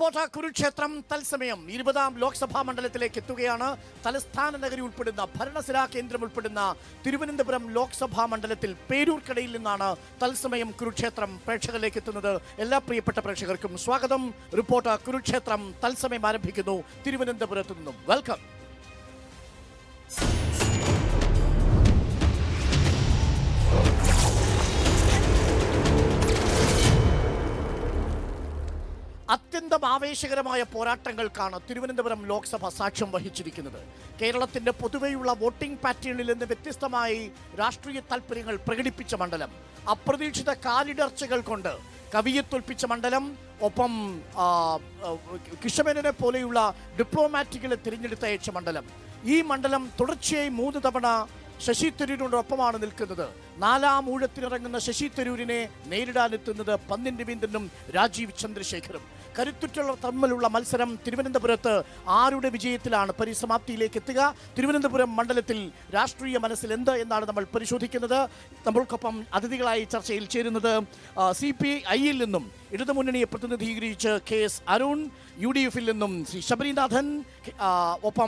Reporter Kurukshetra തത്സമയം ഇരുപതാം ലോക്സഭാ മണ്ഡലത്തിലേക്ക് എത്തുകയാണ് തലസ്ഥാന നഗരി ഉൾപ്പെടുന്ന ഭരണസിരാ കേന്ദ്രം ഉൾപ്പെടുന്ന തിരുവനന്തപുരം ലോക്സഭാ മണ്ഡലത്തിൽ പേരൂർക്കടയിൽ നിന്നാണ് തത്സമയം കുരുക്ഷേത്രം പ്രേക്ഷകരിലേക്ക് എത്തുന്നത് എല്ലാ പ്രിയപ്പെട്ട പ്രേക്ഷകർക്കും സ്വാഗതം റിപ്പോർട്ടർ കുരുക്ഷേത്രം തത്സമയം ആരംഭിക്കുന്നു തിരുവനന്തപുരത്ത് നിന്നും വെൽക്കം അത്യന്തം ആവേശകരമായ പോരാട്ടങ്ങൾക്കാണ് തിരുവനന്തപുരം ലോക്സഭ സാക്ഷ്യം വഹിച്ചിരിക്കുന്നത് കേരളത്തിന്റെ പൊതുവെയുള്ള വോട്ടിംഗ് പാറ്റേണിൽ നിന്ന് വ്യത്യസ്തമായി രാഷ്ട്രീയ താല്പര്യങ്ങൾ പ്രകടിപ്പിച്ച മണ്ഡലം അപ്രതീക്ഷിത കാലിടർച്ചകൾ കൊണ്ട് കവിയെ തോൽപ്പിച്ച മണ്ഡലം ഒപ്പം ആ, ആ, കിഷമേനനെ പോലെയുള്ള ഡിപ്ലോമാറ്റുകളെ തിരഞ്ഞെടുത്തയച്ച മണ്ഡലം ഈ മണ്ഡലം തുടർച്ചയായി മൂന്ന് തവണ ശശി തരൂരിനോടൊപ്പമാണ് നിൽക്കുന്നത് നാലാം ഊഴത്തിനിറങ്ങുന്ന ശശി തരൂരിനെ നേരിടാനെത്തുന്നത് പന്നിൻ രവീന്ദ്രനും രാജീവ് ചന്ദ്രശേഖരും കരുത്തുറ്റുള്ളവർ തമ്മിലുള്ള മത്സരം തിരുവനന്തപുരത്ത് ആരുടെ വിജയത്തിലാണ് പരിസമാപ്തിയിലേക്ക് എത്തുക തിരുവനന്തപുരം മണ്ഡലത്തിൽ രാഷ്ട്രീയ മനസ്സിൽ എന്ത് എന്നാണ് നമ്മൾ പരിശോധിക്കുന്നത് നമ്മൾക്കൊപ്പം അതിഥികളായി ചർച്ചയിൽ ചേരുന്നത് സി പി ഐയിൽ നിന്നും ഇടതുമുന്നണിയെ പ്രതിനിധീകരിച്ച് K S Arun U D എഫിൽ നിന്നും ശ്രീ ശബരിനാഥൻ ആ, ഒപ്പം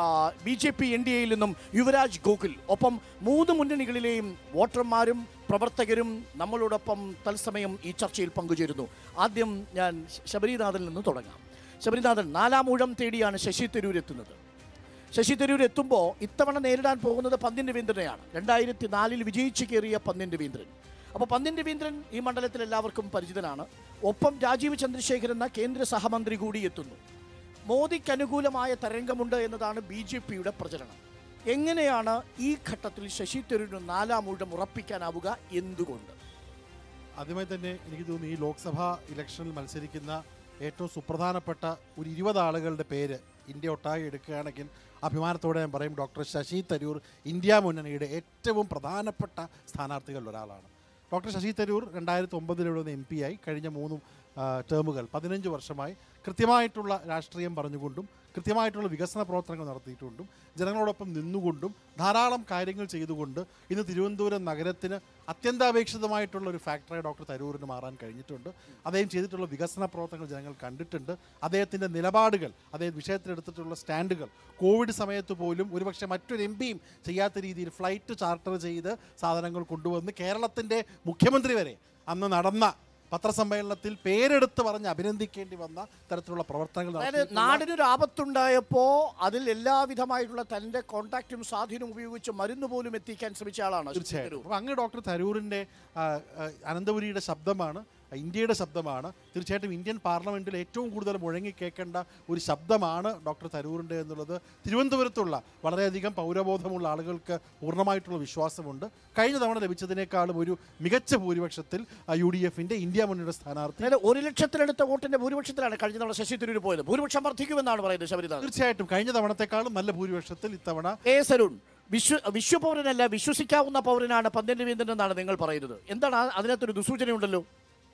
B J P N D എയിൽ നിന്നും യുവരാജ് ഗോകുൽ ഒപ്പം മൂന്ന് മുന്നണികളിലെയും വോട്ടർമാരും പ്രവർത്തകരും നമ്മളോടൊപ്പം തത്സമയം ഈ ചർച്ചയിൽ പങ്കുചേരുന്നു ആദ്യം ഞാൻ ശ- ശബരിനാഥനിൽ നിന്ന് തുടങ്ങാം ശബരിനാഥൻ നാലാം ഊഴം തേടിയാണ് ശശി തരൂർ എത്തുന്നത് ശശി തരൂർ എത്തുമ്പോൾ ഇത്തവണ നേരിടാൻ പോകുന്നത് പന്ന്യൻ രവീന്ദ്രനെയാണ് രണ്ടായിരത്തി നാലിൽ വിജയിച്ചു കയറിയ പന്ന്യൻ രവീന്ദ്രൻ അപ്പോൾ പന്ന്യൻ രവീന്ദ്രൻ ഈ മണ്ഡലത്തിൽ എല്ലാവർക്കും പരിചിതനാണ് ഒപ്പം രാജീവ് ചന്ദ്രശേഖർ എന്ന കേന്ദ്ര സഹമന്ത്രി കൂടി എത്തുന്നു മോദിക്ക് അനുകൂലമായ തരംഗമുണ്ട് എന്നതാണ് ബി ജെ പിയുടെ പ്രചരണം എങ്ങനെയാണ് ഈ ഘട്ടത്തിൽ ശശി തരൂരിന് നാലാം ഊഴം ഉറപ്പിക്കാനാവുക എന്തുകൊണ്ട് ആദ്യമായി തന്നെ എനിക്ക് തോന്നുന്നു ഈ ലോക്സഭാ ഇലക്ഷനിൽ മത്സരിക്കുന്ന ഏറ്റവും സുപ്രധാനപ്പെട്ട ഒരു ഇരുപത് ആളുകളുടെ പേര് ഇന്ത്യ ഒട്ടാകെ എടുക്കുകയാണെങ്കിൽ അഭിമാനത്തോടെ ഞാൻ പറയും ഡോക്ടർ ശശി തരൂർ ഇന്ത്യ മുന്നണിയുടെ ഏറ്റവും പ്രധാനപ്പെട്ട സ്ഥാനാർത്ഥികളിൽ ഒരാളാണ് ഡോക്ടർ ശശി തരൂർ രണ്ടായിരത്തി ഒമ്പതിലുള്ള എം പി ആയി കഴിഞ്ഞ മൂന്ന് ആ, ടേമുകൾ പതിനഞ്ച് വർഷമായി കൃത്യമായിട്ടുള്ള രാഷ്ട്രീയം പറഞ്ഞുകൊണ്ടും കൃത്യമായിട്ടുള്ള വികസന പ്രവർത്തനങ്ങൾ നടത്തിയിട്ടുണ്ടും ജനങ്ങളോടൊപ്പം നിന്നുകൊണ്ടും ധാരാളം കാര്യങ്ങൾ ചെയ്തുകൊണ്ട് ഇന്ന് തിരുവനന്തപുരം നഗരത്തിന് അത്യന്താപേക്ഷിതമായിട്ടുള്ള ഒരു ഫാക്ടറായി ഡോക്ടർ തരൂരിന് മാറാൻ കഴിഞ്ഞിട്ടുണ്ട് അദ്ദേഹം ചെയ്തിട്ടുള്ള വികസന പ്രവർത്തനങ്ങൾ ജനങ്ങൾ കണ്ടിട്ടുണ്ട് അദ്ദേഹത്തിൻ്റെ നിലപാടുകൾ അദ്ദേഹം വിഷയത്തിലെടുത്തിട്ടുള്ള സ്റ്റാൻഡുകൾ കോവിഡ് സമയത്ത് പോലും ഒരുപക്ഷെ മറ്റൊരു എം പിയും ചെയ്യാത്ത രീതിയിൽ ഫ്ലൈറ്റ് ചാർട്ടർ ചെയ്ത് സാധനങ്ങൾ കൊണ്ടുവന്ന് കേരളത്തിൻ്റെ മുഖ്യമന്ത്രി വരെ അന്ന് നടന്ന പത്രസമ്മേളനത്തിൽ പേരെടുത്ത് പറഞ്ഞ് അഭിനന്ദിക്കേണ്ടി വന്ന തരത്തിലുള്ള പ്രവർത്തനങ്ങൾ അതായത് നടത്തിയിട്ടുള്ള- നാടിനൊരു ആപത്തുണ്ടായപ്പോ അതിൽ എല്ലാവിധമായിട്ടുള്ള തന്റെ കോണ്ടാക്റ്റും സ്വാധീനവും ഉപയോഗിച്ച് മരുന്ന് പോലും എത്തിക്കാൻ ശ്രമിച്ച ആളാണ് ശശി തീർച്ചയായും തരൂർ. അപ്പോൾ അങ്ങ് ഡോക്ടർ തരൂരിൻ്റെ ആ, ആ, അനന്തപുരിയുടെ ശബ്ദമാണ് ഇന്ത്യയുടെ ശബ്ദമാണ് തീർച്ചയായിട്ടും ഇന്ത്യൻ പാർലമെൻറ്റിൽ ഏറ്റവും കൂടുതൽ മുഴങ്ങി കേൾക്കേണ്ട ഒരു ശബ്ദമാണ് ഡോക്ടർ തരൂരിൻ്റെ എന്നുള്ളത് തിരുവനന്തപുരത്തുള്ള വളരെയധികം പൗരബോധമുള്ള ആളുകൾക്ക് പൂർണ്ണമായിട്ടുള്ള വിശ്വാസമുണ്ട് കഴിഞ്ഞ തവണ ലഭിച്ചതിനേക്കാളും ഒരു മികച്ച ഭൂരിപക്ഷത്തിൽ യു ഡി എഫിൻ്റെ ഇന്ത്യ മുന്നണിയുടെ സ്ഥാനാർത്ഥി അതായത് ഒരു ലക്ഷത്തിനടുത്ത വോട്ടിന്റെ ഭൂരിപക്ഷത്തിലാണ് കഴിഞ്ഞ തവണ ശശി തരൂർ പോയത് ഭൂരിപക്ഷം വർദ്ധിക്കുമെന്നാണ് പറയുന്നത് ശബരിനാഥ് തീർച്ചയായിട്ടും കഴിഞ്ഞ തവണത്തെക്കാളും നല്ല ഭൂരിപക്ഷത്തിൽ ഇത്തവണ എ സരുൺ വിശ്വ വിശ്വപൗരനല്ല വിശ്വസിക്കാവുന്ന പൗരനാണ് പന്ത്യൻ രവീന്ദ്രൻ എന്നാണ് നിങ്ങൾ പറയുന്നത് എന്താണ് ആ- അതിനകത്തൊരു ദുസൂചനയുണ്ടല്ലോ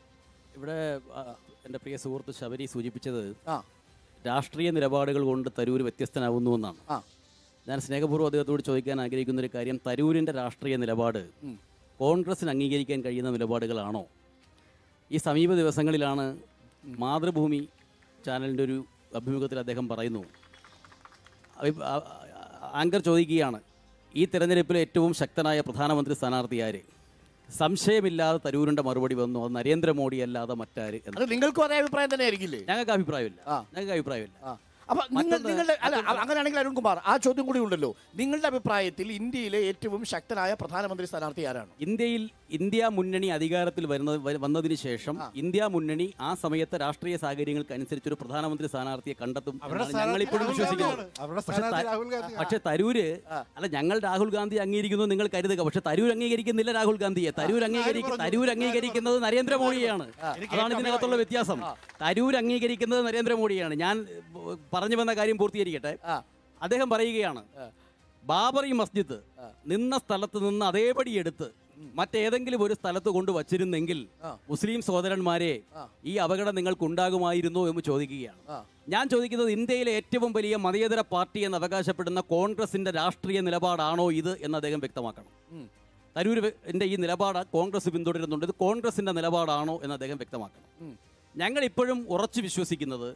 ഇവിടെ ആ, എൻ്റെ പ്രിയ സുഹൃത്ത് ശബരി സൂചിപ്പിച്ചത് ആ രാഷ്ട്രീയ നിലപാടുകൾ കൊണ്ട് തരൂർ വ്യത്യസ്തനാവുന്നുവെന്നാണ് ആ ഞാൻ സ്നേഹപൂർവ്വം അദ്ദേഹത്തോട് ചോദിക്കാൻ ആഗ്രഹിക്കുന്ന ഒരു കാര്യം തരൂരിൻ്റെ രാഷ്ട്രീയ നിലപാട് കോൺഗ്രസിന് അംഗീകരിക്കാൻ കഴിയുന്ന നിലപാടുകളാണോ ഈ സമീപ ദിവസങ്ങളിലാണ് മാതൃഭൂമി ചാനലിൻ്റെ ഒരു അഭിമുഖത്തിൽ അദ്ദേഹം പറയുന്നു അഭി- ആ- ആ- ആങ്കർ ചോദിക്കുകയാണ് ഈ തെരഞ്ഞെടുപ്പിലെ ഏറ്റവും ശക്തനായ പ്രധാനമന്ത്രി സ്ഥാനാർത്ഥി ആര് സംശയമില്ലാതെ തരൂരിൻ്റെ മറുപടി വന്നു അത് നരേന്ദ്രമോദി അല്ലാതെ മറ്റാര് എന്ന് അത് നിങ്ങൾക്കും അതേ അഭിപ്രായം തന്നെ ആയിരിക്കില്ലേ ഞങ്ങൾക്ക് അഭിപ്രായമില്ല ആ. ഞങ്ങൾക്ക് അഭിപ്രായമില്ല ആ. അപ്പൊ നിങ്ങൾ മറ്റൊന്ന് നിങ്ങളുടെ അല്ല അ- അങ്ങനെയാണെങ്കിൽ അരുൺകുമാർ ആ ചോദ്യം കൂടി ഉണ്ടല്ലോ നിങ്ങളുടെ അഭിപ്രായത്തിൽ ഇന്ത്യയിലെ ഏറ്റവും ശക്തനായ പ്രധാനമന്ത്രി സ്ഥാനാർത്ഥി ആരാണ് ഇന്ത്യയിൽ ഇന്ത്യ മുന്നണി അധികാരത്തിൽ വരുന്നത് വ- വന്നതിന് ശേഷം ഇന്ത്യ മുന്നണി ആ സമയത്തെ രാഷ്ട്രീയ സാഹചര്യങ്ങൾക്ക് അനുസരിച്ച് ഒരു പ്രധാനമന്ത്രി സ്ഥാനാർത്ഥിയെ കണ്ടെത്തും അവരുടെ എന്നാണ് ഞങ്ങൾ ഇപ്പോഴും സ്ഥാനാർത്ഥി വിശ്വസിക്കുന്നത് രാഹുൽ ഗാന്ധിയാണ്. അവരുടെ പക്ഷേ സ്ഥാനാർത്ഥി ത- രാഹുൽ ഗാന്ധിയാണ്. പക്ഷേ തരൂര് അല്ല ഞങ്ങൾ രാഹുൽ ഗാന്ധി അംഗീകരിക്കുന്നു നിങ്ങൾ കരുതുക പക്ഷെ തരൂർ അംഗീകരിക്കുന്നില്ല രാഹുൽ ഗാന്ധിയെ തരൂർ അംഗീകരിക്കുന്ന തരൂർ അംഗീകരിക്കുന്നത് നരേന്ദ്രമോദിയാണ് അതാണ് ഇതിനകത്തുള്ള വ്യത്യാസം തരൂർ അംഗീകരിക്കുന്നത് നരേന്ദ്രമോദിയാണ് ഞാൻ ഏഹ്, പറഞ്ഞു വന്ന കാര്യം പൂർത്തീകരിക്കട്ടെ ആ. അദ്ദേഹം പറയുകയാണ് ബാബറി മസ്ജിദ് നിന്ന സ്ഥലത്ത് നിന്ന് അതേപടി എടുത്ത് മറ്റേതെങ്കിലും ഒരു സ്ഥലത്ത് കൊണ്ട് വച്ചിരുന്നെങ്കിൽ മുസ്ലിം സഹോദരന്മാരെ ഈ അപകടം നിങ്ങൾക്ക് ഉണ്ടാകുമായിരുന്നോ എന്ന് ചോദിക്കുകയാണ് ആ. ഞാൻ ചോദിക്കുന്നത് ഇന്ത്യയിലെ ഏറ്റവും വലിയ മതേതര പാർട്ടി എന്ന് അവകാശപ്പെടുന്ന കോൺഗ്രസിന്റെ രാഷ്ട്രീയ നിലപാടാണോ ഇത് എന്ന് അദ്ദേഹം വ്യക്തമാക്കണം തരൂരിന്റെ ഈ നിലപാട് കോൺഗ്രസ് പിന്തുടരുന്നുണ്ട് ഇത് കോൺഗ്രസിന്റെ നിലപാടാണോ എന്ന് അദ്ദേഹം വ്യക്തമാക്കണം ഞങ്ങൾ ഇപ്പോഴും ഉറച്ചു വിശ്വസിക്കുന്നത്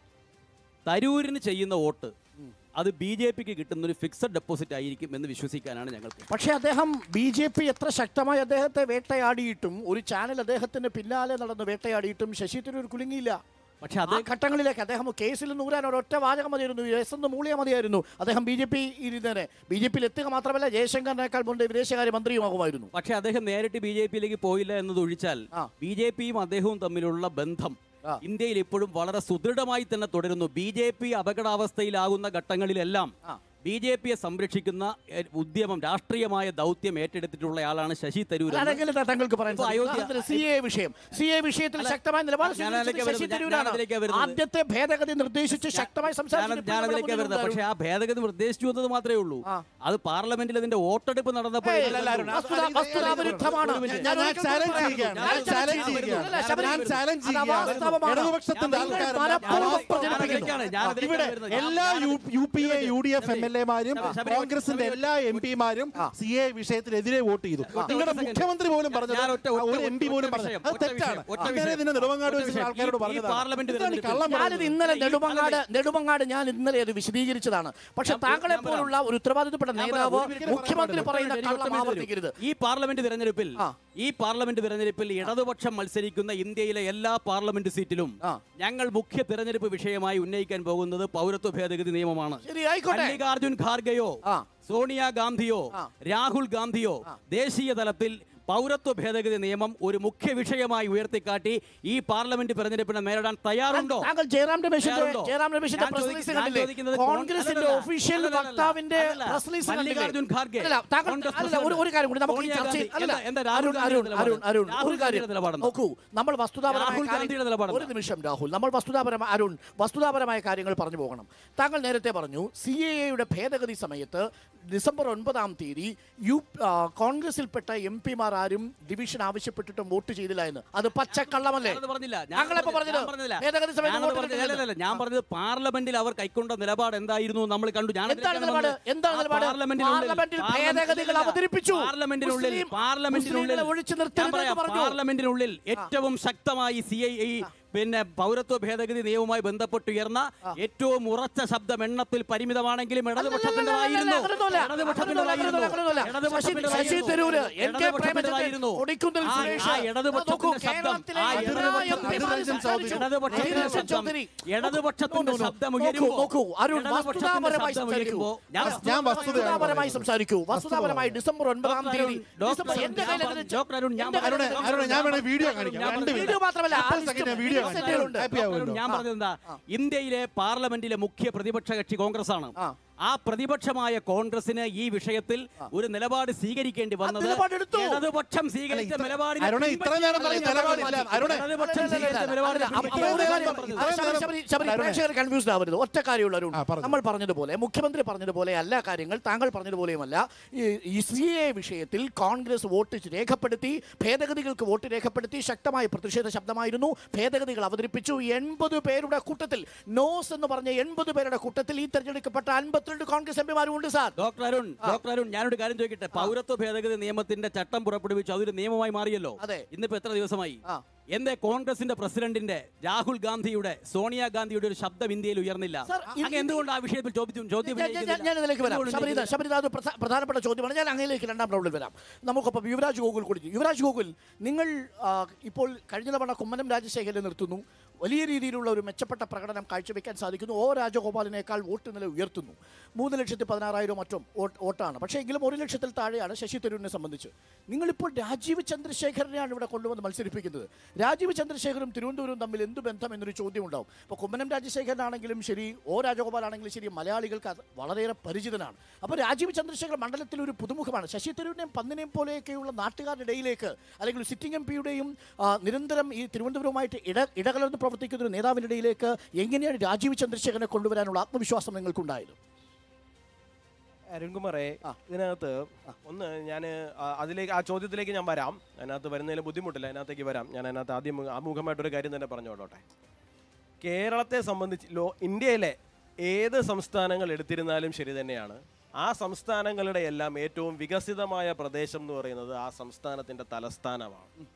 തരൂരിന് ചെയ്യുന്ന വോട്ട് അത് ബി ജെ പിക്ക് കിട്ടുന്ന ഒരു ഫിക്സഡ് ഡെപ്പോസിറ്റ് ആയിരിക്കും എന്ന് വിശ്വസിക്കാനാണ് ഞങ്ങൾക്ക് പക്ഷേ അദ്ദേഹം ബി ജെ പി എത്ര ശക്തമായി അദ്ദേഹത്തെ വേട്ടയാടിയിട്ടും ഒരു ചാനൽ അദ്ദേഹത്തിന് പിന്നാലെ നടന്ന് വേട്ടയാടിയിട്ടും ശശി തരൂർ കുലുങ്ങിയില്ല പക്ഷെ ആ അദ്ദേഹം ഘട്ടങ്ങളിലേക്ക് അദ്ദേഹം കേസിൽ നൂരാൻ ഒരൊറ്റ വാചകം മതിയായിരുന്നു എസ് എന്ന് മൂളിയ മതിയായിരുന്നു അദ്ദേഹം ബി ജെ പി ഇരുന്നേനെ ബി ജെ പിയിൽ എത്തുക മാത്രമല്ല ജയശങ്കറിനേക്കാൾ മുൻപ് വിദേശകാര്യ മന്ത്രിയുമാകുമായിരുന്നു പക്ഷെ അദ്ദേഹം നേരിട്ട് ബി ജെ പിയിലേക്ക് പോയില്ല എന്നത് ഒഴിച്ചാൽ ആ. ബി ജെ പിയും അദ്ദേഹവും തമ്മിലുള്ള ബന്ധം ആ. ഇന്ത്യയിൽ ഇപ്പോഴും വളരെ സുദൃഢമായി തന്നെ തുടരുന്നു ബി ജെ പി അപകടാവസ്ഥയിലാകുന്ന ഘട്ടങ്ങളിലെല്ലാം ആ. ബി ജെ പിയെ സംരക്ഷിക്കുന്ന എ, ഉദ്യമം രാഷ്ട്രീയമായ ദൗത്യം ഏറ്റെടുത്തിട്ടുള്ള ആളാണ് ശശി തരൂർ എന്ന് അതെങ്കിലും താങ്കൾക്ക് പറയാൻ ഇപ്പോ അയോധ്യ- സാധിക്കും സി എ വിഷയം സി എ വിഷയത്തിൽ അല്ല, ശക്തമായ നിലപാട് ഞാൻ സ്വീകരിച്ചത് അതിലേക്ക് ശശി വരുന്നത്. ഞാൻ തരൂരാണ് അതിലേക്കാ വരുന്നത്. ആദ്യത്തെ ഭേദഗതി നിർദ്ദേശിച്ച് ശക്തമായി ഞാൻ സംസാരിച്ചിട്ട് ഞാൻ അതിലേക്ക് വരുന്നത് പക്ഷേ ആ ഭേദഗതി നിർദ്ദേശിച്ചു എന്നത് മാത്രമേ ഉള്ളൂ ആ. അത് പാർലമെന്റിൽ അതിന്റെ വോട്ടെടുപ്പ് നടന്നപ്പോൾ ഏയ്, ഇതിൽ അല്ല, അരുൺ, വസ്തുത- വസ്തുതാവിരുദ്ധമാണ്. ഒരു മിനിറ്റ്. ഞാൻ ഞാൻ ഒരിക്കൽ ചാലഞ്ച് പറയാം. ചെയ്യുകയാണ് ഞാൻ ഞാൻ ചാലഞ്ച് ചെയ്യുന്നു. ചെയ്യുകയാണ് അല്ല, ശബരി, ഞാൻ ചാലഞ്ച് അത് ചെയ്യുകയാണ് അവാസ്തവമാണ്. ഇടതുപക്ഷത്തിന്റെ നിങ്ങൾ ആൾക്കാർ മനഃപൂർവ്വം അവാസ്തവം പ്രചരിപ്പിക്കുന്നു. ഞാൻ അതിലേക്കാണ്, ഞാൻ അതിലേക്കാണ് ഇവിടെ വരുന്നത്. എല്ലാ U U P A U D F M L എമാരും ശബരി, ശബരി, കോൺഗ്രസിന്റെ ശബരി, എല്ലാ എം പിമാരും സി എ വിഷയത്തിനെതിരെ വോട്ട് ചെയ്തു നിങ്ങളുടെ second. മുഖ്യമന്ത്രി പോലും പറഞ്ഞത് ഞാൻ ഒറ്റ- ഒറ്റ- ഒരു എം പി ഒറ്റ പോലും വിഷയം, പറഞ്ഞത് അത് ഒറ്റ തെറ്റാണ് വിഷയം, ഒറ്റ അങ്ങനെ വിഷയം. ഇതിന് നെടുമങ്ങാട് ഒറ്റ വെച്ചിട്ട് വിഷയം. ആൾക്കാരോട് ഈ- ഈ പറഞ്ഞതാണ് പാർലമെന്റ് ഇതാണ് ഈ തെരഞ്ഞെടുപ്പിൽ കള്ളം ഞാനിത് പറയുന്നത് ഇന്നലെ ഈ- നെടുമങ്ങാട് അല്ലല്ല. നെടുമങ്ങാട് ഞാൻ ഇന്നലെ അത് വിശദീകരിച്ചതാണ് പക്ഷെ ഞാൻ- താങ്കളെ ഞാൻ പറയാം. പോലുള്ള ഒരു ഉത്തരവാദിത്തപ്പെട്ട ഞാൻ നേതാവ് പറയാം. ഒരു മിനിറ്റ് മുഖ്യമന്ത്രി പറയാം. പറയുന്ന ഒറ്റ കള്ളം മിനിറ്റ് ആവർത്തിക്കരുത് ഈ പാർലമെന്റ് തെരഞ്ഞെടുപ്പിൽ ആ. ഈ പാർലമെന്റ് തെരഞ്ഞെടുപ്പിൽ ഇടതുപക്ഷം മത്സരിക്കുന്ന ഇന്ത്യയിലെ എല്ലാ പാർലമെന്റ് സീറ്റിലും ആ. ഞങ്ങൾ മുഖ്യ തെരഞ്ഞെടുപ്പ് വിഷയമായി ഉന്നയിക്കാൻ പോകുന്നത് പൗരത്വ ഭേദഗതി നിയമമാണ് ശരി ആയിക്കോട്ടെ മല്ലികാർജുൻ ഖാർഗെയോ ആ. സോണിയാഗാന്ധിയോ ആ. രാഹുൽ ഗാന്ധിയോ ദേശീയ തലത്തിൽ പൗരത്വ ഭേദഗതി നിയമം ഒരു മുഖ്യ വിഷയമായി ഉയർത്തിക്കാട്ടി ഈ പാർലമെന്റ് തെരഞ്ഞെടുപ്പിനെ നേരിടാൻ തയ്യാറുണ്ടോ താങ്കൾ ജയറാം രമേശിന്റെ തയ്യാറുണ്ടോ? ജയറാം രമേശിന്റെ ഞാൻ പ്രസ് ചോദിക്കുന്നത്- റിലീസ് ഞാൻ കണ്ടില്ലേ ചോദിക്കുന്നത് കോൺഗ്രസിന്റെ അല്ലല്ല, ഒഫീഷ്യൽ അല്ലല്ല, വക്താവിന്റെ അല്ലല്ല. പ്രസ് റിലീസ് മല്ലികാർജുൻ ഖാർഗെ, അല്ല താങ്കൾ കോൺഗ്രസ് അല്ല ഒരു ഒരു കാര്യം കൂടി നമുക്ക് ഈ സോണിയാ ചർച്ചയിൽ ഗാന്ധി, അല്ല എന്താ- എന്താ അരുൺ രാഹുൽ അരുൺ ഗാന്ധിയുടെ അരുൺ അരുൺ നിലപാട്? ഒരു കാര്യം രാഹുൽ ഗാന്ധിയുടെ നോക്കൂ നമ്മൾ വസ്തുതാപരമായ രാഹുൽ കാര്യം- ഗാന്ധിയുടെ നിലപാട് ഒരു നിമിഷം രാഹുൽ നമ്മൾ വസ്തുതാപരമായ അരുൺ വസ്തുതാപരമായ കാര്യങ്ങൾ പറഞ്ഞു പോകണം താങ്കൾ നേരത്തെ പറഞ്ഞു സി എ എയുടെ ഭേദഗതി സമയത്ത് ഡിസംബർ ഒൻപതാം തീയതി യു ആ, കോൺഗ്രസിൽപ്പെട്ട എം പിമാർ ആരും ഡിവിഷൻ ആവശ്യപ്പെട്ടിട്ടും വോട്ട് ചെയ്തില്ല എന്ന് അത് പച്ചക്കള്ളമല്ലേ ഞാനത് പറഞ്ഞില്ല ഞാൻ താങ്കളെപ്പോ പറഞ്ഞില്ല, പറഞ്ഞത് ഞാൻ പറഞ്ഞില്ല. ഭേദഗതി സമയത്ത് ഞാനത് വോട്ട് പറഞ്ഞില്ല. ചെയ്തില്ല. അല്ലല്ല, ഞാൻ പറഞ്ഞത് പാർലമെന്റിൽ അവർ കൈക്കൊണ്ട നിലപാട് എന്തായിരുന്നു നമ്മൾ കണ്ടു ഞാൻ എന്താണ് അതിലേക്കാണ് നിലപാട് വന്നത്. എന്താണ് ആ നിലപാട് പാർലമെന്റിനുള്ളിൽ- പാർലമെന്റിൽ പാർലമെന്റ്- ഭേദഗതികൾ ഇല്ല, അവതരിപ്പിച്ചു പാർലമെന്റിനുള്ളിൽ മുസ്ലിം- പാർലമെന്റിനുള്ളിൽ മുസ്ലിങ്ങളെ ഒഴിച്ചു ഞാൻ നിർത്തരുത് പറയാം, എന്ന് പറഞ്ഞു പാർലമെന്റിനുള്ളിൽ ഏറ്റവും ശക്തമായി സി ഐ ഐ പിന്നെ പൗരത്വ ഭേദഗതി നിയമവുമായി ബന്ധപ്പെട്ടുയർന്ന ഏറ്റവും ഉറച്ച ശബ്ദം എണ്ണത്തിൽ പരിമിതമാണെങ്കിലും ഇടതുപക്ഷത്തിൻ്റെതായിരുന്നു അങ്ങനെയൊന്നുമല്ല. അങ്ങനെയൊന്നുമല്ല. അങ്ങനെയൊന്നുമല്ല. ശശി- ശശി തരൂര്, എൻ കെ പ്രേമചന്ദ്രൻ, കൊടിക്കുന്നിൽ സുരേഷ്, നോക്കൂ, കേരളത്തിലെ എല്ലാ എംപിമാരും സംസാരിച്ചു. ഇടതുപക്ഷത്തിന്റെ ശ്രീനിവാസൻ ശബ്ദം ചൗധരി. ഇടതുപക്ഷത്തിന്റെ നോ, നോ, നോ. ശബ്ദം നോക്കൂ, ഉയരുമ്പോൾ നോക്കൂ, അരുൺ ഇടതുപക്ഷത്തിന്റെ വസ്തുതാപരമായി ശബ്ദം സംസാരിക്കൂ ഉയരുമ്പോൾ ഞാൻ ഞാൻ വസ്തുതയാണ് വസ്തുതാപരമായി പറയുന്നത്. സംസാരിക്കൂ വസ്തുതാപരമായി ഡിസംബർ ഒൻപതാം ഡോക്ടർ തീയതി അരുൺ, ഡോക്ടർ ഡിസംബർ- അരുൺ, എന്റെ ഞാൻ കയ്യിൽ പറഞ്ഞു, അതിന് ഡോക്ടർ അരുൺ, ഞാൻ എന്റെ അരുണെ കയ്യിൽ അരുണെ ഞാൻ വേണേ വീഡിയോ ഞാൻ കാണിക്കാം പറഞ്ഞു. രണ്ട് വീഡിയോ മാത്രമല്ല ആ മുപ്പത് ലിസ്റ്റ് സെക്കൻഡ് വീഡിയോ ഇരുപത് കാണിക്കാം സെക്കൻഡ് ഹാപ്പി ഡോക്ടർ ആവുമല്ലോ ഞാൻ പറഞ്ഞത് എന്താ ഇന്ത്യയിലെ പാർലമെന്റിലെ മുഖ്യ പ്രതിപക്ഷ കക്ഷി കോൺഗ്രസ് ആണ് ആ. ആ പ്രതിപക്ഷമായ കോൺഗ്രസിന് ഈ വിഷയത്തിൽ ഒരു നിലപാട് സ്വീകരിക്കേണ്ടി വന്നത് നിലപാടെടുത്തു. ഇടതുപക്ഷം സ്വീകരിച്ച നിലപാടിനെ അരുണെ ഇത്ര നേരം പറഞ്ഞ നിലപാടില്ല അരുണെ ഇടതുപക്ഷം സ്വീകരിച്ച നിലപാടിനെ അപ്പൊ പിൻവലിക്കാൻ ഒരു കാര്യം- പറഞ്ഞത്. അത് ശബരി- ശബരി- ശബരി, പ്രേക്ഷകർ കൺഫ്യൂസ്ഡ് ആവരുത് ഒറ്റ കാര്യമുള്ള അരുൺ ആ, പറഞ്ഞോ. നമ്മൾ പറഞ്ഞതുപോലെ മുഖ്യമന്ത്രി പറഞ്ഞതുപോലെ അല്ല കാര്യങ്ങൾ താങ്കൾ പറഞ്ഞതുപോലെയുമല്ല ഈ- ഈ സി എ വിഷയത്തിൽ കോൺഗ്രസ് വോട്ട് രേഖപ്പെടുത്തി ഭേദഗതികൾക്ക് വോട്ട് രേഖപ്പെടുത്തി ശക്തമായ പ്രതിഷേധ ശബ്ദമായിരുന്നു ഭേദഗതികൾ അവതരിപ്പിച്ചു എൺപത് പേരുടെ കൂട്ടത്തിൽ നോസ് എന്ന് പറഞ്ഞ എൺപത് പേരുടെ കൂട്ടത്തിൽ ഈ തെരഞ്ഞെടുക്കപ്പെട്ട അൻപത്തിരണ്ട് കോൺഗ്രസ് എംപിമാരും ഉണ്ട് sir doctor Arun doctor Arun ഞാനൊരു കാര്യം ചോദിക്കട്ടെ പൗരത്വ ഭേദഗതി നിയമത്തിന്റെ ചട്ടം പുറപ്പെടുവിച്ചു അതൊരു നിയമമായി മാറിയല്ലോ അതെ. ഇന്നിപ്പോ എത്ര ദിവസമായി ആ. എന്തേ കോൺഗ്രസിന്റെ പ്രസിഡന്റിന്റെ രാഹുൽ ഗാന്ധിയുടെ സോണിയാഗാന്ധിയുടെ ഒരു ശബ്ദം ഇന്ത്യയിൽ ഉയർന്നില്ല സർ, ഇത് അങ്ങ് എന്തുകൊണ്ട് ആ വിഷയത്തിൽ ചോദ്യം ചോദ്യം ഞാൻ- ഞാൻ- ഞാൻ- ഞാൻ ഇതിലേക്ക് വരാം എന്തുകൊണ്ട് ശബരിത ഉന്നയിക്കുന്നില്ല? ശബരിത അത് പ്രസ- പ്രധാനപ്പെട്ട ചോദ്യമാണ് ഞാൻ അങ്ങനെയൊക്കെ രണ്ടാം റൗണ്ടിൽ വരാം നമുക്കൊപ്പം യുവരാജ് ഗോകുൽ കൂടി യുവരാജ് ഗോകുൽ നിങ്ങൾ ആ, ഇപ്പോൾ കഴിഞ്ഞ തവണ കുമ്മനം രാജശേഖരനെ നിർത്തുന്നു വലിയ രീതിയിലുള്ള ഒരു മെച്ചപ്പെട്ട പ്രകടനം കാഴ്ചവെക്കാൻ സാധിക്കുന്നു ഓ രാജഗോപാലിനേക്കാൾ വോട്ട് നില ഉയർത്തുന്നു മൂന്ന് ലക്ഷത്തി പതിനാറായിരം മറ്റും വോട്ട് വോട്ടാണ് പക്ഷേ എങ്കിലും ഒരു ലക്ഷത്തിൽ താഴെയാണ് ശശി തരൂരിനെ സംബന്ധിച്ച് നിങ്ങളിപ്പോൾ രാജീവ് ചന്ദ്രശേഖരനെയാണ് ഇവിടെ കൊണ്ടുവന്ന് മത്സരിപ്പിക്കുന്നത് രാജീവ് ചന്ദ്രശേഖരും തിരുവനന്തപുരവും തമ്മിൽ എന്ത് ബന്ധം എന്നൊരു ചോദ്യം ഉണ്ടാവും ഇപ്പോൾ കുമ്മനം രാജശേഖരനാണെങ്കിലും ശരി ഓ രാജഗോപാലാണെങ്കിലും ശരി മലയാളികൾക്ക് അത് വളരെയേറെ പരിചിതനാണ് അപ്പോൾ രാജീവ് ചന്ദ്രശേഖർ മണ്ഡലത്തിൽ ഒരു പുതുമുഖമാണ് ശശി തരൂരിനെയും പന്നിനെയും പോലെയൊക്കെയുള്ള നാട്ടുകാരുടെ ഇടയിലേക്ക് അല്ലെങ്കിൽ സിറ്റിംഗ് എം പിയുടെയും നിരന്തരം ഈ തിരുവനന്തപുരവുമായിട്ട് ഇട ഇടകലർന്ന് പ്രവർത്തിക്കുന്ന ഒരു നേതാവിൻ്റെ ഇടയിലേക്ക് എങ്ങനെയാണ് രാജീവ് ചന്ദ്രശേഖരനെ കൊണ്ടുവരാനുള്ള ആത്മവിശ്വാസം നിങ്ങൾക്കുണ്ടായത് അരുൺകുമാറെ ആ. ഇതിനകത്ത് ഒന്ന് ഞാൻ അതിലേക്ക് ആ ചോദ്യത്തിലേക്ക് ഞാൻ വരാം അതിനകത്ത് വരുന്നതിൽ ബുദ്ധിമുട്ടില്ല അതിനകത്തേക്ക് വരാം ഞാൻ അതിനകത്ത് ആദ്യം ആമുഖമായിട്ടൊരു കാര്യം തന്നെ പറഞ്ഞോട്ടെ കേരളത്തെ സംബന്ധിച്ച് ലോ ഇന്ത്യയിലെ ഏത് സംസ്ഥാനങ്ങൾ എടുത്തിരുന്നാലും ശരി തന്നെയാണ് ആ സംസ്ഥാനങ്ങളുടെ എല്ലാം ഏറ്റവും വികസിതമായ പ്രദേശം എന്ന് പറയുന്നത് ആ സംസ്ഥാനത്തിൻ്റെ തലസ്ഥാനമാണ്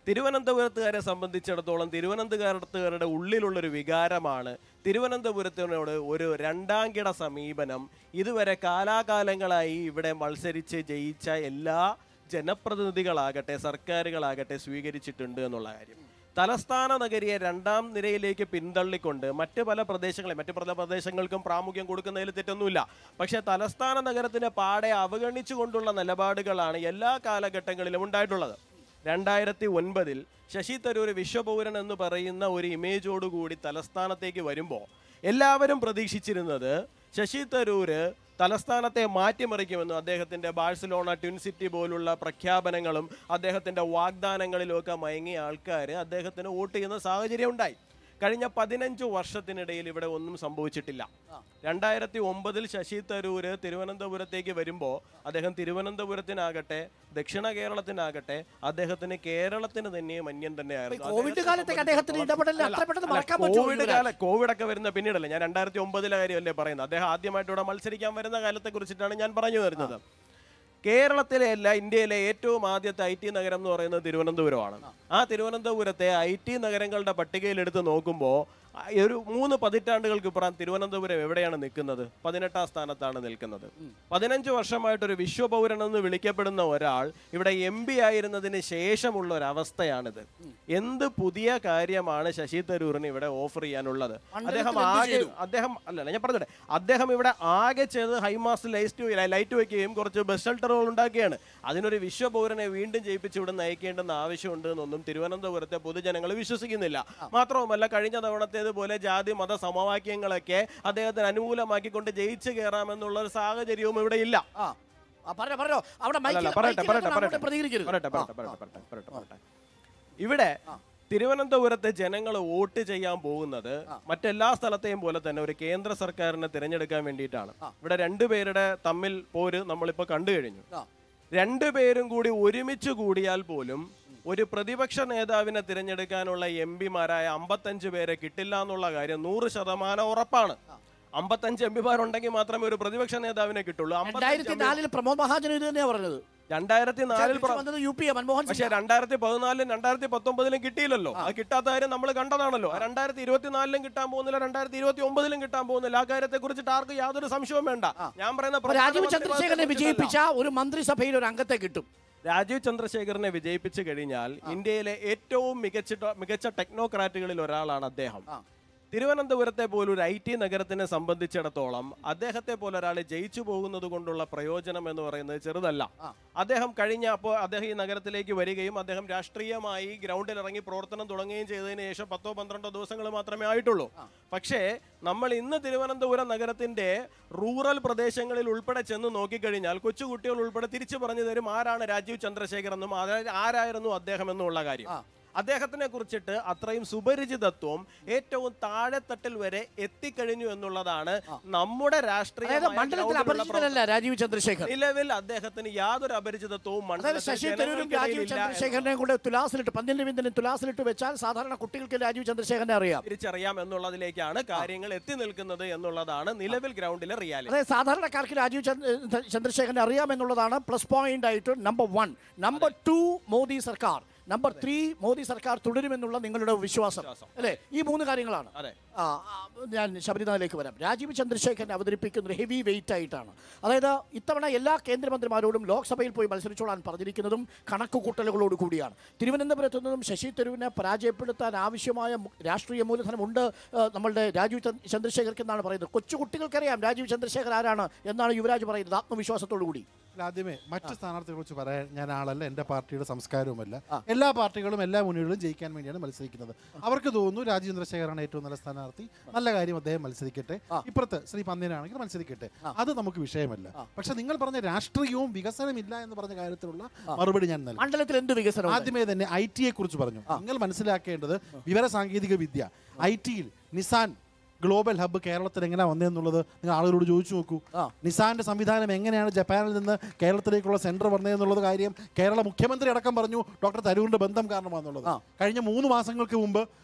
തിരുവനന്തപുരത്തുകാരെ സംബന്ധിച്ചിടത്തോളം തിരുവനന്തപുരത്തുകാരുടെ ഉള്ളിലുള്ളൊരു വികാരമാണ് തിരുവനന്തപുരത്തിനോട് ഒരു രണ്ടാം കിട സമീപനം ഇതുവരെ കാലാകാലങ്ങളായി ഇവിടെ മത്സരിച്ച് ജയിച്ച എല്ലാ ജനപ്രതിനിധികളാകട്ടെ സർക്കാരുകളാകട്ടെ സ്വീകരിച്ചിട്ടുണ്ട് എന്നുള്ള കാര്യം തലസ്ഥാന നഗരിയെ രണ്ടാം നിരയിലേക്ക് പിന്തള്ളിക്കൊണ്ട് മറ്റ് പല പ്രദേശങ്ങളെ മറ്റ് പല പ്രദേശങ്ങൾക്കും പ്രാമുഖ്യം കൊടുക്കുന്നതിൽ തെറ്റൊന്നുമില്ല പക്ഷേ തലസ്ഥാന നഗരത്തിനെ പാടെ അവഗണിച്ചുകൊണ്ടുള്ള നിലപാടുകളാണ് എല്ലാ കാലഘട്ടങ്ങളിലും ഉണ്ടായിട്ടുള്ളത് രണ്ടായിരത്തി ഒൻപതിൽ ശശി തരൂർ വിശ്വപൗരൻ എന്ന് പറയുന്ന ഒരു ഇമേജോടുകൂടി തലസ്ഥാനത്തേക്ക് വരുമ്പോൾ എല്ലാവരും പ്രതീക്ഷിച്ചിരുന്നത് ശശി തരൂര് തലസ്ഥാനത്തെ മാറ്റിമറിക്കുമെന്നും അദ്ദേഹത്തിന്റെ ബാഴ്സലോണ ട്വിൻ സിറ്റി പോലുള്ള പ്രഖ്യാപനങ്ങളും അദ്ദേഹത്തിന്റെ വാഗ്ദാനങ്ങളിലും ഒക്കെ മയങ്ങിയ ആൾക്കാർ അദ്ദേഹത്തിന് വോട്ട് ചെയ്യുന്ന സാഹചര്യം ഉണ്ടായി കഴിഞ്ഞ പതിനഞ്ച് വർഷത്തിനിടയിൽ ഇവിടെ ഒന്നും സംഭവിച്ചിട്ടില്ല രണ്ടായിരത്തി ഒമ്പതിൽ ശശി തരൂര് തിരുവനന്തപുരത്തേക്ക് വരുമ്പോൾ അദ്ദേഹം തിരുവനന്തപുരത്തിനാകട്ടെ ദക്ഷിണ കേരളത്തിനാകട്ടെ അദ്ദേഹത്തിന് കേരളത്തിന് തന്നെ മന്യൻ തന്നെയായിരുന്നു കോവിഡ് അദ്ദേഹത്തെ കാലത്തേക്ക് അദ്ദേഹത്തിന് ഇടപെടൽ അല്ല, അത്ര പെട്ടെന്ന് അല്ല, മറക്കാൻ പറ്റുമോ കോവിഡ് യുവരാജ്? കാല കോവിഡ് ഒക്കെ വരുന്ന പിന്നീടല്ലേ ഞാൻ രണ്ടായിരത്തി ഒമ്പതിലെ കാര്യമല്ലേ പറയുന്നത് അദ്ദേഹം ആദ്യമായിട്ട് ഇവിടെ മത്സരിക്കാൻ വരുന്ന കാലത്തെ കുറിച്ചിട്ടാണ് ഞാൻ പറഞ്ഞു വരുന്നത് കേരളത്തിലെ അല്ല ഇന്ത്യയിലെ ഏറ്റവും ആദ്യത്തെ ഐ ടി നഗരം എന്ന് പറയുന്നത് തിരുവനന്തപുരമാണ് ആ തിരുവനന്തപുരത്തെ ഐ ടി നഗരങ്ങളുടെ പട്ടികയിൽ എടുത്ത് നോക്കുമ്പോൾ ഒരു മൂന്ന് പതിറ്റാണ്ടുകൾക്ക് ഇപ്പുറം തിരുവനന്തപുരം എവിടെയാണ് നിൽക്കുന്നത് പതിനെട്ടാം സ്ഥാനത്താണ് നിൽക്കുന്നത് പതിനഞ്ച് വർഷമായിട്ടൊരു വിശ്വപൗരൻ എന്ന് വിളിക്കപ്പെടുന്ന ഒരാൾ ഇവിടെ എം പി ആയിരുന്നതിന് ശേഷമുള്ള ഒരു അവസ്ഥയാണിത് എന്ത് പുതിയ കാര്യമാണ് ശശി തരൂറിന് ഇവിടെ ഓഫർ ചെയ്യാനുള്ളത് അദ്ദേഹം എന്ത് ആകെ ചെയ്തു? അദ്ദേഹം അല്ല ഞാൻ പറഞ്ഞോട്ടെ അദ്ദേഹം ഇവിടെ ആകെ ചെയ്ത് ഹൈമാസ്റ്റ് ലൈറ്റ് ലൈറ്റ് വയ്ക്കുകയും കുറച്ച് ബസ് ഷെൽട്ടറുകൾ ഉണ്ടാക്കുകയാണ് അതിനൊരു വിശ്വപൗരനെ വീണ്ടും ജയിപ്പിച്ച് ഇവിടെ നയിക്കേണ്ടെന്ന ആവശ്യമുണ്ട് എന്നൊന്നും തിരുവനന്തപുരത്തെ പൊതുജനങ്ങൾ വിശ്വസിക്കുന്നില്ല മാത്രവുമല്ല കഴിഞ്ഞ തവണത്തേതുപോലെ ജാതി മത സമവാക്യങ്ങളൊക്കെ അദ്ദേഹത്തിന് അനുകൂലമാക്കിക്കൊണ്ട് ജയിച്ചു കയറാമെന്നുള്ള ഒരു സാഹചര്യവും ഇവിടെ ഇല്ല ആ ആ, പറഞ്ഞോ പറഞ്ഞോ അവിടെ അല്ലല്ല, മൈക്കിൽ- പറയട്ടെ, മൈക്കിൽ പറയട്ടെ, അങ്ങോട്ട് പറയട്ടെ. പ്രതികരിക്കരുത് പറയട്ടെ, ആ, പറയട്ടെ, പറയട്ടെ, പറയട്ടെ, പറയട്ടെ, പറയട്ടെ. ഇവിടെ തിരുവനന്തപുരത്തെ ജനങ്ങൾ വോട്ട് ചെയ്യാൻ പോകുന്നത് മറ്റെല്ലാ സ്ഥലത്തെയും പോലെ തന്നെ ഒരു കേന്ദ്ര സർക്കാരിനെ തിരഞ്ഞെടുക്കാൻ വേണ്ടിയിട്ടാണ് ഇവിടെ രണ്ടുപേരുടെ തമ്മിൽ പോര് നമ്മളിപ്പോ കണ്ടു കഴിഞ്ഞു ആ. രണ്ടുപേരും കൂടി ഒരുമിച്ച് കൂടിയാൽ പോലും ഒരു പ്രതിപക്ഷ നേതാവിനെ തിരഞ്ഞെടുക്കാനുള്ള എം പിമാരായ അമ്പത്തഞ്ച് പേരെ കിട്ടില്ല എന്നുള്ള കാര്യം നൂറ് ശതമാനം ഉറപ്പാണ് അമ്പത്തഞ്ച് എം പിമാരുണ്ടെങ്കിൽ മാത്രമേ ഒരു പ്രതിപക്ഷ നേതാവിനെ കിട്ടുള്ളൂ രണ്ടായിരത്തി നാലിൽ പ്രമോദ് മഹാജൻ ഇത് തന്നെയാ പറഞ്ഞത് രണ്ടായിരത്തി നാലിൽ തിരിച്ച് വന്നത് യു പി എ മൻമോഹൻ പക്ഷെ സിംഗ് രണ്ടായിരത്തി പതിനാലിലും രണ്ടായിരത്തി പത്തൊമ്പതിലും കിട്ടിയില്ലല്ലോ അത് കിട്ടാത്ത കാര്യം നമ്മൾ കണ്ടതാണല്ലോ രണ്ടായിരത്തി ഇരുപത്തിനാലിലും കിട്ടാൻ പോകുന്നില്ല രണ്ടായിരത്തി ഇരുപത്തി ഒമ്പതിലും കിട്ടാൻ പോകുന്നില്ല ആ കാര്യത്തെ കുറിച്ചിട്ട് ആർക്കും യാതൊരു സംശയവും വേണ്ട ഞാൻ പറയുന്ന അപ്പൊ രാജീവ് പ്രധാനമന്ത്രി ചന്ദ്രശേഖരനെ പദത്തെ കുറിച്ചിട്ടല്ല. വിജയിപ്പിച്ച ഒരു മന്ത്രിസഭയിൽ ഒരു അംഗത്തെ കിട്ടും രാജീവ് ചന്ദ്രശേഖരനെ വിജയിപ്പിച്ചു കഴിഞ്ഞാൽ ഇന്ത്യയിലെ ഏറ്റവും മികച്ച മികച്ച ടെക്നോക്രാറ്റുകളിൽ ഒരാളാണ് അദ്ദേഹം ആ. തിരുവനന്തപുരത്തെ പോലൊരു ഐ ടി നഗരത്തിനെ സംബന്ധിച്ചിടത്തോളം അദ്ദേഹത്തെ പോലെ ഒരാൾ ജയിച്ചു പോകുന്നത് കൊണ്ടുള്ള പ്രയോജനം എന്ന് പറയുന്നത് ചെറുതല്ല ആ. അദ്ദേഹം കഴിഞ്ഞ അപ്പോൾ അദ്ദേഹം ഈ നഗരത്തിലേക്ക് വരികയും അദ്ദേഹം രാഷ്ട്രീയമായി ഗ്രൗണ്ടിൽ ഇറങ്ങി പ്രവർത്തനം തുടങ്ങുകയും ചെയ്തതിന് ശേഷം പത്തോ പന്ത്രണ്ടോ ദിവസങ്ങൾ മാത്രമേ ആയിട്ടുള്ളൂ പക്ഷേ നമ്മൾ ഇന്ന് തിരുവനന്തപുരം നഗരത്തിന്റെ റൂറൽ പ്രദേശങ്ങളിൽ ഉൾപ്പെടെ ചെന്ന് നോക്കിക്കഴിഞ്ഞാൽ കൊച്ചുകുട്ടികൾ ഉൾപ്പെടെ തിരിച്ചു പറഞ്ഞു തരും ആരാണ് രാജീവ് ചന്ദ്രശേഖർ എന്നും അതായത് ആരായിരുന്നു അദ്ദേഹം എന്നുള്ള കാര്യം ആ. അദ്ദേഹത്തിനെ കുറിച്ചിട്ട് അത്രയും സുപരിചിതത്വം ഏറ്റവും താഴെത്തട്ടിൽ വരെ എത്തിക്കഴിഞ്ഞു എന്നുള്ളതാണ് നമ്മുടെ രാഷ്ട്രീയ അതായത് മണ്ഡലത്തിൽ അപരിചിതനല്ല രാജീവ് ചന്ദ്രശേഖർ നിലവിൽ അദ്ദേഹത്തിന് യാതൊരു അപരിചിതത്വവും അതായത് മണ്ഡലത്തിൽ ശശി തരൂരും രാജീവ് ജനങ്ങൾക്കിടയിലില്ല എന്നതാണ്. ചന്ദ്രശേഖരനെ കൂടെ തുലാസിലിട്ട് പന്ത്യൻ രവീന്ദ്രൻ തുലാസിലിട്ട് വെച്ചാൽ സാധാരണ കുട്ടികൾക്ക് രാജീവ് ചന്ദ്രശേഖരനെ അറിയാം തിരിച്ചറിയാം എന്നുള്ളതിലേക്കാണ് കാര്യങ്ങൾ എത്തി നിൽക്കുന്നത് എന്നുള്ളതാണ് നിലവിൽ ഗ്രൗണ്ടിലെ റിയാലിറ്റി അതായത് സാധാരണക്കാർക്ക് രാജീവ് ചന്ദ്ര- ചന്ദ്രശേഖരനെ അറിയാം എന്നുള്ളതാണ് പ്ലസ് പോയിന്റ് ആയിട്ട് number one number two Modi സർക്കാർ നമ്പർ ത്രീ മോദി സർക്കാർ തുടരുമെന്നുള്ള നിങ്ങളുടെ വിശ്വാസം അല്ലേ ഈ മൂന്ന് കാര്യങ്ങളാണ് അതെ ആ, ആ, ഞാൻ ശബരിനാഥിലേക്ക് വരാം രാജീവ് ചന്ദ്രശേഖരനെ അവതരിപ്പിക്കുന്ന ഒരു ഹെവി വെയിറ്റ് ആയിട്ടാണ് അതായത് ഇത്തവണ എല്ലാ കേന്ദ്രമന്ത്രിമാരോടും ലോക്സഭയിൽ പോയി മത്സരിച്ചോളാൻ പറഞ്ഞിരിക്കുന്നതും കണക്കുകൂട്ടലുകളോട് കൂടിയാണ് തിരുവനന്തപുരത്തു നിന്നും ശശി തരൂരിനെ പരാജയപ്പെടുത്താൻ ആവശ്യമായ മു- രാഷ്ട്രീയ മൂലധനമുണ്ട് ആ, നമ്മളുടെ രാജീവ് ചന്ദ്- ചന്ദ്രശേഖർക്ക് എന്നാണ് പറയുന്നത് കൊച്ചുകുട്ടികൾക്കറിയാം രാജീവ് ചന്ദ്രശേഖർ ആരാണ് എന്നാണ് യുവരാജ് പറയുന്നത് ആത്മവിശ്വാസത്തോടു കൂടി അല്ല, ആദ്യമേ മറ്റ് സ്ഥാനാർത്ഥികളെ കുറിച്ച് പറയാൻ ഞാൻ ആളല്ല എൻ്റെ പാർട്ടിയുടെ സംസ്കാരവുമല്ല എല്ലാ പാർട്ടികളും എല്ലാ മുന്നണികളും ജയിക്കാൻ വേണ്ടിയാണ് മത്സരിക്കുന്നത് അവർക്ക് തോന്നുന്നു രാജീവ് ചന്ദ്രശേഖറാണ് ഏറ്റവും നല്ല സ്ഥാനാർത്ഥി നല്ല കാര്യം അദ്ദേഹം മത്സരിക്കട്ടെ ഇപ്പുറത്ത് ശ്രീ പന്ന്യനാണെങ്കിൽ മത്സരിക്കട്ടെ അത് നമുക്ക് വിഷയമല്ല പക്ഷെ നിങ്ങൾ പറഞ്ഞ രാഷ്ട്രീയവും വികസനമില്ല എന്ന് പറഞ്ഞ കാര്യത്തിലുള്ള മറുപടി ഞാൻ നൽകും മണ്ഡലത്തിൽ എന്ത് വികസനം ആദ്യമേ തന്നെ ഐ ടിയെ കുറിച്ച് പറഞ്ഞു നിങ്ങൾ മനസ്സിലാക്കേണ്ടത് വിവര സാങ്കേതിക വിദ്യ ഐ ടിയിൽ നിസാൻ ഗ്ലോബൽ ഹബ്ബ് കേരളത്തിൽ എങ്ങനെ വന്നതെന്നുള്ളത് നിങ്ങൾ ആളുകളോട് ചോദിച്ചു നോക്കൂ ആ. നിസാന്റെ സംവിധാനം എങ്ങനെയാണ് ജപ്പാനിൽ നിന്ന് കേരളത്തിലേക്കുള്ള സെന്റർ വന്നതെന്നുള്ളത് കാര്യം കേരള മുഖ്യമന്ത്രി അടക്കം പറഞ്ഞു ഡോക്ടർ തരൂരിന്റെ ബന്ധം കാരണമാണെന്നുള്ളത് ആ. കഴിഞ്ഞ മൂന്ന് മാസങ്ങൾക്ക് മുമ്പ്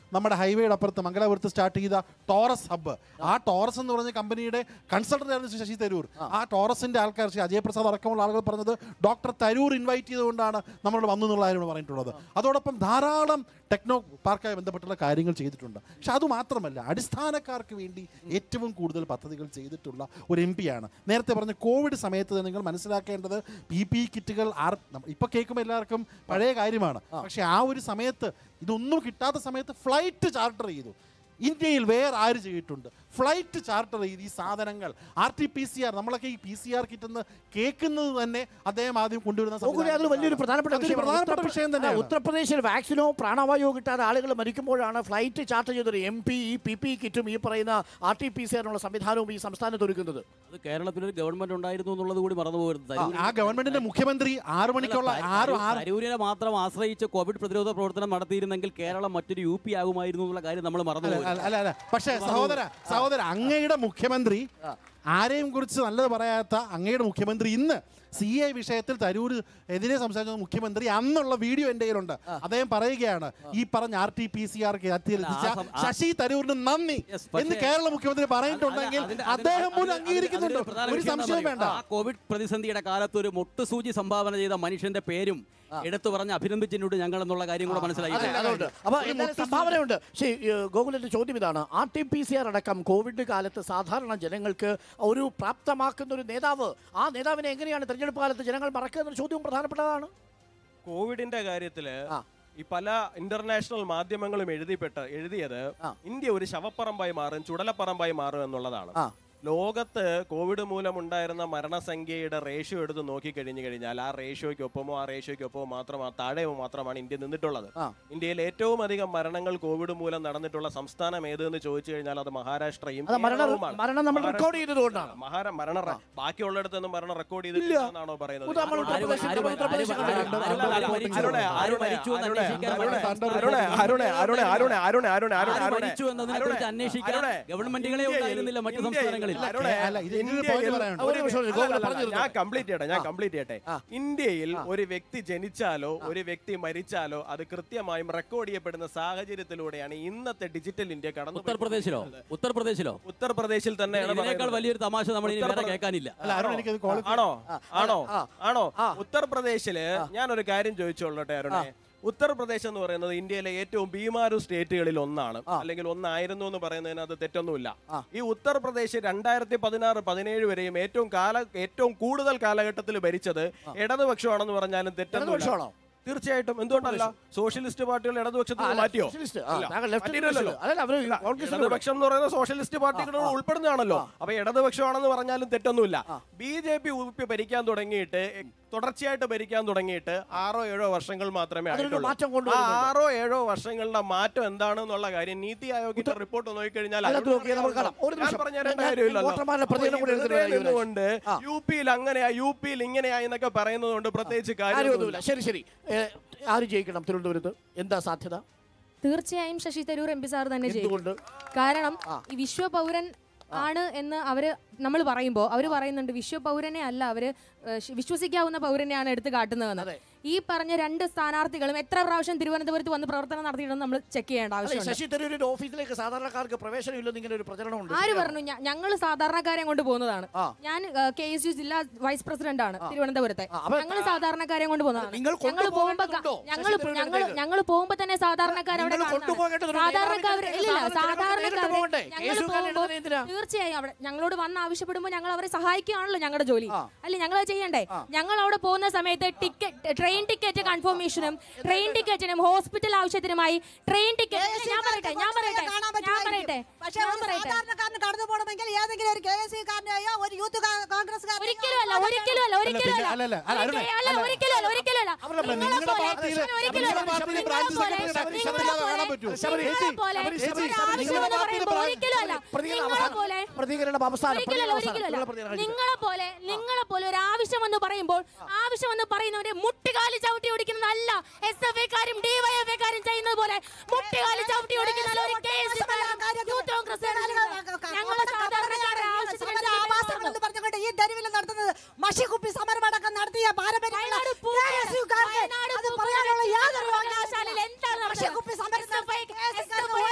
നമ്മുടെ ഹൈവേയുടെ അപ്പുറത്ത് മംഗലാപുരത്ത് സ്റ്റാർട്ട് ചെയ്ത ടോറസ് ഹബ്ബ് ആ ടോറസ് എന്ന് പറഞ്ഞ കമ്പനിയുടെ കൺസൾട്ടന്റ് ആയിരുന്നു ശ്രീ ശശി തരൂർ ആ ടോറസിന്റെ ആൾക്കാർ ശ്രീ അജയ് പ്രസാദ് അടക്കമുള്ള ആളുകൾ പറഞ്ഞത് ഡോക്ടർ തരൂർ ഇൻവൈറ്റ് ചെയ്തുകൊണ്ടാണ് നമ്മളോട് വന്നു എന്നുള്ള കാര്യമാണ് പറഞ്ഞിട്ടുള്ളത് അതോടൊപ്പം ധാരാളം ടെക്നോ പാർക്കായി ബന്ധപ്പെട്ടുള്ള കാര്യങ്ങൾ ചെയ്തിട്ടുണ്ട് പക്ഷെ അതുമാത്രമല്ല അടിസ്ഥാനക്കാർക്ക് വേണ്ടി ഏറ്റവും കൂടുതൽ പദ്ധതികൾ ചെയ്തിട്ടുള്ള ഒരു എം പിയാണ് നേരത്തെ പറഞ്ഞ കോവിഡ് സമയത്ത് നിങ്ങൾ മനസ്സിലാക്കേണ്ടത് പി പി കിറ്റുകൾ ആർ ഇപ്പൊ കേൾക്കുമ്പോൾ എല്ലാവർക്കും പഴയ കാര്യമാണ് പക്ഷെ ആ ഒരു സമയത്ത് ഇതൊന്നും കിട്ടാത്ത സമയത്ത് ഫ്ലൈറ്റ് ചാർട്ടർ ചെയ്തു ഇന്ത്യയിൽ വേറെ ആര് ചെയ്തിട്ടുണ്ട് ഫ്ലൈറ്റ് ചാർട്ടർ ചെയ്ത് ഈ സാധനങ്ങൾ R T P C R നമ്മളൊക്കെ ഈ പി സി ആർ കിറ്റ് എന്ന് കേൾക്കുന്നത് തന്നെ അദ്ദേഹം ആദ്യം കൊണ്ടുവരുന്ന നോക്കൂലേ അത് വലിയൊരു പ്രധാനപ്പെട്ട അതൊരു വിഷയമാണ്. പ്രധാനപ്പെട്ട ഉത്തർപ്ര- വിഷയം ആ, തന്നെയാണ് ഉത്തർപ്രദേശിൽ വാക്സിനോ പ്രാണവായുവോ കിട്ടാതെ ആളുകൾ മരിക്കുമ്പോഴാണ് ഫ്ലൈറ്റ് ചാർട്ട് ചെയ്തൊരു എം പി ഈ പി പി കിറ്റും ഈ പറയുന്ന ആർ ടി പി സി ആറിനുള്ള സംവിധാനവും ഈ സംസ്ഥാനത്ത് ഒരുക്കുന്നത് അത് കേരളത്തിലൊരു ഗവൺമെന്റ് ഉണ്ടായിരുന്നു എന്നുള്ളത് കൂടി മറന്നു പോകരുത് ആ, ആ ഗവൺമെന്റിന്റെ മുഖ്യമന്ത്രി ആറു മണിക്കുള്ള ആറ് ആറ് തരൂരിനെ മാത്രം ആശ്രയിച്ച് കോവിഡ് പ്രതിരോധ പ്രവർത്തനം നടത്തിയിരുന്നെങ്കിൽ കേരളം മറ്റൊരു യു പി ആകുമായിരുന്നു എന്നുള്ള കാര്യം നമ്മൾ മറന്നു അല്ല പോകരുത്. അല്ല, അല്ല അല്ല പക്ഷേ സഹോദര സഹോദര അങ്ങയുടെ മുഖ്യമന്ത്രി ആരെയും കുറിച്ച് നല്ലത് പറയാത്ത അങ്ങയുടെ മുഖ്യമന്ത്രി ഇന്ന് സി എ വിഷയത്തിൽ തരൂർ എതിരെ സംസാരിച്ച മുഖ്യമന്ത്രി അന്നുള്ള വീഡിയോ എൻ്റെ കയ്യിലുണ്ട് അദ്ദേഹം പറയുകയാണ് ഈ പറഞ്ഞ R T P C R എത്തിച്ച ആ സം- ആ- ശശി തരൂരിന് നന്ദി Yes, പക്ഷേ- എന്ന് കേരള മുഖ്യമന്ത്രി പറഞ്ഞിട്ടുണ്ടെങ്കിൽ അതിന്റെ- അദ്ദേഹം അതിന്റെ- പോലും അതിന്റെ- അംഗീകരിക്കുന്നുണ്ട് അതിന്റെ പ്രധാന ഒരു വിഷയം എന്താ സംശയവും അറിയോ? വേണ്ട ആ കോവിഡ് പ്രതിസന്ധിയുടെ കാലത്ത് ഒരു മുട്ടുസൂചി സംഭാവന ചെയ്ത മനുഷ്യന്റെ പേരും എടുത്തു പറഞ്ഞ് അഭിനന്ദിച്ചിട്ടുണ്ട് ഞങ്ങൾ എന്നുള്ള കാര്യം കൂടെ മനസ്സിലായി അതെ, അതുകൊണ്ട് അപ്പൊ എന്തായാലും സംഭാവനയുണ്ട് ശരി ഏഹ്, ഗോകുലന്റെ ചോദ്യം ഇതാണ് R T P C R അടക്കം കോവിഡ് കാലത്ത് സാധാരണ ജനങ്ങൾക്ക് ഒരു പ്രാപ്തമാക്കുന്ന ഒരു നേതാവ് ആ നേതാവിനെ എങ്ങനെയാണ് തെരഞ്ഞെടുപ്പ് കാലത്ത് ജനങ്ങൾ മറക്കുക എന്നൊരു ചോദ്യവും പ്രധാനപ്പെട്ടതാണ് കോവിഡിന്റെ കാര്യത്തില് ആ. ഈ പല ഇന്റർനാഷണൽ മാധ്യമങ്ങളും എഴുതിപ്പെട്ട് എഴുതിയത് ആ. ഇന്ത്യ ഒരു ശവപ്പറമ്പായി മാറും ചുടലപ്പറമ്പായി മാറും എന്നുള്ളതാണ് ആ. ലോകത്ത് കോവിഡ് മൂലം ഉണ്ടായിരുന്ന മരണസംഖ്യയുടെ റേഷ്യോ എടുത്ത് നോക്കി കഴിഞ്ഞു കഴിഞ്ഞാൽ ആ റേഷ്യോയ്ക്കൊപ്പമോ ആ റേഷ്യോയ്ക്കൊപ്പമോ മാത്രം താഴെയോ മാത്രമാണ് ഇന്ത്യ നിന്നിട്ടുള്ളത് ആ. ഇന്ത്യയിൽ ഏറ്റവും അധികം മരണങ്ങൾ കോവിഡ് മൂലം നടന്നിട്ടുള്ള സംസ്ഥാനം ഏതെന്ന് ചോദിച്ചു കഴിഞ്ഞാൽ അത് മഹാരാഷ്ട്രയും അത് മരണ കേരളവുമാണ്. മരണം നമ്മൾ മഹാരാഷ്ട്ര- റെക്കോർഡ് ചെയ്തതുകൊണ്ടാണ് മഹാര മരണ റ- ബാക്കിയുള്ളിടത്തൊന്നും മരണം റെക്കോർഡ് ചെയ്തിട്ടില്ലെന്നാണോ പറയുന്നത് ഉദാ- നമ്മൾ ആര് ഉത്തർപ്രദേശിൽ ആര് ഉത്തർപ്രദേശിൽ ആര് കണ്ടിട്ടുണ്ട്. ആര് അല്ല, അല്ല, മരിച്ചു? അരുണേ, ആര് അരുണേ, മരിച്ചു എന്ന് അരുണേ, അന്വേഷിക്കാൻ അരുണേ, പാടില്ല. അരുണേ, അരുണേ, അരുണേ, അരുണേ, അരുണേ, അരുണേ, അരുണേ, ആര് അരുണേ, മരിച്ചു എന്നതിനെ അരുണേ, കുറിച്ച് അന്വേഷിക്കാൻ അരുണേ, ഗവൺമെന്റുകളെ ഇന്ത്യയിൽ- ഉണ്ടായിരുന്നില്ല മറ്റു ഇന്ത്യയിൽ- സംസ്ഥാനങ്ങളിൽ. അരുണേ, അല്ല, ഇത് ഇതിനൊരു ഇന്ത്യയിൽ point പറയാനുണ്ട്. ഒരു ഒരു നിമിഷം, അല്ല, ഗോകുലം അല്ല, പറഞ്ഞു ഞാൻ തീർത്തോ. കംപ്ലീറ്റ് ചെയ്യട്ടെ ഞാൻ കംപ്ലീറ്റ് ചെയ്യട്ടെ ആ. ഇന്ത്യയിൽ ഒരു വ്യക്തി ജനിച്ചാലോ ഒരു വ്യക്തി മരിച്ചാലോ അത് കൃത്യമായും റെക്കോർഡ് ചെയ്യപ്പെടുന്ന സാഹചര്യത്തിലൂടെയാണ് ഇന്നത്തെ ഡിജിറ്റൽ ഇന്ത്യ കടന്നു ഉത്തർപ്രദേശിലോ ഉത്തർപ്രദേശിലോ ഉത്തർപ്രദേശിൽ തന്നെയാണ് ഇതിനേക്കാൾ പറയുന്നത്. വലിയൊരു തമാശ നമ്മൾ ഇനി വേറെ ഉത്തർപ്രദേശ്- കേൾക്കാനില്ല അല്ല അരുൺ എനിക്കത് ക്വാളിഫൈ ആണോ ആണോ ആ. ആണോ ആ. ഉത്തർപ്രദേശില് ഞാനൊരു കാര്യം ചോദിച്ചോളട്ടെ അരുണേ ഉത്തർപ്രദേശ് എന്ന് പറയുന്നത് ഇന്ത്യയിലെ ഏറ്റവും ഭീമാരു സ്റ്റേറ്റുകളിൽ ഒന്നാണ് അല്ലെങ്കിൽ ഒന്നായിരുന്നു എന്ന് പറയുന്നതിന് അത് തെറ്റൊന്നുമില്ല ആ. ഈ ഉത്തർപ്രദേശ് രണ്ടായിരത്തി പതിനാറ് പതിനേഴ് വരെയും ഏറ്റവും കാല ഏറ്റവും കൂടുതൽ കാലഘട്ടത്തിൽ ഭരിച്ചത് ഇടതുപക്ഷമാണെന്ന് പറഞ്ഞാലും തെറ്റൊന്നുമില്ല ഇടതുപക്ഷമാണോ? തീർച്ചയായിട്ടും എന്തുകൊണ്ടല്ല സോഷ്യലിസ്റ്റ് പാർട്ടികൾ ഇടതുപക്ഷത്തിൽ നിന്ന് മാറ്റിയോ സോഷ്യലിസ്റ്റ്. ആ, ഇല്ല. താങ്കൾ ലെഫ്റ്റ് മാറ്റിയില്ലല്ലോ. അതല്ല അവര് കോൺഗ്രസിൽ ഇടതുപക്ഷം എന്ന് പറയുന്നത് സോഷ്യലിസ്റ്റ് പാർട്ടികൾ ഉൾപ്പെടുന്നതാണല്ലോ അപ്പൊ ഇടതുപക്ഷമാണെന്ന് പറഞ്ഞാലും തെറ്റൊന്നുമില്ല ബി ജെ പി ഉപ്പി ഭരിക്കാൻ തുടങ്ങിയിട്ട് എ, തുടർച്ചയായിട്ട് ഭരിക്കാൻ തുടങ്ങിയിട്ട് ആറോ ഏഴോ വർഷങ്ങൾ മാത്രമേ അതിലൊരു ആയിട്ടുള്ളൂ. മാറ്റം ആ കൊണ്ടുവരുന്നുണ്ട്. ആറോ ഏഴോ വർഷങ്ങളുടെ മാറ്റം എന്താണെന്നുള്ള കാര്യം നീതി ആയോഗിന്റെ റിപ്പോർട്ട് നോക്കിക്കഴിഞ്ഞാൽ അല്ല, അതിലൂടെ നോക്കിയാൽ നമുക്ക് കാണാം. ഒരു ഞാൻ നിമിഷം. പറഞ്ഞു തരേണ്ട ഞാൻ- കാര്യമില്ലല്ലോ വോട്ടർമാരുടെ അപ്പൊ ഈ പ്രതികരണം കൂടി വെറുതെ എടുത്തിട്ട് വരാം, നിന്നുകൊണ്ട് ആ. യു പിയിൽ അങ്ങനെയാ യു പിയിൽ ഇങ്ങനെയാ എന്നൊക്കെ പറയുന്നത് കൊണ്ട് പ്രത്യേകിച്ച് കാര്യമൊന്നുമില്ല കാര്യമൊന്നുമില്ല ശരി ശരി ഏ, ആര് ജയിക്കണം തിരുവനന്തപുരത്ത് എന്താ സാധ്യത തീർച്ചയായും Shashi Tharoor M P sir തന്നെ ജയിക്കും എന്തുകൊണ്ട് കാരണം ആ. ഈ വിശ്വപൗരൻ ആണ് എന്ന് അവര് നമ്മൾ പറയുമ്പോൾ അവര് പറയുന്നുണ്ട് വിശ്വപൗരനെ അല്ല അവര് ഏഹ്, ശ- വിശ്വസിക്കാവുന്ന പൗരനെയാണ് എടുത്ത് കാട്ടുന്നതെന്ന് അതെ. ഈ പറഞ്ഞ രണ്ട് സ്ഥാനാർത്ഥികളും എത്ര പ്രാവശ്യം തിരുവനന്തപുരത്ത് വന്ന് പ്രവർത്തനം നടത്തിയിട്ടുണ്ടെന്ന് നമ്മൾ ചെക്ക് ചെയ്യേണ്ട അല്ല, ഈ ആവശ്യമുണ്ട് ശശി തരൂരിന്റെ ഓഫീസിലേക്ക് സാധാരണക്കാർക്ക് പ്രവേശനമില്ലെന്ന് ഇങ്ങനെ ഒരു പ്രചരണമുണ്ട് ആര് പറഞ്ഞു ഞങ്ങൾ സാധാരണക്കാരെ കൊണ്ട് പോകുന്നതാണ് ആ. ഞാൻ കെ എസ് യു ജില്ലാ വൈസ് പ്രസിഡന്റ് ആണ് തിരുവനന്തപുരത്തെ ആ, അപ്പൊ ഞങ്ങൾ സാധാരണക്കാരെ കൊണ്ട് പോകുന്നതാണ് നിങ്ങൾ ഞങ്ങൾ പോകുമ്പോ കൊണ്ടുപോകേണ്ടതുണ്ടോ? ഞങ്ങൾ ശശി തരൂരിന്റെ ഞങ്ങൾ അടുത്തേക്ക്? ഞങ്ങൾ പോകുമ്പോ തന്നെ സാധാരണക്കാർ അവിടെ നിങ്ങൾ കാണുന്നതാണ്. കൊണ്ടുപോകേണ്ടത് ഒരു സാധാരണക്കാർ നേതാവിന്റെ ഇല്ല അടുത്തേക്ക് സാധാരണക്കാർ നേരിട്ട് പോകണ്ടേ? ഞങ്ങൾ കേസുകാരൻ്റെ പോകുമ്പോൾ അടുത്ത് എന്തിനാ? തീർച്ചയായും അവിടെ ഞങ്ങളോട് വന്ന് ആവശ്യപ്പെടുമ്പോൾ ഞങ്ങൾ അവരെ സഹായിക്കുകയാണല്ലോ ഞങ്ങളുടെ ജോലി ആ. അല്ലെ ഞങ്ങൾ അത് ചെയ്യണ്ടേ ഞങ്ങൾ അവിടെ പോകുന്ന സമയത്ത് ടിക്കറ്റ് ട്രെയിൻ ടിക്കറ്റ് കൺഫർമേഷനും ട്രെയിൻ ടിക്കറ്റിനും ഹോസ്പിറ്റൽ ആവശ്യത്തിനുമായി ട്രെയിൻ ടിക്കറ്റ് ഞാൻ പറയട്ടെ ഞാൻ പറയട്ടെ ഞാൻ പറയട്ടെ പക്ഷേ ഞാൻ ഒരു പറയട്ടെ സാധാരണക്കാരന് കടന്നു പോകണമെങ്കിൽ ഏതെങ്കിലും ഒരു കെ എസ് കാരനെയോ ഒരു യൂത്ത് കോൺഗ്രസ് ഒരിക്കലും അല്ല ഒരിക്കലും അല്ല ഒരിക്കലും പിന്നെ അല്ല, അല്ല, അല്ല, ഒരിക്കലും- അരുണേ, അല്ല അല്ല. ഒരിക്കലും അല്ല ഒരിക്കലും അല്ല അവരുടെ നിങ്ങളെ നിങ്ങളുടെ പോലെ- പാർട്ടിയിലെ- ഒരിക്കലും നിങ്ങളുടെ അല്ല. പാർട്ടിയിലെ നിങ്ങളെ ബ്രാഞ്ച് പോലെ- സെക്രട്ടറി നിങ്ങളെ ശബരിമല പോലെ- കാണാൻ പറ്റുമോ? ശബരി, നിങ്ങളെ ചേച്ചി, പോലെ ശബരി, ശബരി, ഒരു ശബരി, ആവശ്യം നിങ്ങളുടെ എന്ന് പാർട്ടിയിലെ പറയുമ്പോൾ ബ്രാഞ്ച് ഒരിക്കലും അല്ല. പ്രതികരണം നിങ്ങളെ അവസാനം. പോലെ പ്രതികരണം അവസാനം ഒരിക്കലും പ്രതികരണം അവസാനം. ഒരിക്കലും നിങ്ങളുടെ പ്രതികരണം കഴിഞ്ഞിട്ട്. നിങ്ങളെ പോലെ നിങ്ങളെ പോലെ ഒരു ആവശ്യം എന്ന് പറയുമ്പോൾ ആവശ്യം എന്ന് പറയുന്നവരെ മുട്ടുകാലി ചവിട്ടി ഓടിക്കുന്നതല്ല എസ് എഫ് ഐക്കാരും ഡിവൈഎഫ്ഐക്കാരും ചെയ്യുന്നത് പോലെ മുട്ടുകാലി ചവിട്ടി ഓടിക്കുന്ന ഒരു കെ എസ് യൂത്ത് കോൺഗ്രസ് ഞങ്ങളെ സാധാരണക്കാരുടെ ആവശ്യത്തിന് ആവാസം എന്ന് പറഞ്ഞുകൊണ്ട് ഈ തെരുവിൽ നടത്തുന്നത് മഷിക്കുപ്പി സമരമടക്കം നടത്തിയ പാരമ്പര്യമുള്ള വയനാട് പൂക്ക്, KSU കാർക്ക് വയനാട് അത് പൂക്ക് പറയാനുള്ള യാതൊരു സർവകലാശാലയിൽ എന്താണ് നടന്നത്? മഷിക്കുപ്പി സമരം നടത്തിയ SFI KSU കാർക്ക് SFI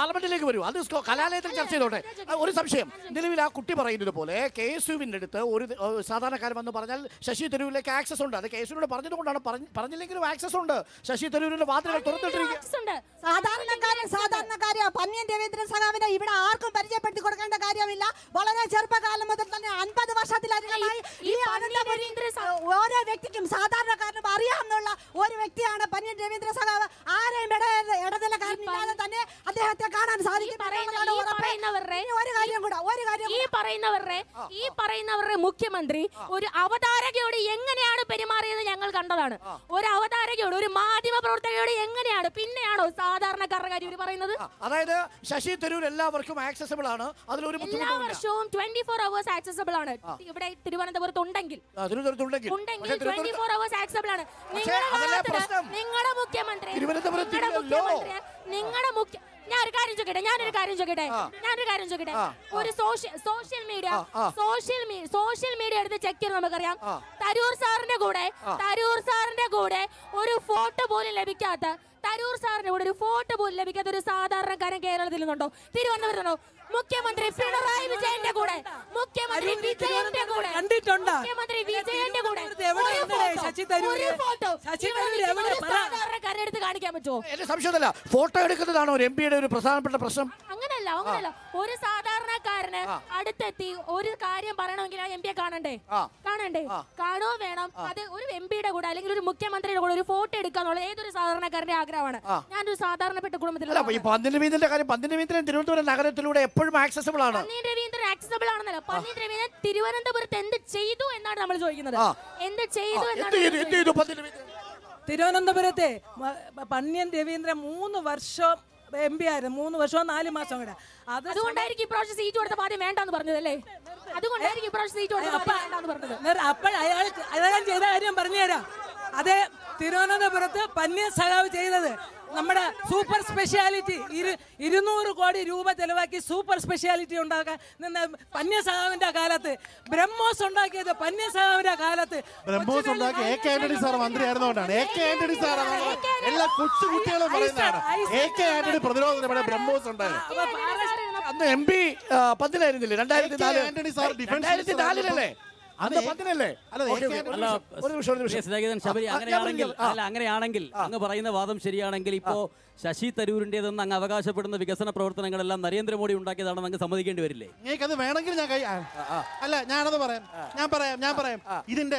പാർലമെന്റിലേക്ക് വരൂ അത് സ്കോ- കലാലയത്തിൽ ചർച്ച ചെയ്തോട്ടെ ആ, ഒരു സംശയം നിലവിൽ ആ കുട്ടി പറയുന്നത് പോലെ കെ എസ് യുവിൻ്റെ അടുത്ത് ഒരു ഏ, സാധാരണക്കാരൻ വന്ന് പറഞ്ഞാൽ ശശി തരൂരിലേക്ക് ആക്സസ് ഉണ്ട് അത് കെ എസ് യുവിനോട് പറഞ്ഞതുകൊണ്ടാണ് പറഞ്ഞ- പറഞ്ഞില്ലെങ്കിലും ആക്സസ് ഉണ്ട് ശശി തരൂരിന്റെ വാതിലുകൾ തുറന്നിട്ടിരിക്കുക Access ഉണ്ട് സാധാരണക്കാരൻ സാധാരണക്കാരാ പന്ന്യൻ രവീന്ദ്രൻ സഖാവിനെ ഇവിടെ ആർക്കും പരിചയപ്പെടുത്തി കൊടുക്കേണ്ട കാര്യമില്ല വളരെ ചെറുപ്പകാലം മുതൽ തന്നെ അൻപത് വർഷത്തിലധികമായി ഈ ഈ പന്ന്യൻ അനന്തപുരി രവീന്ദ്ര സ- ഓരോ വ്യക്തിക്കും സാധാരണക്കാരനും അറിയാവുന്ന ഒരു വ്യക്തിയാണ് പന്ന്യൻ രവീന്ദ്ര സഖാവ് ആരെയും ഇട ഇടനിലക്കാരനില്ലാതെ തന്നെ അദ്ദേഹത്തെ കാണാൻ സാധിക്കും ഈ പറയുന്ന- എന്നുള്ളതാണ് ഈ ഉറപ്പ്. പറയുന്നവരുടെ- ഇനി ഒരു കാര്യം കൂടെ ഒരു കാര്യം ഈ പറയുന്നവരുടെ ഈ പറയുന്നവരുടെ മുഖ്യമന്ത്രി ഒരു അവതാരകയോട് എങ്ങനെയാണ് പെരുമാറിയത് ഞങ്ങൾ കണ്ടതാണ് ഒരു അവതാരകയോട് ഒരു മാധ്യമ പ്രവർത്തകയോട് എങ്ങനെയാണ് പിന്നെയാണോ സാധാരണക്കാരുടെ കാര്യം ഇവര് പറയുന്നത് ആ, അതായത് ശശി തരൂർ എല്ലാവർക്കും ആക്സസിബിൾ ആണ് അതിലൊരു എല്ലാ ബുദ്ധിമുട്ടില്ല വർഷവും ട്വന്റി ഫോർ അവേഴ്സ് ആക്സസബിൾ ആണ് ഇവിടെ തിരുവനന്തപുരത്ത് ഉണ്ടെങ്കിൽ തിരുവനന്തപുരത്തുണ്ടെങ്കിൽ ഉണ്ടെങ്കിൽ പക്ഷേ twenty Thiruvananthapuram four hours accessible ആണ് പക്ഷേ നിങ്ങളുടെ അതല്ലേ കാലത്ത് പ്രശ്നം. നിങ്ങളുടെ മുഖ്യമന്ത്രി തിരുവനന്തപുരത്ത് നിങ്ങളുടെ ഇല്ലല്ലോ. മുഖ്യമന്ത്രി നിങ്ങളുടെ മുഖ്യ ഞാൻ ഒരു കാര്യം ചോദിക്കട്ടെ ഞാനൊരു കാര്യം ചോദിക്കട്ടെ ഞാനൊരു കാര്യം ചോദിക്കട്ടെ ആ, ഒരു സോഷ്യൽ സോഷ്യൽ മീഡിയ ആ, ആ. സോഷ്യൽ മീഡിയ സോഷ്യൽ മീഡിയ എടുത്ത് ചെക്ക് ചെയ്ത് നമുക്കറിയാം ആ. തരൂർ സാറിന്റെ കൂടെ തരൂർ സാറിന്റെ കൂടെ ഒരു ഫോട്ടോ പോലും ലഭിക്കാത്ത തരൂർ സാറിന്റെ കൂടെ ഒരു ഫോട്ടോ പോലും ലഭിക്കാത്ത ഒരു സാധാരണക്കാരൻ കേരളത്തിൽ നിന്നുണ്ടോ തിരുവനന്തപുരത്തുണ്ടോ മുഖ്യമന്ത്രി പിണറായി വിജയന്റെ കൂടെ മുഖ്യമന്ത്രി അരുൺ, വിജയന്റെ കൂടെ കണ്ടിട്ടുണ്ടോ? മുഖ്യമന്ത്രി വിജയന്റെ കൂടെ തിരുവനന്തപുരത്ത് എവിടെ ഒരു ഉണ്ട് photo, ശശി തരൂര്? ഒരു photo ശശി ഇവിടെ തരൂര് ഇരിക്കുന്ന എവിടെ? ഒരു പറ. സാധാരണക്കാരനെ എടുത്ത് കാണിക്കാൻ പറ്റുമോ എന്റെ സംശയമല്ല ഫോട്ടോ എടുക്കുന്നതാണോ ഒരു എം പിയുടെ ഒരു പ്രധാനപ്പെട്ട പ്രശ്നം അങ്ങനല്ല അങ്ങനല്ല ഒരു സാധാരണക്കാരന് അടുത്തെത്തി ഒരു കാര്യം പറയണമെങ്കിൽ ആ എം പിയെ കാണണ്ടേ ആ. കാണണ്ടേ കാണുകയോ വേണം അത് ഒരു എം പിയുടെ കൂടെ അല്ലെങ്കിൽ ഒരു മുഖ്യമന്ത്രിയുടെ കൂടെ ഒരു ഫോട്ടോ എടുക്കാന്നുള്ള ഏതൊരു സാധാരണക്കാരന്റെ ആഗ്രഹമാണ് ഞാനൊരു സാധാരണപ്പെട്ട കുടുംബത്തിൽ അല്ല അപ്പൊ ഈ പന്തിന് വീതിന്റെ കാര്യം പന്തിന് വീതിന് തിരുവനന്തപുരം നഗരത്തിലൂടെ എപ്പോഴും ആക്സസിബിൾ ആണ് പന്നീൻ രവീന്ദ്രൻ ആക്സസബിൾ ആണെന്നല്ല പന്നീൻ രവീന്ദ്രൻ തിരുവനന്തപുരത്ത് എന്ത് ചെയ്തു എന്നാണ് നമ്മൾ ചോദിക്കുന്നത് ആ. എന്ത് ചെയ്തു എന്ത് എന്നാണ് ചെയ്തു നമ്മൾ എന്ത് ചെയ്തു പന്തിന് വീതിന് തിരുവനന്തപുരത്തെ മ- പന്ന്യൻ രവീന്ദ്രൻ മൂന്ന് വർഷം എം പി ആയിരുന്നു മൂന്ന് വർഷവും നാല് മാസം കൂടെ അത് അതുകൊണ്ടായിരിക്കും ഇപ്രാവശ്യം സീറ്റ് കൊടുത്ത ആദ്യം വേണ്ടെന്ന് പറഞ്ഞതല്ലേ അതുകൊണ്ടായിരിക്കും ഇപ്രാവശ്യം സീറ്റ് കൊടുത്ത ആദ്യം വേണ്ടെന്ന് പറഞ്ഞത് അപ്പോൾ അയാൾ അദ്ദേഹം ചെയ്ത കാര്യം പറഞ്ഞുതരാം അതെ തിരുവനന്തപുരത്ത് പന്ന്യൻ സഖാവ് ചെയ്തത് നമ്മുടെ സൂപ്പർ സ്പെഷ്യാലിറ്റി ഇരു ഇരുന്നൂറ് കോടി രൂപ ചെലവാക്കി സൂപ്പർ സ്പെഷ്യാലിറ്റി ഉണ്ടാക്കാൻ നിന്ന പന്ന്യ സഖാവിന്റെ കാലത്ത് ബ്രഹ്മോസ് ഉണ്ടാക്കിയത് പന്ന്യ സഖാവിന്റെ കാലത്ത് ബ്രഹ്മോസ് ഉണ്ടാക്കി എ കെ ആന്റണി സാർ മന്ത്രിയായിരുന്നോണ്ടാണ് എ കെ ആന്റണി സാർ എല്ലാ കൊച്ചു കുട്ടികളും പറയുന്നതാണ് എ കെ ആന്റണി പ്രതിരോധത്തിന് ഇവിടെ ബ്രഹ്മോസ് ഉണ്ടായത് അപ്പൊ പാറ- അന്ന് എം പി പന്തിലായിരുന്നില്ലേ രണ്ടായിരത്തി നാല് A K Antony sir defence രണ്ടായിരത്തി നാലിലല്ലേ അന്ന് അത് പന്തിനല്ലേ അല്ല, ഓക്കേ, എ കെ ഓക്കേ, ഒരു അല്ല, നിമിഷം, ഒരു നിമിഷം ഒരു പ്രിയ നിമിഷം സ്നേഹിതൻ ശബരി ആ, ഞാൻ അങ്ങനെയാണെങ്കിൽ പറഞ്ഞത്, ആ. അല്ല അങ്ങനെയാണെങ്കിൽ അങ്ങ് പറയുന്ന വാദം ശരിയാണെങ്കിൽ ഇപ്പോ ശശി തരൂരിന്റേതെന്ന് അങ്ങ് അവകാശപ്പെടുന്ന വികസന പ്രവർത്തനങ്ങളെല്ലാം നരേന്ദ്രമോദി ഉണ്ടാക്കിയതാണെന്ന് അങ്ങ് സമ്മതിക്കേണ്ടി വരില്ലേ നിങ്ങൾക്ക് അത് വേണമെങ്കിൽ ഞാൻ കൈ ആ, അല്ല ഞാനത് പറയാം ഞാൻ പറയാം ഞാൻ പറയാം ഇതിന്റെ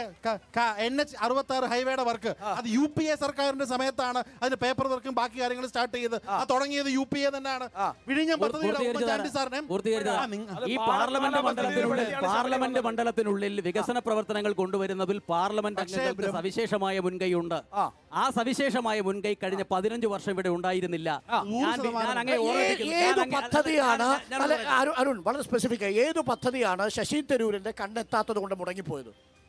എൻ എച്ച് അറുപത്തി ആറ് ഹൈവേയുടെ വർക്ക് അത് യു പി എ സർക്കാരിന്റെ സമയത്താണ് അതിന്റെ പേപ്പർ വർക്കും ബാക്കി കാര്യങ്ങളും സ്റ്റാർട്ട് ചെയ്ത് അത് തുടങ്ങിയത് യു പി എ തന്നെയാണ് വിഴിഞ്ഞം പദ്ധതിയുടെ ഉമ്മൻചാണ്ടി സാറിനെ പൂർത്തീകരിച്ചതാണ്. ആ, നിങ്ങ- ഈ അത് പാർലമെന്റ് പാർലമെന്റ് മണ്ഡലത്തിനുള്ളിൽ മണ്ഡലത്തിലാണ് പാർലമെന്റ് മണ്ഡലത്തിനുള്ളിൽ വികസന പ്രവർത്തനങ്ങൾ കൊണ്ടുവരുന്നതിൽ പാർലമെന്റ് പക്ഷേ അംഗങ്ങൾക്ക് ബ്രഹ്മ- സവിശേഷമായ മുൻകൈയുണ്ട് ആ സവിശേഷമായ മുൻകൈ കഴിഞ്ഞ പതിനഞ്ച് വർഷം ഇവിടെ ഉണ്ടായിരുന്നില്ല ഞാൻ വി- ഞാൻ അങ്ങേ ഏ- ഓർമ്മിപ്പിക്കുന്നു. ഏത് ഞാൻ അങ്ങേ- പദ്ധതിയാണ് ഞാൻ- ഞാൻ- അല്ല, അരുൺ- അരുൺ വളരെ സ്പെസിഫിക് ഏത് പദ്ധതിയാണ് ശശി തരൂരിന്റെ കണ്ണെത്താത്തത് കൊണ്ട് മുടങ്ങിപ്പോയത്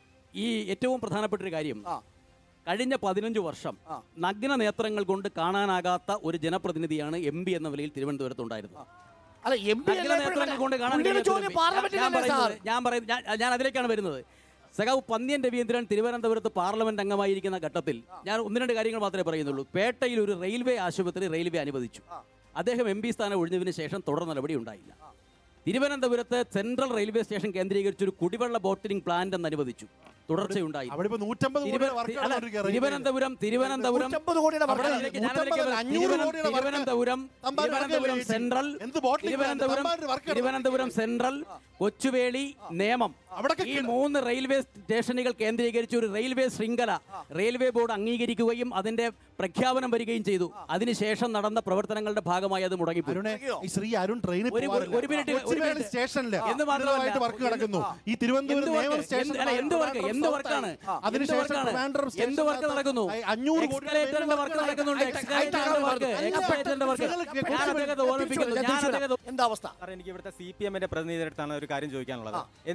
ഈ ഏറ്റവും പ്രധാനപ്പെട്ട ഒരു കാര്യം ആ. കഴിഞ്ഞ പതിനഞ്ച് വർഷം നഗ്ന നേത്രങ്ങൾ കൊണ്ട് കാണാനാകാത്ത ഒരു ജനപ്രതിനിധിയാണ് എം പി എന്ന നിലയിൽ തിരുവനന്തപുരത്ത് ഉണ്ടായിരുന്നത് അല്ല എം പി നഗ്ന നേത്രങ്ങൾ കൊണ്ട് കാണാൻ കഴിയാത്ത ചോദ്യം ഒരു വ്യക്തി. ഞാൻ പാർലമെന്റിലല്ലേ സാർ പറയുന്നത് ഞാൻ പറയുന്നത് ഞാൻ- ഞാൻ അതിലേക്കാണ് വരുന്നത് സഖാവ് പന്ന്യൻ രവീന്ദ്രൻ തിരുവനന്തപുരത്ത് പാർലമെന്റ് അംഗമായിരിക്കുന്ന ഘട്ടത്തിൽ ഞാൻ ഒന്ന് രണ്ട് കാര്യങ്ങൾ മാത്രമേ പറയുന്നുള്ളൂ പേട്ടയിൽ ഒരു റെയിൽവേ ആശുപത്രി റെയിൽവേ അനുവദിച്ചു അദ്ദേഹം എം പി സ്ഥാനം ഒഴിഞ്ഞതിന് ശേഷം തുടർ നടപടി ഉണ്ടായില്ല തിരുവനന്തപുരത്ത് സെൻട്രൽ റെയിൽവേ സ്റ്റേഷൻ കേന്ദ്രീകരിച്ച് ഒരു കുടിവെള്ള ബോട്ടിലിംഗ് പ്ലാന്റ് എന്ന് അനുവദിച്ചു തുടർച്ചയുണ്ടായി അവിടെ ഇപ്പൊ നൂറ്റമ്പത് തിരുവ- കോടിയുടെ വർക്ക് അല്ല, തിരുവനന്തപുരം തിരുവനന്തപുരം നൂറ്റമ്പത് കോടിയുടെ അവിടെ വർക്കാണ്. ഞാനതിലേക്ക്- നൂറ്റമ്പത് ഞാനതിലേക്ക് അഞ്ഞൂറ് തിരുവന- കോടിയുടെ work Thiruvananthapuram Thampanoor Thiruvananthapuram work central എന്ത് bottling plant? Thiruvananthapuram Thampanoor work നടത്തുന്നത്. തിരുവനന്തപുരം സെൻട്രൽ കൊച്ചുവേളി നേമം അവിടൊക്കെ ഈ മൂന്ന് റെയിൽവേ സ്റ്റേഷനുകൾ കേന്ദ്രീകരിച്ച് ഒരു റെയിൽവേ ശൃംഖല റെയിൽവേ ബോർഡ് അംഗീകരിക്കുകയും അതിന്റെ പ്രഖ്യാപനം വരികയും ചെയ്തു അതിനുശേഷം നടന്ന പ്രവർത്തനങ്ങളുടെ ഭാഗമായി അത് മുടങ്ങിപ്പോയി അരുണെ ഈ ശ്രീ അരുൺ ട്രെയിനിൽ ഒരു- ഒരു- ഒരു മിനിറ്റ്, ഒരു മിനിറ്റ്. സ്റ്റേഷനിൽ എന്ന് മാത്രമല്ല, വർക്ക് നടക്കുന്നു ഈ എന്ത് തിരുവനന്തപുരം വർക്ക്? നേവൽ സ്റ്റേഷൻ എന്ത്- അല്ല, എന്ത് വർക്ക്? എന്ത് വർക്കാണ്? അതിനുശേഷം എന്ത് വർക്കാണ്? ട്രിവാൻഡ്രം എന്ത് സ്റ്റേഷനിൽ വർക്ക് നടക്കുന്നു അഞ്ഞൂറ് കോടി എക്സ്കലേറ്ററിന്റെ വർക്ക് നടക്കുന്നുണ്ട് എക്സ്കലേറ്ററിന്റെ വർക്ക് എക്സ്കലേറ്ററിന്റെ വർക്ക് ഞാൻ അദ്ദേഹത്തെ ഓർമ്മിപ്പിക്കുന്നു ഞാൻ അദ്ദേഹത്തെ എന്താ അവസ്ഥ സാർ എനിക്ക് ഇവിടുത്തെ സി പി എമ്മിന്റെ പ്രതിനിധിയുടെ അടുത്താണ് ഒരു കാര്യം ചോദിക്കാനുള്ളത് എന്താണ് നിങ്ങൾക്ക്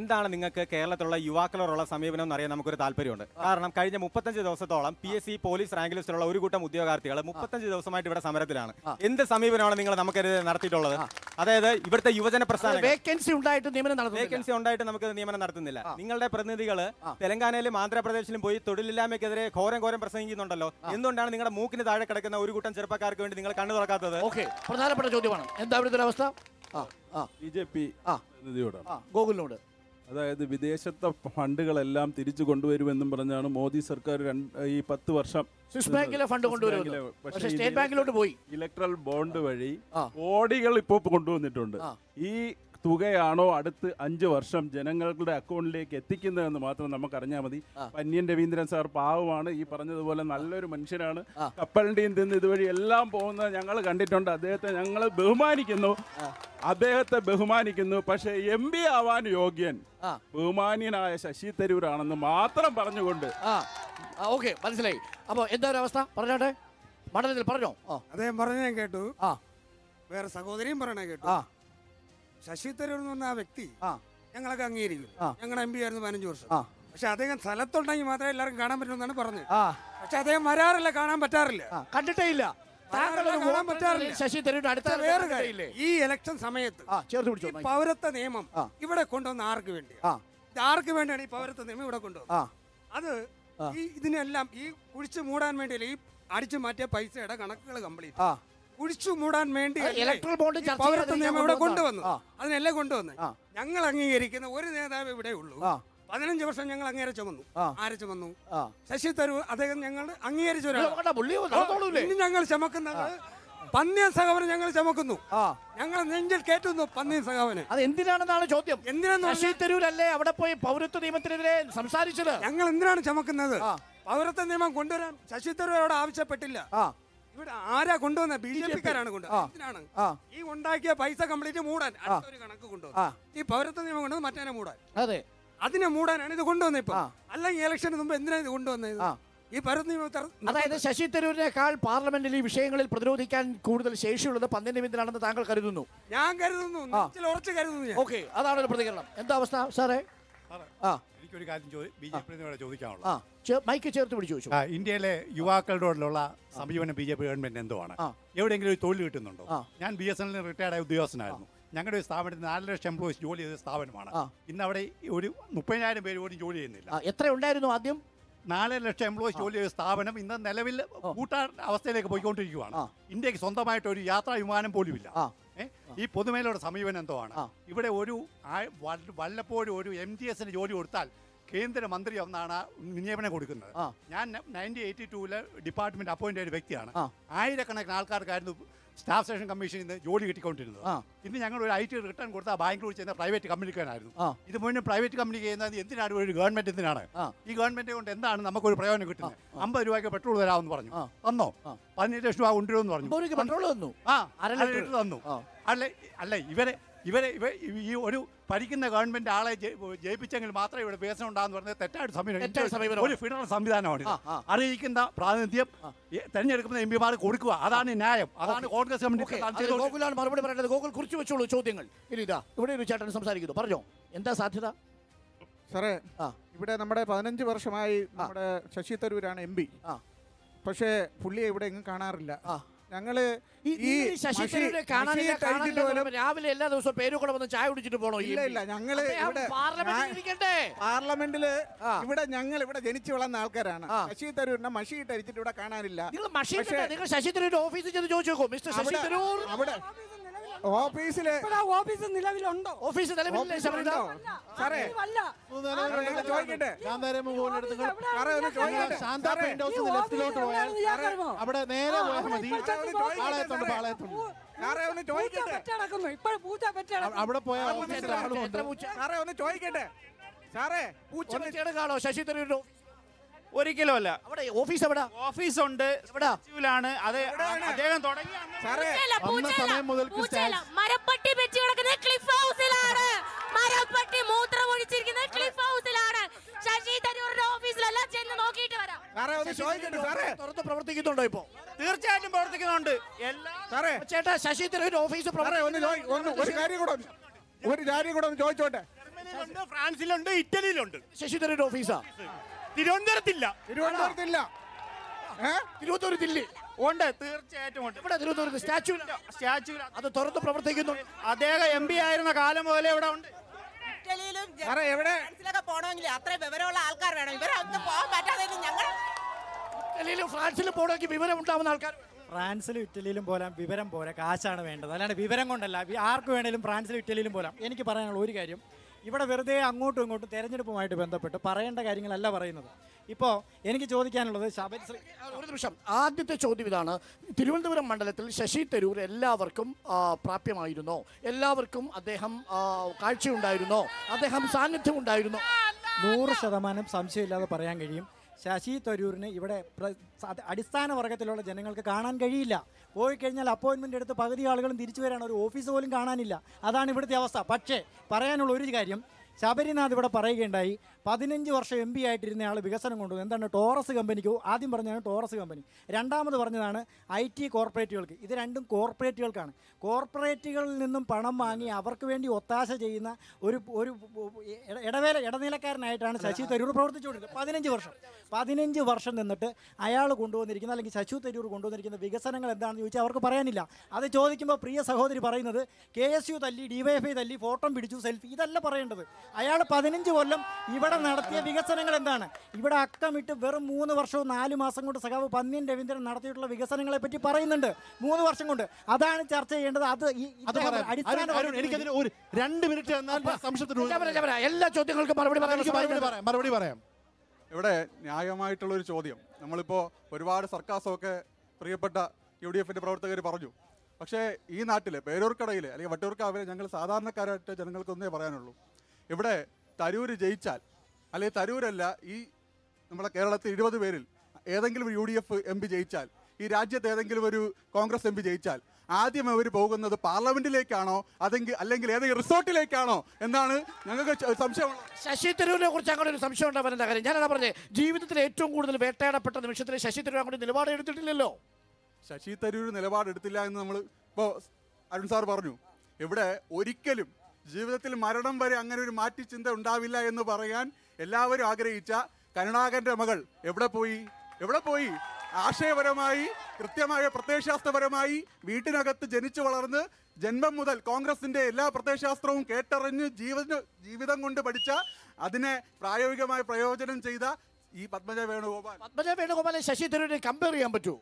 ജനങ്ങൾക്ക് കേരളത്തിലുള്ള യുവാക്കളോടുള്ള സമീപനം എന്നറിയാൻ നമുക്കൊരു താല്പര്യമുണ്ട് കാരണം കഴിഞ്ഞ മുപ്പത്തഞ്ച് ദിവസത്തോളം P S C police rank ലിസ്റ്റിലുള്ള ഒരു കൂട്ടം ഉദ്യോഗാർത്ഥികൾ മുപ്പത്തഞ്ച് ദിവസമായിട്ട് ഇവിടെ സമരത്തിലാണ് എന്ത് സമീപനമാണ് നിങ്ങൾ നമുക്കെതിരെ നടത്തിയിട്ടുള്ളത് അതായത് ഇവിടുത്തെ യുവജന പ്രസ്ഥാനം വേക്കൻസി ഉണ്ടായിട്ട് നിയമനം നടത്തുന്നില്ല വേക്കൻസി ഉണ്ടായിട്ട് നമുക്ക് നിയമനം നടത്തുന്നില്ല നിങ്ങളുടെ പ്രതിനിധികൾ തെലങ്കാനയിലും ആന്ധ്രാപ്രദേശിലും പോയി തൊഴിലില്ലായ്മയ്ക്കെതിരെ ഘോരം ഘോരം പ്രസംഗിക്കുന്നുണ്ടല്ലോ എന്തുകൊണ്ടാണ് നിങ്ങളുടെ മൂക്കിന് താഴെ കിടക്കുന്ന ഒരു കൂട്ടം ചെറുപ്പക്കാർക്ക് വേണ്ടി നിങ്ങൾ കണ്ണു തുറക്കാത്തത് ഓക്കെ പ്രധാനപ്പെട്ട ചോദ്യമാണ് എന്താ അവിടുത്തെ ഒരു അവസ്ഥ ആ ആ ബി ജെ പി ആ. പ്രതിനിധിയോടാണ് ആ ഗോകുലിനോട് അതായത് വിദേശത്തെ ഫണ്ടുകളെല്ലാം തിരിച്ചു കൊണ്ടുവരുമെന്നും പറഞ്ഞാണ് മോദി സർക്കാർ രണ്ട് ഈ പത്ത് വർഷം സ്വിസ് ബാങ്കിലെ ഫണ്ട് സ്വിസ് കൊണ്ടുവരുമെന്ന് ബാങ്കിലെ- പക്ഷേ പക്ഷേ ഇത് സ്റ്റേറ്റ് ബാങ്കിലോട്ട് പോയി ഇലക്ട്രൽ ബോണ്ട് വഴി ആ. കോടികൾ ഇപ്പോൾ കൊണ്ടുവന്നിട്ടുണ്ട് ആ. ഈ തുകയാണോ അടുത്ത് അഞ്ച് വർഷം ജനങ്ങളുടെ അക്കൗണ്ടിലേക്ക് എത്തിക്കുന്നതെന്ന് മാത്രം നമുക്ക് അറിഞ്ഞാൽ മതി ആ. പന്യൻ രവീന്ദ്രൻ സാർ പാവമാണ് ഈ പറഞ്ഞതുപോലെ നല്ലൊരു മനുഷ്യനാണ് ആ. കപ്പലിൻ്റെയും തിന്ന് ഇതുവഴി എല്ലാം പോകുന്നത് ഞങ്ങൾ കണ്ടിട്ടുണ്ട് അദ്ദേഹത്തെ ഞങ്ങൾ ബഹുമാനിക്കുന്നു അദ്ദേഹത്തെ ബഹുമാനിക്കുന്നു പക്ഷേ എം പി ആവാൻ യോഗ്യൻ ആ. ബഹുമാന്യനായ ശശി തരൂരാണെന്ന് മാത്രം പറഞ്ഞുകൊണ്ട് ആ ഓക്കെ മനസ്സിലായി അപ്പോൾ എന്താ ഒരു അവസ്ഥ പറഞ്ഞോട്ടെ മണ്ഡലത്തിൽ പറഞ്ഞോ ആ അദ്ദേഹം പറഞ്ഞ ഞാൻ കേട്ടു ആ വേറെ സഹോദരിയും പറയണ കേട്ടു ആ ശശി തരൂർ എന്ന് പറഞ്ഞ ആ വ്യക്തി ആ ഞങ്ങളൊക്കെ അംഗീകരിക്കും ആ. ഞങ്ങളുടെ എം പി ആയിരുന്നു പതിനഞ്ച് വർഷം ആ പക്ഷെ അദ്ദേഹം സ്ഥലത്തുണ്ടെങ്കിൽ മാത്രമേ എല്ലാവർക്കും കാണാൻ പറ്റുമെന്നാണ് പറഞ്ഞത് ആ പക്ഷെ അദ്ദേഹം വരാറില്ല കാണാൻ പറ്റാറില്ല ആ കണ്ടിട്ടേ ഇല്ല താങ്കൾ ഒരു കാണാൻ വോട്ടർ പറ്റാറില്ല. ശശി തരൂരിന്റെ അടുത്ത പക്ഷേ വേറെ കണ്ടിട്ടേ കാര്യം ഇല്ലേ? ഈ ഇലക്ഷൻ സമയത്ത് ആ ചേർത്ത് ഈ പിടിച്ചോ മൈക്ക്. പൗരത്വ നിയമം ആ. ഇവിടെ കൊണ്ടുവന്ന ആർക്ക് വേണ്ടി ആ ഇത് ആർക്ക് വേണ്ടിയാണ് ഈ പൗരത്വ നിയമം ഇവിടെ കൊണ്ടുവന്നത് ആ അത് ആ. ഈ ഇതിനെല്ലാം ഈ കുഴിച്ചു മൂടാൻ വേണ്ടിയല്ല ഈ അടിച്ചു മാറ്റിയ പൈസയുടെ കണക്കുകൾ കംപ്ലീറ്റ് ആ കുഴിച്ചു മൂടാൻ വേണ്ടി അത് electoral bond ചർച്ച പൗരത്വ ചെയ്യാതിരിക്കാൻ നിയമം ഇവിടെ കൊണ്ടുവന്നതാണ്. കൊണ്ടുവന്നു ആ. അതിനെല്ലാം കൊണ്ടുവന്നു ആ. ഞങ്ങൾ അംഗീകരിക്കുന്ന ഒരു നേതാവ് ഇവിടെ ഉള്ളൂ ആ പതിനഞ്ച് വർഷം ഞങ്ങൾ അങ്ങേരെ ചുമന്നു ആ. ആരെ ചുമന്നു ആ ശശി തരൂർ അദ്ദേഹം ഞങ്ങൾ അംഗീകരിച്ച ഇത് ഒരാളാണ്. നോക്കണ്ട, പുള്ളി നടന്നോളൂലേ ഇനി ഞങ്ങൾ ചുമക്കുന്നത് പന്നിയ സഹവന് ഞങ്ങൾ ചുമക്കുന്നു ആ ഞങ്ങൾ നെഞ്ചിൽ കയറ്റുന്നു പന്നിയ സഹവന് അത് എന്തിനാണെന്നാണ് ചോദ്യം എന്തിനാന്ന് ശശി പറഞ്ഞാൽ തരൂരല്ലേ അവിടെ പോയി പൗരത്വ നിയമത്തിനെതിരെ സംസാരിച്ചത് ഞങ്ങൾ എന്തിനാണ് ചുമക്കുന്നത് ആ. പൗരത്വ നിയമം കൊണ്ടുവരാൻ ശശി തരൂർ അവിടെ ആവശ്യപ്പെട്ടില്ല ആ ഇവിടെ ആരാ കൊണ്ടുവന്നത് ബി ജെ പിക്കാരാണ് ആ. കൊണ്ടുവന്നത് എന്തിനാണ് ആ ഈ ഉണ്ടാക്കിയ പൈസ കംപ്ലീറ്റ് മൂടാൻ അടുത്തൊരു കണക്ക് ആ. കൊണ്ടുവന്നു ഈ പൗരത്വ നിയമം കൊണ്ടുവന്ന് മറ്റേ മൂടാൻ അതെ അതിനെ മൂടാനാണ് ഇത് കൊണ്ടുവന്നത് ഇപ്പൊ ആ. അല്ലെങ്കിൽ ഇലക്ഷന് മുമ്പ് എന്തിനാ ഇത് കൊണ്ടുവന്നത് ആ. ഈ പൗരത്വ നിയമം തർ- അതായത് ശശി തരൂരിനേക്കാൾ പാർലമെന്റിൽ ഈ വിഷയങ്ങളിൽ പ്രതിരോധിക്കാൻ കൂടുതൽ ശേഷിയുള്ളത് പന്തൻ രവീന്ദ്രനാണെന്ന് താങ്കൾ കരുതുന്നു ഞാൻ കരുതുന്നു ആ. നെഞ്ചിൽ ഉറച്ചു കരുതുന്നു ഞാൻ ഓക്കെ അതാണ് ഒരു പ്രതികരണം എന്താ അവസ്ഥ സാറേ ആ എനിക്കൊരു കാര്യം ചോദി ബി ജെ പിയോട് ചോദിക്കാനുള്ളത് ആ ചേ- മൈക്ക് ചേർത്ത് പിടിച്ചു ചോദിച്ചു ആ, ഇന്ത്യയിലെ യുവാക്കളോടുള്ള സമീപനം ബി ജെ പി ഗവൺമെന്റ് എന്തുവാണ് ആ. എവിടെയെങ്കിലും ഒരു തൊഴിൽ കിട്ടുന്നുണ്ടോ ആ. ഞാൻ ബി എസ് എൻ എല്ലിൽ റിട്ടയർഡ് ആയ ഉദ്യോഗസ്ഥനായിരുന്നു ഞങ്ങളുടെ ഒരു സ്ഥാപനത്തിൽ നാല് ലക്ഷം എംപ്ലോയീസ് ജോലി ചെയ്ത സ്ഥാപനമാണ് ആ. ഇന്ന് അവിടെ ഒരു മുപ്പതിനായിരം പേര് പോലും ജോലി ചെയ്യുന്നില്ല ആ, എത്ര ഉണ്ടായിരുന്നു ആദ്യം നാല് ലക്ഷം എംപ്ലോയീസ് ജോലി ചെയ്ത സ്ഥാപനം ഇന്ന് നിലവിൽ കൂട്ടാൻ അവസ്ഥയിലേക്ക് പോയിക്കൊണ്ടിരിക്കുകയാണ് ആ. ഇന്ത്യക്ക് സ്വന്തമായിട്ട് ഒരു യാത്രാ വിമാനം പോലും ഇല്ല ആ ഏ? ഈ പൊതുമേലയുടെ സമീപനം എന്തുവാണ് ആ. ഇവിടെ ഒരു ആ- വല്ല- വല്ലപ്പോഴും ഒരു എം ജി എസിന് ജോലി കൊടുത്താൽ കേന്ദ്രമന്ത്രി ഒന്നാണ് നിയമനം കൊടുക്കുന്നത് ആ. ഞാൻ നയൻറ്റീൻ എയ്റ്റി ടൂവില് ഡിപ്പാർട്ട്മെന്റ് അപ്പോയിന്റ് ഒരു വ്യക്തിയാണ് ആ. ആയിരക്കണക്കിന് ആൾക്കാർക്കായിരുന്നു സ്റ്റാഫ് സെലക്ഷൻ കമ്മീഷനിൽ നിന്ന് ജോലി കിട്ടിക്കൊണ്ടിരുന്നത് ആ. ഇന്ന് ഞങ്ങൾ ഒരു ഐ ടി റിട്ടേൺ കൊടുത്താൽ ബാംഗ്ലൂർ ചെയ്യുന്ന പ്രൈവറ്റ് കമ്പനിക്കാരായിരുന്നു ആ. ഇത് മുന്നേ പ്രൈവറ്റ് കമ്പനി ചെയ്യുന്നത് എന്തിനാണ് ഒരു ഗവൺമെന്റ് എന്തിനാണ് ആ. ഈ ഗവൺമെന്റ് കൊണ്ട് എന്താണ് നമുക്കൊരു പ്രയോജനം കിട്ടുന്നത് അമ്പത് രൂപയ്ക്ക് പെട്രോൾ തരാമെന്ന് പറഞ്ഞു ആ. തന്നോ ആ. പതിനഞ്ച് ലക്ഷം രൂപ കൊണ്ടുവരുമെന്ന് പറഞ്ഞു അമ്പത് രൂപയ്ക്ക് പെട്രോൾ തന്നു ആ അര അര ലിറ്റർ. ലിറ്റർ തന്നു ആ. അല്ല അല്ല ഇവരെ ഇവരെ ഇവ ഈ ഒരു പഠിക്കുന്ന ഗവൺമെന്റ് ആളെ ജയി- ജയിപ്പിച്ചെങ്കിൽ മാത്രമേ ഇവിടെ വികസനം ഉണ്ടാകുന്ന പറഞ്ഞത് തെറ്റായിട്ട് സമീപനം തെറ്റായ സമീപനമാണ്. ഒരു ഫെഡറൽ സംവിധാനമാണ് ഇത്. ആ, ആ. അറിയിക്കുന്ന പ്രാതിനിധ്യം ഈ തെരഞ്ഞെടുക്കുന്ന എം പിമാർ കൊടുക്കുക അതാണ് ന്യായം അതാണ് കോൺഗ്രസ് ഓക്കെ കമ്മിറ്റി അതിൽ ഗോകുലാണ് മറുപടി പറയേണ്ടത് ഗോകുൽ കുറിച്ച് വെച്ചോളൂ ചോദ്യങ്ങൾ ഇനി ഇതാ ഇവിടെ ഒരു ചേട്ടൻ സംസാരിക്കുന്നു പറഞ്ഞോ എന്താ സാധ്യത സാറേ ആ. ഇവിടെ നമ്മുടെ പതിനഞ്ച് വർഷമായി നമ്മുടെ ശശി തരൂരാണ് എം പി ആ. പക്ഷേ പുള്ളിയെ ഇവിടെ എങ്ങും കാണാറില്ല ആ. ഞങ്ങള് ഈ ഈ ഈ ശശി മഷി- തരൂരിനെ കാണാനില്ല മഷിയിട്ട് കാണാനില്ല അടിച്ചിട്ട് എന്ന് പോലും- പറയുമ്പോൾ രാവിലെ എല്ലാ ദിവസവും പേര് കൂടെ വന്ന് ചായ കുടിച്ചിട്ട് പോണോ ഈ ഇല്ല MP? ഇല്ല ഞങ്ങള് അദ്ദേഹം ഇവിടെ പാർലമെന്റിൽ ഞാൻ- ഇരിക്കട്ടെ പാർലമെന്റില് ആ. ഇവിടെ ഞങ്ങൾ ഇവിടെ ജനിച്ചു വളർന്ന ആൾക്കാരാണ് ആ. ശശി തരൂരിനെ മഷിയിട്ട് അടിച്ചിട്ട് ഇവിടെ കാണാനില്ല നിങ്ങൾ മഷീൻ പക്ഷേ- നിങ്ങൾ ശശി തരൂരിന്റെ ഓഫീസിൽ ചെന്ന് ചോദിച്ചു നോക്കൂ മിസ്റ്റർ ശശി അവിടെ- തരൂർ അവിടെ ഓഫീസില് ഓഫീസ് നിലവിലുണ്ടോ ഓഫീസ് നിലവിലില്ലേ ശബരിത സാറേ അല്ല സാറേ, ഞങ്ങൾ ചോദിക്കട്ടെ ഗാന്ധാരം മുകളിലെടുത്ത് നിങ്ങൾ സാറേ ഒന്ന് ചോദിക്കട്ടെ ശാന്ത സാറേ, പെയിന്റ് ഹൗസിന് ലെഫ്റ്റിലോട്ട് പോയാൽ അവിടെ നേരെ പോയാൽ മതി പാളയത്തുണ്ട് പാളയത്തുണ്ട് സാറേ ഒന്ന് ചോദിക്കട്ടെ ഇപ്പോൾ പൂച്ച പറ്റ അ- അവിടെ പോയാൽ ഓഫീസിൽ ആളുമുണ്ട് എത്ര പൂച്ച സാറേ ഒന്ന് ചോദിക്കട്ടെ സാറേ പൂച്ച പൂച്ചയുടെ കാണോ ശശി തരൂരിന്റെ ഓഫീസ്? ഒരിക്കലും അല്ല അവിടെ ഓഫീസ് എവിടാ ഓഫീസ് ഉണ്ട് എവിടാ ാണ് അത് അദ്ദേഹം തുടങ്ങിയ സാറേ പൂച്ചയല്ല, വന്ന പൂച്ചയല്ല, സമയം മുതൽക്ക് പൂച്ചയല്ല. മരപ്പട്ടി വെച്ച് കിടക്കുന്നത് ക്ലിഫ് ഹൗസിലാണ് മരപ്പട്ടി മൂത്രം ഒഴിച്ചിരിക്കുന്നത് ക്ലിഫ് ഹൗസിലാണ് ശശി തരൂരിന്റെ ഓഫീസിലല്ല ചെന്ന് നോക്കിയിട്ട് വരാം സാറേ ഒന്ന് ചോദിക്കട്ടെ സാറേ തുറന്ന് പ്രവർത്തിക്കുന്നുണ്ടോ ഇപ്പോ തീർച്ചയായിട്ടും പ്രവർത്തിക്കുന്നുണ്ട് എല്ലാ സാറേ ചേട്ടാ ശശി തരൂരിന്റെ ഓഫീസ് സാറേ ഒന്ന് ചോദി- ഒന്ന് ഒരു കാര്യം കൂടെ ഒന്ന്- ഒരു കാര്യം കൂടെ ഒന്ന് ചോദിച്ചോട്ടെ ഉണ്ട് ഫ്രാൻസിലുണ്ട് ഇറ്റലിയിലുണ്ട് ശശി തരൂർ ഓഫീസാ തിരുവനന്തപുരത്തില്ല തിരുവനന്തപുരത്തില്ല തിരുവനന്തപുരത്തില്ലേ ഉണ്ട് തീർച്ചയായിട്ടും ഉണ്ട് ഇവിടെ തിരുവനന്തപുരത്ത് സ്റ്റാച്യു സ്റ്റാച്യു അത് തുറന്ന് പ്രവർത്തിക്കുന്നു അദ്ദേഹം എം പി ആയിരുന്ന കാലം മുതലേ ഇവിടെ ഉണ്ട് ഇറ്റലിയിലും സാറേ, എവിടെ? ഫ്രാൻസിലൊക്കെ പോകണമെങ്കിൽ അത്രയും വിവരമുള്ള ആൾക്കാർ വേണം ഇവരൊന്നും പോകാൻ പറ്റാതെ ഞങ്ങൾ ഇറ്റലിയിലും ഫ്രാൻസിലും പോകണമെങ്കിൽ വിവരം ഉണ്ടാവുന്ന ആൾക്കാർ ഫ്രാൻസിലും ഇറ്റലിയിലും പോലാം വിവരം പോരാ കാശാണ് വേണ്ടത് അല്ലാണ്ട് വിവരം കൊണ്ടല്ല വി- ആർക്ക് വേണേലും ഫ്രാൻസിലും ഇറ്റലിയിലും പോലാം എനിക്ക് പറയാനുള്ള ഒരു കാര്യം ഇവിടെ വെറുതെ അങ്ങോട്ടും ഇങ്ങോട്ടും തെരഞ്ഞെടുപ്പുമായിട്ട് ബന്ധപ്പെട്ട് പറയേണ്ട കാര്യങ്ങളല്ല പറയുന്നത് ഇപ്പോൾ എനിക്ക് ചോദിക്കാനുള്ളത് ശബരി ശ്രീ ഒരു നിമിഷം ആദ്യത്തെ ചോദ്യം ഇതാണ് തിരുവനന്തപുരം മണ്ഡലത്തിൽ ശശി തരൂർ എല്ലാവർക്കും ആ, പ്രാപ്യമായിരുന്നോ എല്ലാവർക്കും അദ്ദേഹം ആ, കാഴ്ചയുണ്ടായിരുന്നോ അദ്ദേഹം സാന്നിധ്യം ഉണ്ടായിരുന്നോ നൂറ് ശതമാനം സംശയമില്ലാതെ പറയാൻ കഴിയും ശശി തരൂരിന് ഇവിടെ പ്ര- സ- അടിസ്ഥാന വർഗത്തിലുള്ള ജനങ്ങൾക്ക് കാണാൻ കഴിയില്ല പോയി കഴിഞ്ഞാൽ അപ്പോയിൻമെൻ്റ് എടുത്ത് പകുതി ആളുകളും തിരിച്ചു വരാൻ ഒരു ഓഫീസ് പോലും കാണാനില്ല അതാണ് ഇവിടുത്തെ അവസ്ഥ പക്ഷേ പറയാനുള്ള ഒരു കാര്യം ശബരിനാഥ് ഇവിടെ പറയുകയുണ്ടായി പതിനഞ്ച് വർഷം എം പി ആയിട്ടിരുന്ന ആൾ വികസനം കൊണ്ടുവന്നു എന്താണ് ടോറസ് കമ്പനിക്ക് ആദ്യം പറഞ്ഞതാണ് ടോറസ് കമ്പനി രണ്ടാമത് പറഞ്ഞതാണ് ഐ ടി കോർപ്പറേറ്റുകൾക്ക് ഇത് രണ്ടും കോർപ്പറേറ്റുകൾക്കാണ് കോർപ്പറേറ്റുകളിൽ നിന്നും പണം വാങ്ങി അവർക്ക് വേണ്ടി ഒത്താശ ചെയ്യുന്ന ഒരു ഒരു ഇട- ഇടവേല ഇടനിലക്കാരനായിട്ടാണ് ശശി തരൂർ പ്രവർത്തിച്ചുകൊണ്ടിരുന്നത് പതിനഞ്ച് വർഷം പതിനഞ്ച് വർഷം നിന്നിട്ട് അയാൾ കൊണ്ടുവന്നിരിക്കുന്ന അല്ലെങ്കിൽ ശശി തരൂർ കൊണ്ടുവന്നിരിക്കുന്ന വികസനങ്ങൾ എന്താണെന്ന് ചോദിച്ചാൽ അവർക്ക് പറയാനില്ല അത് ചോദിക്കുമ്പോൾ പ്രിയ സഹോദരി പറയുന്നത് കെ എസ് യു തല്ലി ഡിവൈഎഫ്ഐ തല്ലി ഫോട്ടോ പിടിച്ചു സെൽഫി ഇതല്ല പറയേണ്ടത് അയാൾ പതിനഞ്ച് കൊല്ലം ഇവിടെ നടത്തിയ വികസനങ്ങൾ എന്താണ് ഇവിടെ അക്കമിട്ട് വെറും മൂന്ന് വർഷവും നാല് മാസം കൊണ്ട് സഖാവ് പന്ന്യൻ രവീന്ദ്രൻ നടത്തിയിട്ടുള്ള വികസനങ്ങളെ പറ്റി പറയുന്നുണ്ട് മൂന്ന് വർഷം കൊണ്ട് അതാണ് ചർച്ച ചെയ്യേണ്ടത് അത് ഈ അത് ഇദ്ദേഹം പറയാം. അടിസ്ഥാന അരുൺ, അരുൺ, എനിക്കതിന് ഒരു രണ്ട് മിനിറ്റ് എന്നാൽ സംശയത്തിന് ഞാൻ പറയാം, ഞാൻ പറയാം. എല്ലാ ചോദ്യങ്ങൾക്കും മറുപടി പറയാൻ എനിക്ക് മറുപടി പറയാം മറുപടി പറയാം ഇവിടെ ന്യായമായിട്ടുള്ളൊരു ചോദ്യം നമ്മളിപ്പോൾ ഒരുപാട് സർക്കാസമൊക്കെ പ്രിയപ്പെട്ട യു ഡി എഫിൻ്റെ പ്രവർത്തകർ പറഞ്ഞു പക്ഷേ ഈ നാട്ടിൽ പേരൂർക്കടയിൽ അല്ലെങ്കിൽ വട്ടൂർക്കാവിലെ ഞങ്ങൾ സാധാരണക്കാരായിട്ട് ജനങ്ങൾക്കൊന്നേ പറയാനുള്ളൂ ഇവിടെ തരൂര് ജയിച്ചാൽ അല്ലെങ്കിൽ തരൂരല്ല ഈ നമ്മുടെ കേരളത്തിൽ ഇരുപത് പേരിൽ ഏതെങ്കിലും ഒരു U D F M P ജയിച്ചാൽ ഈ രാജ്യത്ത് ഏതെങ്കിലും ഒരു കോൺഗ്രസ് എം പി ജയിച്ചാൽ ആദ്യം അവർ പോകുന്നത് പാർലമെന്റിലേക്കാണോ അതെങ്കിൽ അല്ലെങ്കിൽ ഏതെങ്കിലും റിസോർട്ടിലേക്കാണോ എന്നാണ് ഞങ്ങൾക്ക് ച- സംശയമുള്ളത് ശശി തരൂരിനെ കുറിച്ച് അങ്ങനെ ഒരു സംശയം ഉണ്ടാവുന്ന കാര്യം ഞാനാണ് പറഞ്ഞത് ജീവിതത്തിൽ ഏറ്റവും കൂടുതൽ വേട്ടയാടപ്പെട്ട നിമിഷത്തിൽ ശശി തരൂർ അങ്ങോട്ട് നിലപാട് എടുത്തിട്ടില്ലല്ലോ ശശി തരൂർ നിലപാടെടുത്തില്ല എന്ന് നമ്മൾ ഇപ്പോൾ അരുൺ സാർ പറഞ്ഞു ഇവിടെ ഒരിക്കലും ജീവിതത്തിൽ മരണം വരെ അങ്ങനെ ഒരു മാറ്റി ചിന്ത ഉണ്ടാവില്ല എന്ന് പറയാൻ എല്ലാവരും ആഗ്രഹിച്ച കരുണാകരന്റെ മകൾ എവിടെ പോയി എവിടെ പോയി ആശയപരമായി കൃത്യമായ പ്രത്യയശാസ്ത്രപരമായി വീട്ടിനകത്ത് ജനിച്ചു വളർന്ന് ജന്മം മുതൽ കോൺഗ്രസിന്റെ എല്ലാ പ്രത്യയശാസ്ത്രവും കേട്ടറിഞ്ഞ് ജീവിത ജീവിതം കൊണ്ട് പഠിച്ച അതിനെ പ്രായോഗികമായി പ്രയോജനം ചെയ്ത ഈ പത്മജ വേണുഗോപാൽ പത്മജ വേണുഗോപാലെ ശശി തരൂരിനെ കമ്പയർ ചെയ്യാൻ പറ്റൂ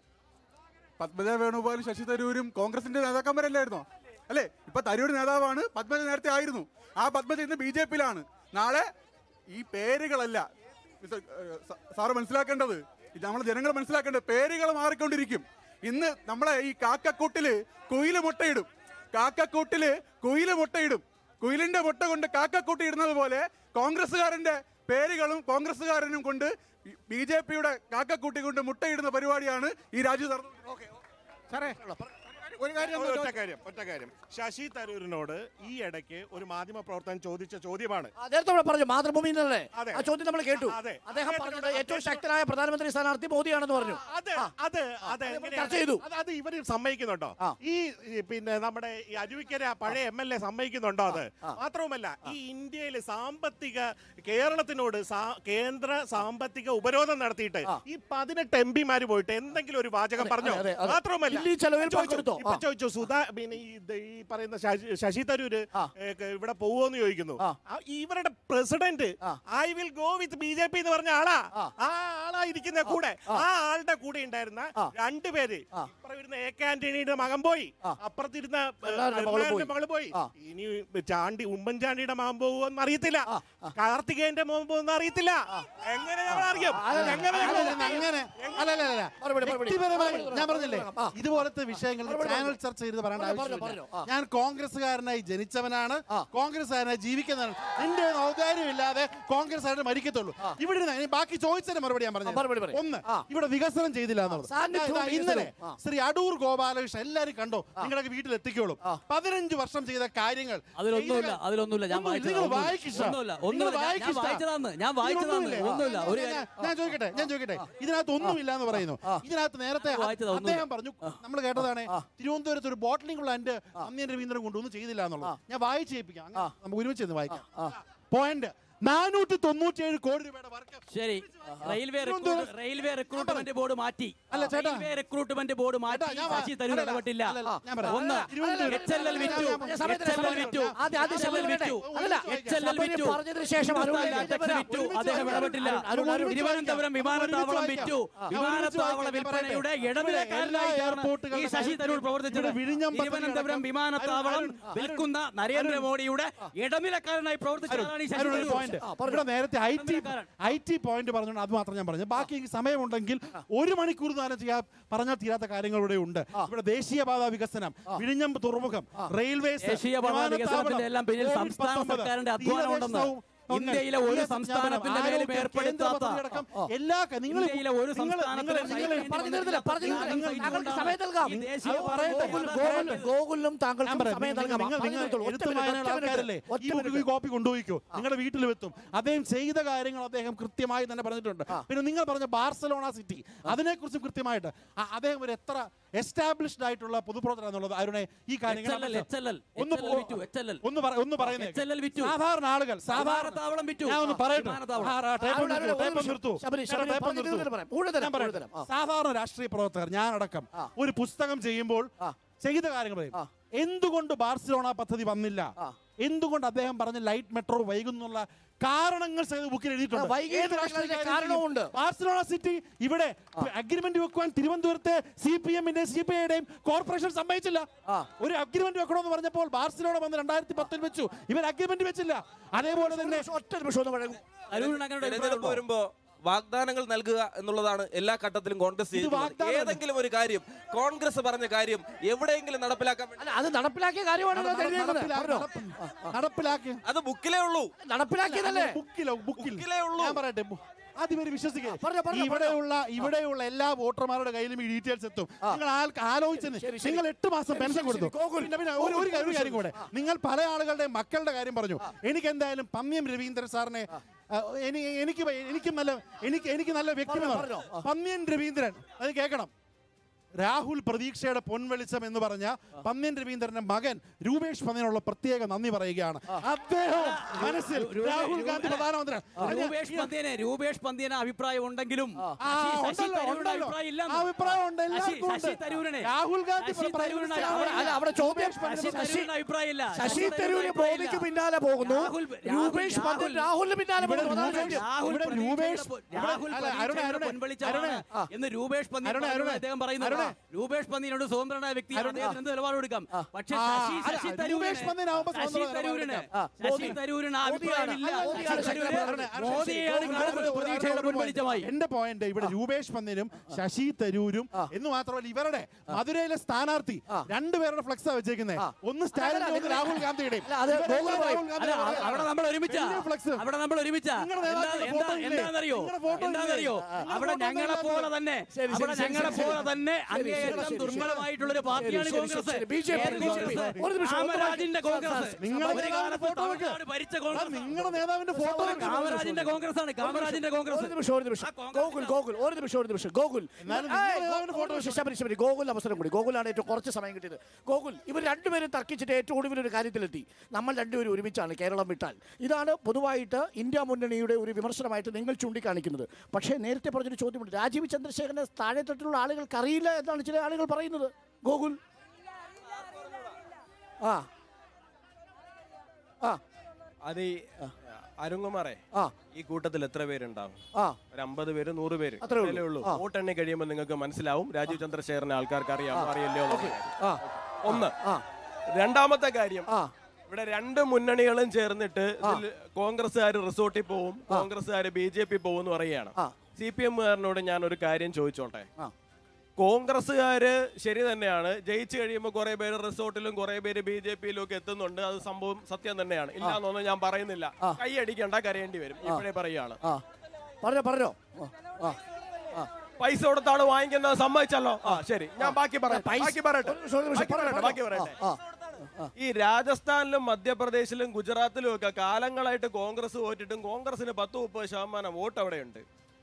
പത്മജ വേണുഗോപാലും ശശി തരൂരും കോൺഗ്രസിന്റെ നേതാക്കന്മാരല്ലായിരുന്നോ അല്ലേ ഇപ്പൊ തരൂർ നേതാവാണ് പത്മജ നേരത്തെ ആയിരുന്നു ആ പത്മജ ഇന്ന് ബി ജെ പിയിലാണ് നാളെ ഈ പേരുകളല്ല മിസ്റ്റർ, ഏഹ്, സ- സാറ് മനസ്സിലാക്കേണ്ടത് ഇത് നമ്മൾ ജനങ്ങൾ മനസ്സിലാക്കേണ്ടത് പേരുകൾ മാറിക്കൊണ്ടിരിക്കും ഇന്ന് നമ്മളെ ഈ കാക്കക്കൂട്ടില് കുയില് മുട്ടയിടും കാക്കക്കൂട്ടില് കുയില് മുട്ടയിടും കുയിലിന്റെ മുട്ട കൊണ്ട് കാക്കക്കൂട്ടി ഇടുന്നത് പോലെ കോൺഗ്രസ്സുകാരന്റെ പേരുകളും കോൺഗ്രസ്സുകാരനും കൊണ്ട് ബി ജെ പിയുടെ കാക്കക്കൂട്ടി കൊണ്ട് മുട്ടയിടുന്ന പരിപാടിയാണ് ഈ രാജ്യത്ത് നടന്നത് സാറേ ഒരു കാര്യം ഒറ്റ കാര്യം ഒറ്റ കാര്യം ശശി തരൂരിനോട് ഈ ഇടയ്ക്ക് ഒരു മാധ്യമ പ്രവർത്തകൻ ചോദിച്ച ചോദ്യമാണ് ആ, നേരത്തെ ഇവിടെ പറഞ്ഞു മാതൃഭൂമി എന്നല്ലേ അതെ. ആ ചോദ്യം നമ്മൾ കേട്ടു അതെ. അദ്ദേഹം പറഞ്ഞത് ഏറ്റവും ശക്തനായ പ്രധാനമന്ത്രി സ്ഥാനാർത്ഥി മോദിയാണെന്ന് പറഞ്ഞു അത് അത് അത് എങ്ങനെയാണ്? ചർച്ച ചെയ്തു. അത് അത് ഇവര് സമ്മതിക്കുന്നുണ്ടോ ഈ ഈ പിന്നെ നമ്മുടെ ഈ അരുവിക്കര പഴയ എം എൽ എ സമ്മതിക്കുന്നുണ്ടോ അത് മാത്രവുമല്ല ഈ ഇന്ത്യയിൽ സാമ്പത്തിക കേരളത്തിനോട് സാ- കേന്ദ്ര സാമ്പത്തിക ഉപരോധം നടത്തിയിട്ട് ഈ പതിനെട്ട് എം പിമാര് പോയിട്ട് എന്തെങ്കിലും ഒരു വാചകം അതെ, പറഞ്ഞോ അതെ, അതെ. മാത്രവുമല്ല ദില്ലി ചെലവിൽ ചോദിച്ചു, പങ്കെടുത്തോ? ഇപ്പൊ ആ. ചോദിച്ചു സുധാ പിന്നെ ഈ ഇത് ഈ പറയുന്ന ശശി- ശശി തരൂര് ഏ, ക- ഇവിടെ പോവോന്ന് ചോദിക്കുന്നു ആ, ഇവരുടെ president I will go with B J P എന്ന് പറഞ്ഞ ആളാ ആ ആളാ ഇരിക്കുന്ന കൂടെ ആ ആളുടെ കൂടെ ഉണ്ടായിരുന്ന രണ്ടുപേര് ഇപ്പുറം എ കെ ആന്റണിയുടെ മകൻ പോയി അപ്പുറത്തിരുന്ന ഏ, കരുണാകരന്റെ മകള് പോയി. കരുണാകരന്റെ മകള് പോയി ഇനി ചാണ്ടി ഉമ്മൻചാണ്ടിയുടെ മകൻ പോകുമെന്ന് അറിയത്തില്ല കാർത്തികേയന്റെ മകൻ പോകുമെന്ന് അറിയത്തില്ല എങ്ങനെ ഞങ്ങൾ അറിയും എങ്ങനെ ഞങ്ങൾ അല്ല, അങ്ങനെ അല്ല അല്ല അല്ല മറുപടി, മറുപടി. വ്യക്തിപരമായി മറുപടി, ഞാൻ പറഞ്ഞില്ലേ ആ. ഇതുപോലത്തെ വിഷയങ്ങളിൽ മറുപടി, ചാനൽ മറുപടി. ചർച്ച ചെയ്ത് പറയേണ്ട പറഞ്ഞോ, ആവശ്യമില്ല പറഞ്ഞോ, ആ. ഞാൻ കോൺഗ്രസ്സുകാരനായി ജനിച്ചവനാണ് കോൺഗ്രസ്സുകാരനായി ജീവിക്കുന്നതാണ് എന്റെ ഔദാര്യമില്ലാതെ കോൺഗ്രസ്സുകാരനെ മരിക്കത്തുള്ളൂ ഇവിടെ ഇരുന്ന് ഇനി ബാക്കി ചോദിച്ചതിന് മറുപടി ഞാൻ മറുപടി പറഞ്ഞു പറയ്. ഒന്ന് ഇവിടെ വികസനം ചെയ്തില്ല എന്നുള്ളത് സാന്നിധ്യവും ഇതാ, ഇന്നലെ വികസനവും. ആ. ശ്രീ അടൂർ ഗോപാലകൃഷ്ണൻ എല്ലാരും കണ്ടോ നിങ്ങളുടെ വീട്ടിൽ എത്തിക്കോളും പതിനഞ്ച് വർഷം ചെയ്ത കാര്യങ്ങൾ അതിലൊന്നുമില്ല ചെയ്ത- അതിലൊന്നുമില്ല ഞാൻ ഒന്നുമില്ല, വായിച്ചതാ, നിങ്ങൾ ഒന്നുമില്ല. വായിക്ക് ഷാ. ഒന്നുമില്ല, നിങ്ങൾ ഒന്നുമില്ല. ഞാൻ- വായിക്ക് ഞാൻ ഷാ. വായിച്ചതാന്ന്, ഞാൻ വായിച്ചതാന്ന്. ഇതിലൊന്നുമില്ലേ? ഒന്നുമില്ല, ഒരു ഞാൻ- കാര്യം- ഞാൻ ചോദിക്കട്ടെ ഞാൻ ചോദിക്കട്ടെ ഇതിനകത്ത് ഒന്നുമില്ല എന്ന് പറയുന്നു ഇതിനകത്ത് നേരത്തെ ഞാൻ വായിച്ചതാ, ഒന്നുമില്ല. അദ്ദേഹം പറഞ്ഞു നമ്മൾ കേട്ടതാണ് തിരുവനന്തപുരത്ത് ഒരു ബോട്ടിലിംഗ് പ്ലാന്റ് അന്യൻ രവീന്ദ്രൻ കൊണ്ടൊന്നും ചെയ്തില്ല എന്നുള്ളത് ഞാൻ വായിച്ച് കേൾപ്പിക്കാം അങ്ങനെ നമുക്ക് ഒരുമിച്ച് ഇരുന്ന് വായിക്കാം പോയിന്റ് നാനൂറ്റി തൊണ്ണൂറ്റിയേഴ് കോടി രൂപയുടെ വർക്ക് ശരി railway recruit railway recruitment board മാറ്റി അല്ല, ചേട്ടാ. റെയിൽവേ റിക്രൂട്ട്മെന്റ് ബോർഡ് മാറ്റി ഞാൻ പറ- ശശി തരൂർ അല്ലല്ല, ഇടപെട്ടില്ല അല്ലല്ല, ഞാൻ പറയാം. ഒന്ന് തിരുവനന്തപുരം- എച്ച് എൽ എൽ വിറ്റു ഞാൻ പറയാം. എച്ച് എൽ എൽ വിറ്റു ആദ്യം- ആദ്യം എച്ച് എൽ എൽ ശബരി വിറ്റു അല്ലല്ല, എച്ച് എൽ എൽ ശബരി വിറ്റു പറഞ്ഞതിന് ശേഷം ഹിന്ദുസ്ഥാൻ അരുൺ ലാറ്റക്സ് ഒരുമിച്ച് വിറ്റു ഒരുമിച്ച് അദ്ദേഹം വായിക്കാം. ഇടപെട്ടില്ല അരുൺ ഒരുമിച്ച് തിരുവനന്തപുരം വായിക്കാം. വിമാനത്താവളം ഒരുമിച്ച് വിറ്റു വായിക്കാം. വിമാനത്താവള ഞാൻ വിൽപ്പനയുടെ പറയട്ടെ. ഇടനിലക്കാരനായിട്ടാണ് എയർപോർട്ടുകളുടെ ഈ ശശി തരൂർ പ്രവർത്തിച്ചത് ഇവിടെ വിഴിഞ്ഞം പദ്ധതി തിരുവനന്തപുരം അടക്കം- വിമാനത്താവളം അരുൺ, അരുൺ, വിൽക്കുന്ന നരേന്ദ്രമോദിയുടെ ഇടനിലക്കാരനായി പ്രവർത്തിച്ചതാണ് ഈ ശശി അരുൺ, ഒരു തരൂർ പോയിന്റ് ഇവിടെ നേരത്തെ I T I T point പറഞ്ഞുകൊണ്ട് അത് മാത്രം ഞാൻ പറഞ്ഞു ബാക്കി എനിക്ക് സമയമുണ്ടെങ്കിൽ ഒരു മണിക്കൂർ നേരം ചെയ്യാൻ പറഞ്ഞാൽ തീരാത്ത കാര്യങ്ങൾ ഇവിടെ ഉണ്ട് ഇവിടെ ദേശീയപാത വികസനം വിഴിഞ്ഞം തുറമുഖം റെയിൽവേ ദേശീയപാത വികസനത്തിന്റെ എല്ലാം പിന്നിൽ സംസ്ഥാന സർക്കാരിന്റെ അധ്വാനം ഉണ്ടെന്ന് ഇന്ത്യയിലെ ഒരു സംസ്ഥാനത്തിന്റെ മേലും ഏർപ്പെടുത്താത്ത എല്ലാ ക- നിങ്ങൾ ഇന്ത്യയിലെ ഒരു നിങ്ങൾ- സംസ്ഥാനത്തിലും നിങ്ങൾ- നിങ്ങൾ- പറഞ്ഞു തീർന്നില്ല, പറഞ്ഞു തീർന്നില്ല. നിങ്ങൾ- താങ്കൾക്ക് സമയം നൽകാം ഈ ദേശീയ അത് പറയട്ടെ. ഗോകുൽ- ഗോകുൽ- ഗോകുലിനും ഞാൻ താങ്കൾക്കും പറയാം, സമയം നിങ്ങൾ- നൽകാം നിങ്ങൾ- പറഞ്ഞു നിങ്ങൾ തീർത്തോളൂ. ഒറ്റ എഴുത്ത് മിനിറ്റ്, വായനയുള്ള ഒറ്റ മിനിറ്റ്, ആൾക്കാരല്ലേ ഒറ്റ ഈ ബുക്ക് മിനിറ്റ്. ഈ കോപ്പി കൊണ്ടുപോയിക്കോ നിങ്ങളുടെ വീട്ടിലും എത്തും അദ്ദേഹം ചെയ്ത കാര്യങ്ങൾ അദ്ദേഹം കൃത്യമായി തന്നെ പറഞ്ഞിട്ടുണ്ട് പിന്നെ നിങ്ങൾ പറഞ്ഞ ബാർസലോണ സിറ്റി അതിനെക്കുറിച്ചും കൃത്യമായിട്ട് അ- അദ്ദേഹം ഒരു എത്ര എസ്റ്റാബ്ലിഷ്ഡ് ആയിട്ടുള്ള പൊതുപ്രവർത്തനം എന്നുള്ളത് അരുണെ ഈ കാര്യങ്ങൾ HLL, HLL, ഒന്ന് HLL വിറ്റു, HLL. ഒന്ന് പറ- ഒന്ന് പറയുന്നത് HLL വിറ്റു. സാധാരണ ആളുകൾ സാധാരണ വിമാനത്താവളം വിറ്റു. ഞാൻ ഒന്ന് പറയട്ടെ വിമാനത്താവളം. ആ, ആ, ടേപ്പ് അരുൺ, ഒന്ന് അരുൺ, നിർത്തൂ, ഒരു ടേപ്പ് ഒന്ന് നിമിഷം. നിർത്തൂ. ശബരി, ചേട്ടാ, ശബരി, ടേപ്പ് ഒന്ന് പറഞ്ഞു നിർത്തൂ. തീർന്നിട്ട് പറയാം. കൂടുതൽ തരാം, ഞാൻ പറയട്ടെ. കൂടുതൽ തരാം. ആ. സാധാരണ രാഷ്ട്രീയ പ്രവർത്തകർ ഞാനടക്കം ഒരു പുസ്തകം ചെയ്യുമ്പോൾ ചെയ്ത കാര്യങ്ങൾ പറയും എന്തുകൊണ്ട് ബാർസലോണ പദ്ധതി വന്നില്ല എന്തുകൊണ്ട് അദ്ദേഹം പറഞ്ഞ ലൈറ്റ് മെട്രോ വൈകുന്നുള്ള കാരണങ്ങൾ സഹിത ബുക്കിൽ എഴുതിയിട്ടുണ്ട് ആ, വൈകിയത് ഏത് രാഷ്ട്രീയ അതിന്റെ കാര്യം കാരണവുമുണ്ട്. ചെയ്യും? ബാർസലോണ സിറ്റി ഇവിടെ അഗ്രിമെന്റ് വെക്കുവാൻ തിരുവനന്തപുരത്തെ സി പി എമ്മിന്റെ സി പി ഐയുടെയും കോർപ്പറേഷൻ സമ്മതിച്ചില്ല ഒരു അഗ്രിമെന്റ് വെക്കണമെന്ന് പറഞ്ഞപ്പോൾ ബാർസലോണ വന്ന് രണ്ടായിരത്തി പത്തിൽ വെച്ചു ഇവർ അഗ്രിമെന്റ് വെച്ചില്ല അതേപോലെ തന്നെ ഒറ്റ നിമിഷം ഒന്ന് പറയാം തെരഞ്ഞെടുപ്പ് വരുമ്പോ വാഗ്ദാനങ്ങൾ നൽകുക എന്നുള്ളതാണ് എല്ലാ ഘട്ടത്തിലും കോൺഗ്രസ് ചെയ്യുന്നത് ഏതെങ്കിലും ഒരു കാര്യം കോൺഗ്രസ് പറഞ്ഞ കാര്യം എവിടെയെങ്കിലും നടപ്പിലാക്കാൻ വേണ്ടി അത് നടപ്പിലാക്കിയ കാര്യമാണ് നടപ്പിലാക്കി അത് ബുക്കിലേ ഉള്ളൂ നടപ്പിലാക്കിയതല്ലേ ബുക്കിലോ ബുക്കിൽ ബുക്കിലേ ഉള്ളൂ ഞാൻ പറയട്ടെ ബു- ആദ്യം ഇവര് വിശ്വസിക്കുക പറഞ്ഞോ, പറഞ്ഞോ, ഇവിടെയുള്ള ഇവിടെയുള്ള എല്ലാ വോട്ടർമാരുടെ കയ്യിലും ഈ ഡീറ്റെയിൽസ് എത്തും നിങ്ങൾ ആൾ ആലോചിച്ചത് നിങ്ങൾ എട്ട് മാസം ശരി, പെൻഷൻ ശരി, കൊടുത്തു ശരി. ഗോകുൽ, പിന്നെ പിന്നെ ഒരു- ഒരു കാര്യം- ഒരു കാര്യം കൂടെ നിങ്ങൾ പല ആളുകളുടെ മക്കളുടെ കാര്യം പറഞ്ഞു എനിക്ക് എന്തായാലും പന്ന്യം രവീന്ദ്രൻ സാറിനെ ആ, എനി- എനിക്ക് ഭയ- എനിക്ക് നല്ല എനിക്ക് എനിക്ക് നല്ല വ്യക്തിത്വമാണ് പന്ന്യൻ രവീന്ദ്രൻ അത് കേൾക്കണം രാഹുൽ പ്രതീക്ഷയുടെ പൊൻവെളിച്ചം എന്ന് പറഞ്ഞ പന്ന്യൻ രവീന്ദ്രന്റെ മകൻ രൂപേഷ് പന്ന്യനുള്ള പ്രത്യേക നന്ദി പറയുകയാണ് അദ്ദേഹം മനസ്സിൽ രാഹുൽ ഗാന്ധി പ്രധാനമന്ത്രിയാണ് രൂപേഷ് പന്ത്യന് രൂപേഷ് പന്ത്യന് അഭിപ്രായം ഉണ്ടെങ്കിലും ആ, ശശി- ശശി ഉണ്ടല്ലോ, തരൂരിന് ഉണ്ടല്ലോ. അഭിപ്രായം ഇല്ലെന്ന്. ആ അഭിപ്രായം ഉണ്ട്, ശശി- എല്ലാവർക്കും ശശി ഉണ്ട്. തരൂരിന് രാഹുൽ ഗാന്ധി ശശി പ്രൈം തരൂരിന് മിനിസ്റ്റർ അഭിപ്രായം അല്ല, അവിടെ ചോദ്യം ശശി തരൂരിന് അഭിപ്രായമില്ല ശശി തരൂരിന് തരൂര് അഭിപ്രായമില്ല. മോദിക്ക് പിന്നാലെ പോകുന്നു രാഹുൽ- രൂപേഷ് രാഹുൽ- പന്ത്യൻ രാഹുലിന് പിന്നാലെ ഇവിടെ പോകുന്നു അതാണ് രൂപേഷ്- ചോദ്യം. രാഹുൽ ഇവിടെ പ്രതീക്ഷയുടെ രൂപേഷ്- പൊ- ഇവിടെ- രാഹുൽ അല്ല, അരുണേ, പ്രതീക്ഷയുടെ അരുണേ, പൊൻവെളിച്ചമാണ് അരുണേ, എന്ന് രൂപേഷ് പന്ത്യൻ അരുണേ, പറഞ്ഞുകൊണ്ട് അരുണേ, അദ്ദേഹം പറയുന്നത് അരുണേ. രൂപേഷ് പന്ത്യനോട് സ്വതന്ത്രനായ വ്യക്തിയാണ് അരുണേ, അദ്ദേഹത്തിന് എന്ത് നിലപാട് കൊടുക്കാം പക്ഷേ ആ, ശശി അല്ല, ശശി രൂപേഷ് തരൂരിന് പന്ത്യനാവുമ്പോ ശശി സ്വതന്ത്ര തരൂരിന് നിലപാട് എടുക്കാം. ശശി മോദി- തരൂരിന് മോദിയാണ്. അഭിപ്രായമില്ല അല്ല, മോദിയാണ് ശശി തരൂര് അരുണേ, അരുണേ, മോദിയാണ് ശരി, കാണുന്നത് ഒരു- ഒരു- പ്രതീക്ഷയുടെ ഒരു point. പൊൻവെളിച്ചമായി എന്റെ പോയിന്റ് ഇവിടെ രൂപേഷ് പന്തിനും ശശി തരൂരും എന്ന് മാത്രമല്ല ഇവരുടെ മധുരയിലെ സ്ഥാനാർത്ഥി രണ്ടുപേരുടെ ഫ്ലക്സാ വെച്ചേക്കുന്നത് ഒന്ന് സ്റ്റാലിന്റെ ഒന്ന് രാഹുൽ ഗാന്ധിയുടെയും അല്ല, അത് ഇവരെല്ലാം ഗോകുൽ രാഹുൽ അല്ല ഗാന്ധിയുടെ അവ- അവിടെ നമ്മൾ ഒരുമിച്ചാ വലിയ flex. അവിടെ നമ്മൾ ഒരുമിച്ചാ നിങ്ങളുടെ എന്താ നേതാക്കളുടെ എന്താ photo ഇല്ലേ? എന്താണെന്നറിയോ നിങ്ങളുടെ photo ഇല്ലേ? എന്താണെന്നറിയോ നിങ്ങളുടെ അവിടെ photo ഞങ്ങളെ ഇല്ലാത്തത്. പോലെ തന്നെ ശരി, അവിടെ ശരി, ഞങ്ങളെ ശരി, പോലെ ശരി. തന്നെ ശരി, അങ്ങേയറ്റം ശരി, ശരി. ദുർബലമായിട്ടുള്ള ഒരു പാർട്ടിയാണ് ശരി, ശരി, കോൺഗ്രസ് ശരി. ബി ജെ പി, ഏത് ബി ജെ പി. കോൺഗ്രസ്? ഒരു നിമിഷം, ഒന്ന് കാമരാജിന്റെ കോൺഗ്രസ് നിങ്ങളുടെ ഒരു നേതാവിന്റെ കാലത്ത് photo വെക്ക്. തമിഴ്നാട് ഭരിച്ച കോൺഗ്രസ് നിങ്ങളുടെ നേതാവിന്റെ ഫോട്ടോ കാമരാജിന്റെ കോൺഗ്രസ് ആണ് കാമരാജിന്റെ കോൺഗ്രസ് ഒരു നിമിഷം ഒരു നിമിഷം ഗോകുൽ ഗോകുൽ ഒരു നിമിഷം ഒരു നിമിഷം ഗോകുൽ എന്നാലും ഏയ്, നിങ്ങൾ ഗോകുൽ, ഫോട്ടോ ഒരു നിമിഷം, ശബരി ശബരി ഗോകുൽ അവസരം കൂടി ഗോകുലാണ് ഏറ്റവും കുറച്ച് സമയം കിട്ടിയത് ഗോകുൽ ഇവർ രണ്ടുപേരും തർക്കിച്ചിട്ട് ഏറ്റവും ഒടുവിൽ ഒരു കാര്യത്തിലെത്തി നമ്മൾ രണ്ടുപേരും ഒരുമിച്ചാണ് കേരളം വിട്ടാൽ ഇതാണ് പൊതുവായിട്ട് ഇന്ത്യ മുന്നണിയുടെ ഒരു വിമർശനമായിട്ട് നിങ്ങൾ ചൂണ്ടിക്കാണിക്കുന്നത് പക്ഷേ നേരത്തെ പറഞ്ഞൊരു ചോദ്യമുണ്ട് രാജീവ് ചന്ദ്രശേഖരനെ താഴെത്തട്ടിലുള്ള ആളുകൾക്ക് അറിയില്ല എന്നാണ് ചില ആളുകൾ പറയുന്നത് ഗോകുൽ ആ ആ അത് ഈ അരുൺകുമാറെ ആ ഈ കൂട്ടത്തിൽ എത്ര പേരുണ്ടാവും ആ ഒരു അമ്പത് പേര് നൂറ് പേര് അത്രേ ഉള്ളൂ. അത്രയല്ലേ ഉള്ളൂ ആ. വോട്ടെണ്ണി കഴിയുമ്പോൾ നിങ്ങൾക്ക് മനസ്സിലാവും രാജീവ് ചന്ദ്രശേഖരനെ ആൾക്കാർക്ക് അറിയാമോ അറിയില്ലയോ എന്നുള്ള കാര്യം. ആ ഒന്ന് ആ രണ്ടാമത്തെ കാര്യം ആ ഇവിടെ രണ്ട് മുന്നണികളും ചേർന്നിട്ട് ഇതിൽ കോൺഗ്രസ്സുകാർ റിസോർട്ടിൽ പോവും കോൺഗ്രസ്സുകാർ ബി ജെ പി പോകും എന്ന് പറയുകയാണ് ആ. സി പി എമ്മുകാരനോട് ഞാൻ ഒരു കാര്യം ചോദിച്ചോട്ടെ ആ. കോൺഗ്രസ്സുകാര് ശരി തന്നെയാണ് ജയിച്ചു കഴിയുമ്പോൾ കുറെ പേര് റിസോർട്ടിലും കുറെ പേര് ബി ജെ പിയിലും ഒക്കെ എത്തുന്നുണ്ട് അത് സംഭവം സത്യം തന്നെയാണ് ഇല്ല എന്നൊന്നും ഞാൻ പറയുന്നില്ല ആ. കൈ അടിക്കണ്ട കരയേണ്ടി വരും ഇപ്പോഴേ പറയുകയാണ് ആ പറഞ്ഞോ പറഞ്ഞോ ആ, ആ പൈസ കൊടുത്താണ് വാങ്ങിക്കുന്നത് സമ്മതിച്ചല്ലോ ആ ശരി ഞാൻ ബാക്കി പറയാം പൈസ- ബാക്കി പറയട്ടെ ഒരു നിമിഷം, ഒരു നിമിഷം, ബാക്കി പറയട്ടെ പറഞ്ഞോ, ബാക്കി പറയട്ടെ ആ, ആ. ഈ രാജസ്ഥാനിലും മധ്യപ്രദേശിലും ഗുജറാത്തിലും ഒക്കെ കാലങ്ങളായിട്ട് കോൺഗ്രസ് തോറ്റിട്ടും കോൺഗ്രസിന് പത്ത് മുപ്പത് ശതമാനം വോട്ട് അവിടെയുണ്ട്